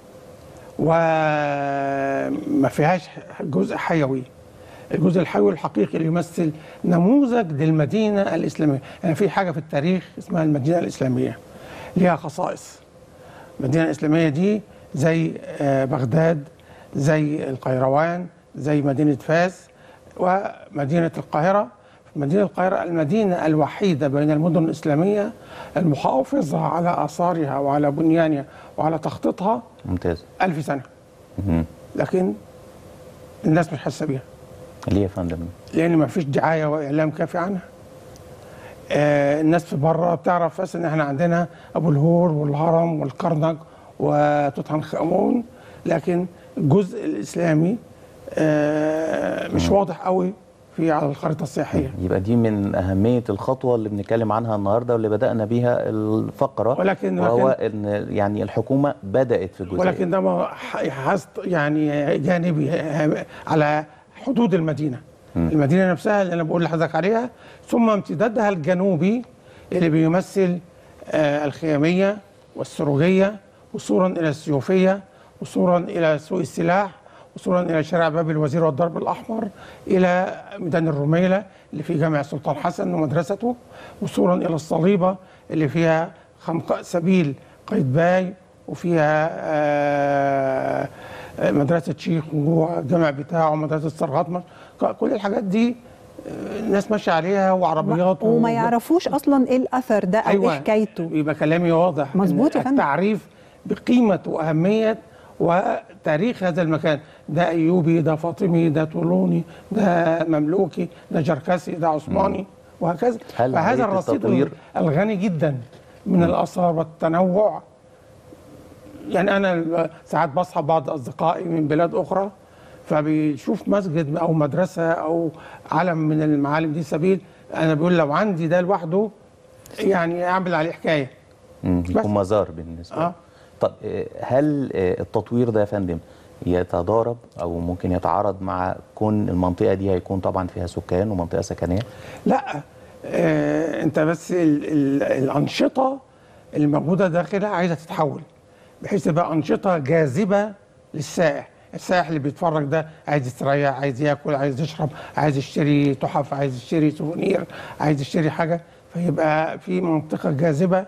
وما فيهاش جزء حيوي الجزء الحيوي الحقيقي اللي يمثل نموذج للمدينة الإسلامية يعني في حاجة في التاريخ اسمها المدينة الإسلامية ليها خصائص المدينة الإسلامية دي زي آه، بغداد زي القيروان زي مدينة فاس ومدينة القاهرة مدينة القاهرة المدينة الوحيدة بين المدن الإسلامية المحافظة على آثارها وعلى بنيانها وعلى تخطيطها ممتاز ألف سنة مهم. لكن الناس مش حاسة بيها ليه يا فندم لأن ما فيش دعاية وإعلام كافي عنها آه الناس في بره بتعرف بس ان احنا عندنا ابو الهول والهرم والكرنك وتوت عنخ امون لكن الجزء الاسلامي آه مش واضح قوي في على الخريطه السياحيه يبقى دي من أهمية الخطوة اللي بنتكلم عنها النهاردة واللي بدأنا بيها الفقرة ولكن- وهو ولكن- إن يعني الحكومة بدأت في الجزء ولكن ده ما ح- حظ يعني جانبي ه- على حدود المدينه مم. المدينه نفسها اللي انا بقول لحضرتك عليها ثم امتدادها الجنوبي اللي بيمثل آه، الخياميه والسروجيه وصولا الى السيوفيه وصولا الى سوق السلاح وصولا الى شارع باب الوزير والضرب الاحمر الى ميدان الرميله اللي فيه جامع السلطان حسن ومدرسته وصولا الى الصليبه اللي فيها خمق سبيل قايتباي وفيها آه، آه، مدرسه شيخ والجامع بتاعه ومدرسه سرغطمش ك- كل الحاجات دي آه، الناس ماشيه عليها وعربيات وما و- يعرفوش اصلا ايه الاثر ده او ايه حكايته يبقى كلامي واضح مظبوط إن يا فندم. التعريف بقيمه واهميه وتاريخ هذا المكان ده ايوبي ده فاطمي ده طولوني ده مملوكي ده جركسي ده عثماني وهكذا هل فهذا عملية الرصيد التطوير- الغني جدا من الاثار والتنوع يعني انا ساعات بصحى بعض اصدقائي من بلاد اخرى فبيشوف مسجد او مدرسه او علم من المعالم دي سبيل انا بيقول لو عندي ده لوحده يعني اعمل عليه حكايه مم، بس. يكون مزار بالنسبة آه. آه. طب آه، هل آه، التطوير ده يا فندم يتضارب او ممكن يتعارض مع كون المنطقه دي هيكون طبعا فيها سكان ومنطقه سكنيه لا آه انت بس ال ال الانشطه اللي موجوده داخلها عايزه تتحول بحيث تبقى انشطه جاذبه للسائح السائح اللي بيتفرج ده عايز يستريح عايز ياكل عايز يشرب عايز يشتري تحف عايز يشتري سوفونير عايز يشتري حاجه فيبقى في منطقه جاذبه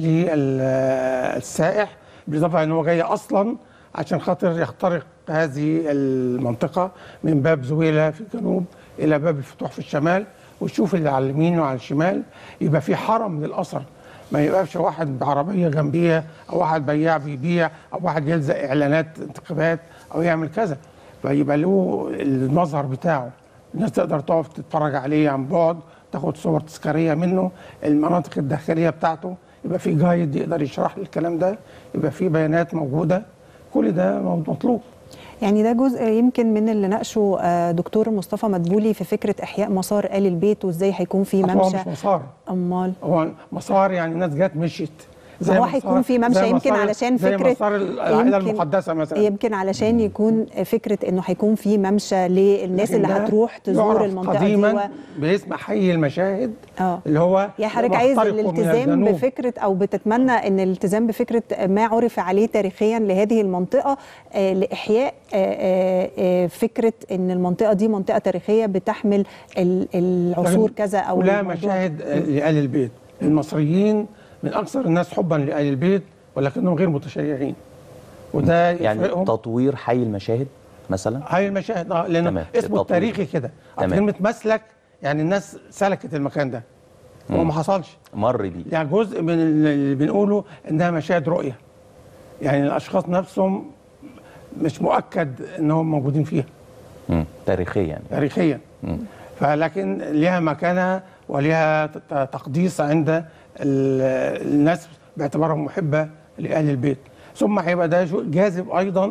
للسائح بالاضافه ان هو جاي اصلا عشان خاطر يخترق هذه المنطقه من باب زويله في الجنوب الى باب الفتوح في الشمال ويشوف اللي على اليمين وعلى الشمال يبقى في حرم للاثر ما يبقاش واحد بعربيه جنبيه او واحد بياع بيبيع او واحد يلزق اعلانات انتخابات او يعمل كذا فيبقى له المظهر بتاعه الناس تقدر تقف تتفرج عليه عن بعد تاخد صور تذكاريه منه المناطق الداخليه بتاعته يبقى في جايد يقدر يشرح لي الكلام ده يبقى في بيانات موجوده كل ده مطلوب يعني ده جزء يمكن من اللي ناقشه آه، دكتور مصطفى مدبولي في فكره احياء مسار آل البيت وازاي هيكون في أصل هو ممشى مش مسار امال هو مسار يعني الناس جت مشيت ما هو مسار- هيكون في ممشى زي يمكن مسار- علشان زي فكره مسار العائله يمكن- المقدسه مثلا يمكن علشان يكون فكره انه هيكون في ممشى للناس لكن اللي ده هتروح تزور يعرف المنطقه دي قديما و... باسم حي المشاهد اه اللي هو يا حضرتك عايز مخترق من الالتزام الجنوب. بفكره او بتتمنى ان الالتزام بفكره ما عرف عليه تاريخيا لهذه المنطقه آه، لاحياء آه، آه، آه، فكره ان المنطقه دي منطقه تاريخيه بتحمل ال- العصور لكن كذا او كلها الموضوع- مشاهد لآل البيت المصريين من أكثر الناس حبا لآل البيت ولكنهم غير متشيعين وده يعني يفرقهم تطوير حي المشاهد مثلا هاي المشاهد اه لأن تمام. اسمه التطوير. التاريخي كده تمام. كلمة مسلك يعني الناس سلكت المكان ده هو مم. ما حصلش مر بيه يعني جزء من اللي بنقوله انها مشاهد رؤيه يعني الاشخاص نفسهم مش مؤكد انهم موجودين فيها مم. تاريخيا يعني. تاريخيا مم. فلكن ليها مكانها وليها ت- تقديس عند ال- الناس باعتبارهم محبه لاهل البيت ثم هيبقى ده جو- جاذب ايضا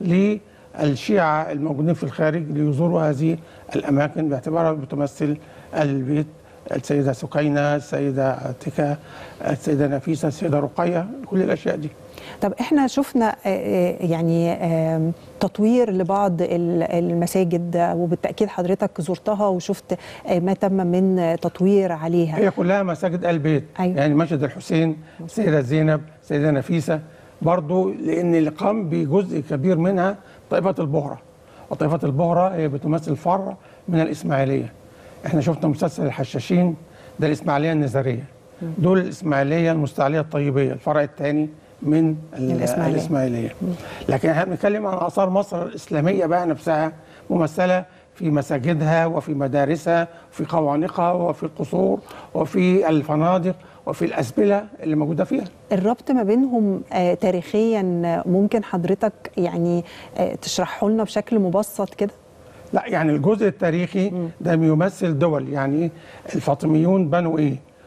للشيعه الموجودين في الخارج ليزوروا هذه الاماكن باعتبارها بتمثل اهل البيت السيده سكينه السيده عتيكه السيده نفيسه السيده رقيه كل الاشياء دي طب احنا شفنا آه، آه، يعني آم، تطوير لبعض ال- المساجد آه، وبالتاكيد حضرتك زرتها وشفت آه، ما تم من آه، تطوير عليها هي كلها مساجد آل بيت أيوة. يعني مسجد الحسين السيدة زينب السيدة نفيسة برضو لأن اللي قام بجزء كبير منها طائفة البهرة وطائفة البهرة هي بتمثل فرع من الإسماعيلية احنا شفنا مسلسل الحشاشين ده الإسماعيلية النزارية دول الإسماعيلية المستعلية الطيبية الفرع الثاني من ال- الإسماعيلية. الإسماعيلية لكن احنا بنتكلم عن آثار مصر الإسلامية بقى نفسها ممثلة في مساجدها وفي مدارسها وفي قوانقها وفي القصور وفي الفنادق وفي الأسبلة اللي موجودة فيها الربط ما بينهم آه، تاريخيا آه، ممكن حضرتك يعني آه، تشرحه لنا بشكل مبسط كده لا يعني الجزء التاريخي ده بيمثل دول يعني إيه؟ الفاطميون بنوا ايه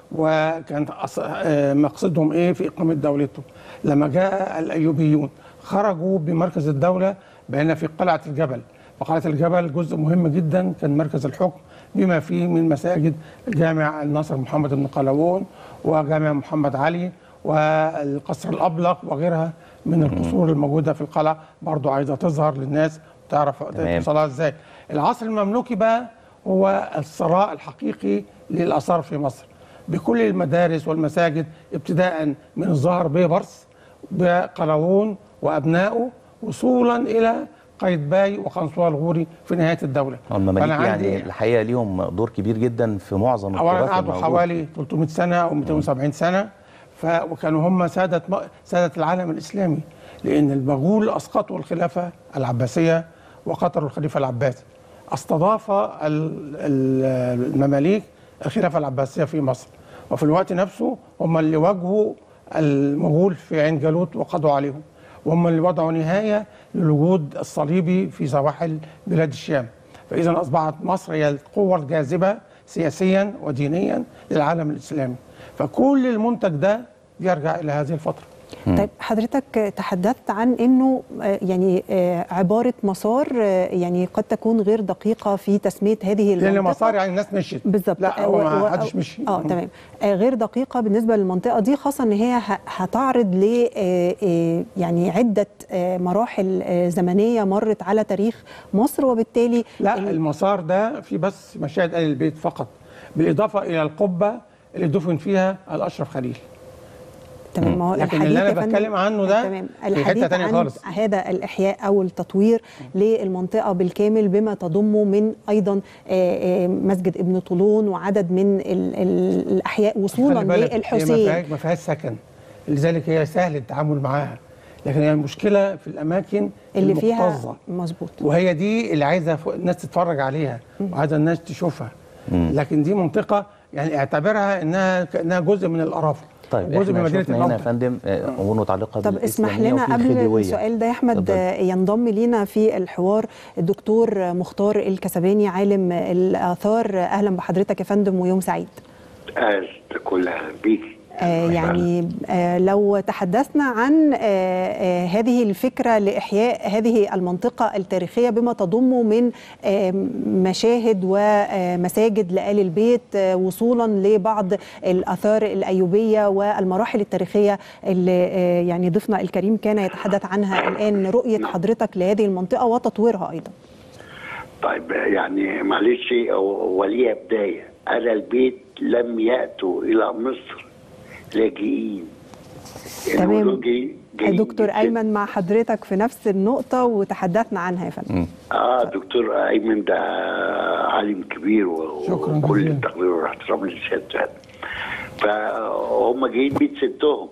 وكان أص- آه، مقصدهم ايه في اقامه دولته لما جاء الايوبيون خرجوا بمركز الدوله بان في قلعه الجبل وقلعه الجبل جزء مهم جدا كان مركز الحكم بما فيه من مساجد جامع الناصر محمد بن قلاوون وجامع محمد علي والقصر الابلق وغيرها من القصور الموجوده في القلعه برضو عايزه تظهر للناس تعرف تمام. توصلها ازاي العصر المملوكي بقى هو الثراء الحقيقي للاثار في مصر بكل المدارس والمساجد ابتداء من الظاهر بيبرس بقلاوون وابنائه وصولا الى قايتباي وقنصوة الغوري في نهايه الدوله المماليك فأنا عندي- يعني الحقيقه ليهم دور كبير جدا في معظم اولا التراث قعدوا الموجود. حوالي 300 سنه او 270 سنه ف وكانوا هم ساده م- ساده العالم الاسلامي لان المغول اسقطوا الخلافه العباسيه وقتلوا الخليفه العباسي استضاف ال- ال- المماليك الخلافه العباسيه في مصر وفي الوقت نفسه هم اللي واجهوا المغول في عين جالوت وقضوا عليهم وهم اللي وضعوا نهايه للوجود الصليبي في سواحل بلاد الشام فاذا اصبحت مصر هي القوه الجاذبه سياسيا ودينيا للعالم الاسلامي فكل المنتج ده يرجع الى هذه الفتره طيب حضرتك تحدثت عن انه آه، يعني آه، عباره مسار آه، يعني قد تكون غير دقيقه في تسميه هذه لان المنطقه مسار يعني الناس مشيت بالظبط لا هو ما حدش مشي اه تمام آه غير دقيقه بالنسبه للمنطقه دي خاصه ان هي ه- هتعرض ل آه، آه، يعني عده آه، مراحل آه، زمنيه مرت على تاريخ مصر وبالتالي لا المسار ده في بس مشاهد ال البيت فقط بالاضافه الى القبه اللي دفن فيها الاشرف خليل تمام ما هو لكن الحديث اللي يا انا فندم- بتكلم عنه ده تمام في حته الحديث تانية عن خالص هذا الاحياء او التطوير للمنطقه بالكامل بما تضمه من ايضا آه، آه، مسجد ابن طولون وعدد من ال- ال- الاحياء وصولا خلي بالك، هي ما للحسين فيهاش- ما فيهاش سكن لذلك هي سهل التعامل معاها لكن هي المشكله في الاماكن اللي فيها المكتظة. مظبوط وهي دي اللي عايزه ف- الناس تتفرج عليها وعايزه الناس تشوفها لكن دي منطقه يعني اعتبرها انها كانها جزء من القرافه طيب جزء من احنا مدينه شفنا هنا يا الموقع فندم آه، امور متعلقه طب اسمح بالإسلامية لنا وفي قبل الخديوية. السؤال ده يا احمد اتفضل. آه، ينضم لينا في الحوار الدكتور مختار الكسباني عالم الاثار اهلا بحضرتك يا فندم ويوم سعيد أهلا كل أهلا بيكي آه، يعني آه، لو تحدثنا عن آه، آه، هذه الفكرة لإحياء هذه المنطقة التاريخية بما تضمه من آه، مشاهد ومساجد لآل البيت آه، وصولا لبعض الآثار الأيوبية والمراحل التاريخية اللي آه، يعني ضيفنا الكريم كان يتحدث عنها الآن رؤية حضرتك لهذه المنطقة وتطويرها أيضا طيب يعني معلش وليها بداية أنا البيت لم يأتوا إلى مصر لاجئين يعني تمام. دول جاي- جايين دكتور أيمن مع حضرتك في نفس النقطة وتحدثنا عنها يا فندم اه دكتور ايمن ده عالم كبير و- شكراً وكل جزيلاً. التقدير والاحترام لسيادته فهم جايين بيت ستهم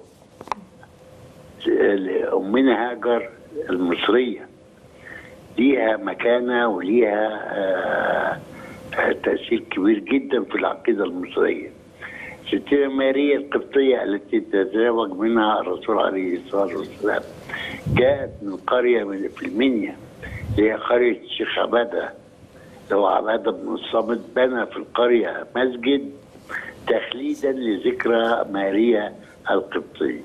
امنا هاجر المصريه ليها مكانه وليها آه، آه، تاثير كبير جدا في العقيده المصريه ستنا ماريا القبطيه التي تتزوج منها الرسول عليه الصلاه والسلام جاءت من قريه من في المنيا اللي هي قريه الشيخ عباده لو عباده بن الصامت بنى في القريه مسجد تخليدا لذكرى ماريا القبطيه.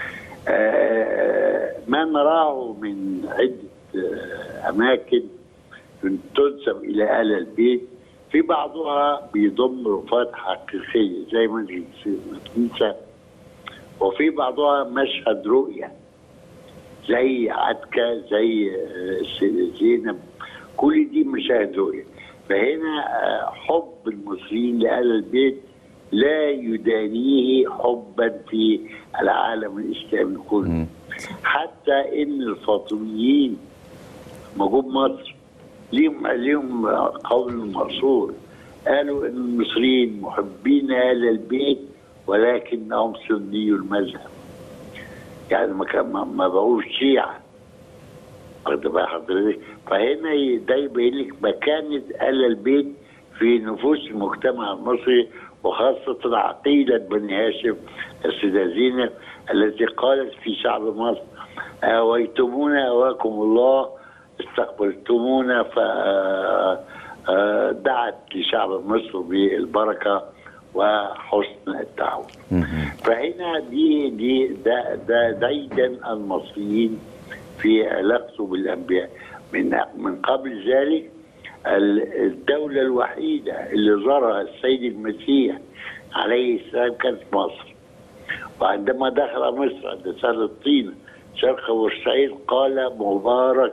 آه، ما نراه من عده آه، اماكن تنسب الى ال البيت في بعضها بيضم رفات حقيقيه زي ما الكنيسه وفي بعضها مشهد رؤيه زي عتكة زي آه، س- زينب كل دي مشاهد رؤية فهنا آه، حب المصريين لآل البيت لا يدانيه حبا في العالم الإسلامي كله حتى إن الفاطميين ما جم مصر ليهم ليهم قول مرسول قالوا إن المصريين محبين آل البيت ولكنهم سني المذهب يعني ما كان ما, ما بقوش شيعة واخد بقى حضرتك فهنا ي- ده يبين لك مكانة آل البيت في نفوس المجتمع المصري وخاصة عقيدة بني هاشم السيدة زينب التي قالت في شعب مصر آويتمونا أواكم الله استقبلتمونا ف آه، دعت لشعب مصر بالبركة وحسن التعاون فهنا دي دي ده ده ديدا المصريين في علاقته بالانبياء من من قبل ذلك ال- الدوله الوحيده اللي زارها السيد المسيح عليه السلام كانت مصر وعندما دخل مصر عند سهل الطين شرق بورسعيد قال مبارك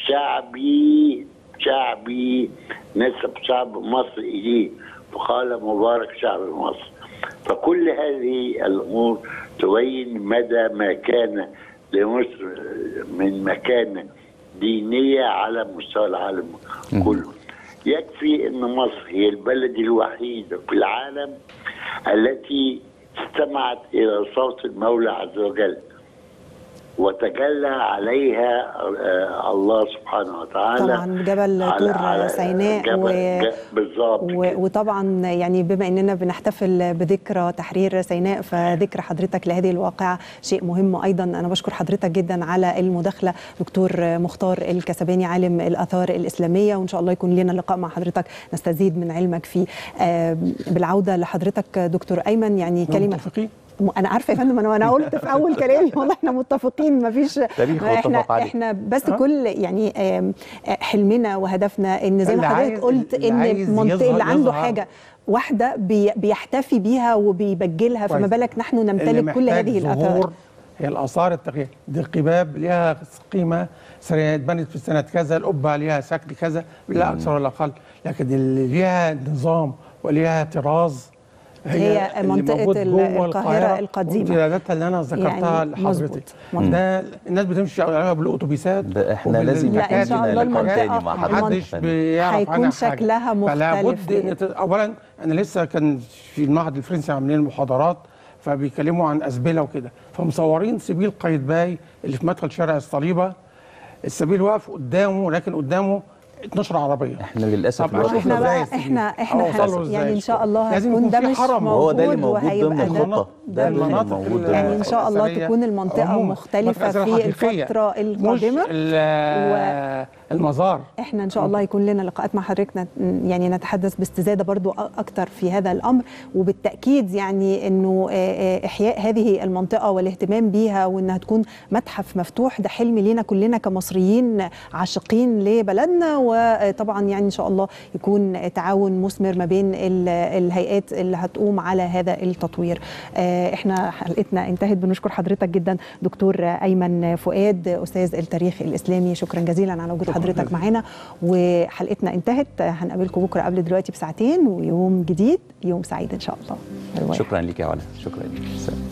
شعبي شعبي نسب شعب مصر اليه فقال مبارك شعب مصر فكل هذه الامور تبين مدى ما كان لمصر من مكانه دينيه على مستوى العالم كله يكفي ان مصر هي البلد الوحيده في العالم التي استمعت الى صوت المولى عز وجل وتجلى عليها آه، الله سبحانه وتعالى طبعا جبل على- طور على سيناء جبل و... ج- بالظبط و- وطبعا يعني بما اننا بنحتفل بذكرى تحرير سيناء فذكر حضرتك لهذه الواقعه شيء مهم ايضا انا بشكر حضرتك جدا على المداخله دكتور مختار الكسباني عالم الاثار الاسلاميه وان شاء الله يكون لنا لقاء مع حضرتك نستزيد من علمك فيه آه، بالعوده لحضرتك دكتور ايمن يعني كلمه متفقين م- انا عارفه يا فندم انا وانا قلت في اول كلامي والله احنا متفقين ما فيش تاريخ احنا متفق عليه. احنا بس آه. كل يعني آم، آه، حلمنا وهدفنا ان زي ما اللي حضرتك عايز- قلت اللي ان عايز المنطقه يظهر- اللي عنده يظهر. حاجه واحده بي بيحتفي بيها وبيبجلها فما كويس. بالك نحن اللي نمتلك كل محتاج هذه الاثار ظهور هي الاثار التاريخيه دي القباب ليها قيمه سريعه اتبنت في سنه كذا القبه ليها شكل كذا لا اكثر ولا اقل لكن اللي ليها نظام وليها طراز هي اللي منطقة موجود ال- جوه القاهرة القديمة. وامتداداتها اللي انا ذكرتها يعني لحضرتك مظبوط، مظبوط. ده الناس بتمشي عليها بالاتوبيسات ده احنا وبال- لازم لا ان شاء الله لقاء تاني المنطقه مع حضرتك. محدش بيعرف هيكون عنها حاجة. شكلها فلا مختلف بد ان ت- اولا انا لسه كان في المعهد الفرنسي عاملين محاضرات فبيتكلموا عن ازبله وكده فمصورين سبيل قايتباي اللي في مدخل شارع الصليبه السبيل واقف قدامه لكن قدامه 12 عربيه احنا للاسف طب الوقت احنا إزاي بقى السبيل؟ احنا أو احنا وصلوا حس- إزاي يعني ان شاء الله لازم هتكون يكون ده في مش حرم. هو ده اللي موجود موجود ضمن وهيبقى ده الخطة. ده ده اللي المناطق موجود ال- ضمن يعني ان شاء الله الأثرية تكون المنطقه عموماً. مختلفه المنطقة في الحقيقية. الفتره مش القادمه ال- المزار احنا ان شاء الله يكون لنا لقاءات مع حضرتك نت- يعني نتحدث باستزاده برضو أ- اكتر في هذا الامر وبالتاكيد يعني انه آه، آه، احياء هذه المنطقه والاهتمام بيها وانها تكون متحف مفتوح ده حلم لينا كلنا كمصريين عاشقين لبلدنا وطبعا يعني ان شاء الله يكون تعاون مثمر ما بين ال- الهيئات اللي هتقوم على هذا التطوير آه، احنا حلقتنا انتهت بنشكر حضرتك جدا دكتور ايمن فؤاد استاذ التاريخ الاسلامي شكرا جزيلا على وجود حضرتك معانا وحلقتنا انتهت هنقابلكم بكره قبل دلوقتي بساعتين ويوم جديد يوم سعيد ان شاء الله باي باي. شكرا ليك يا علا شكرا ليك سلام.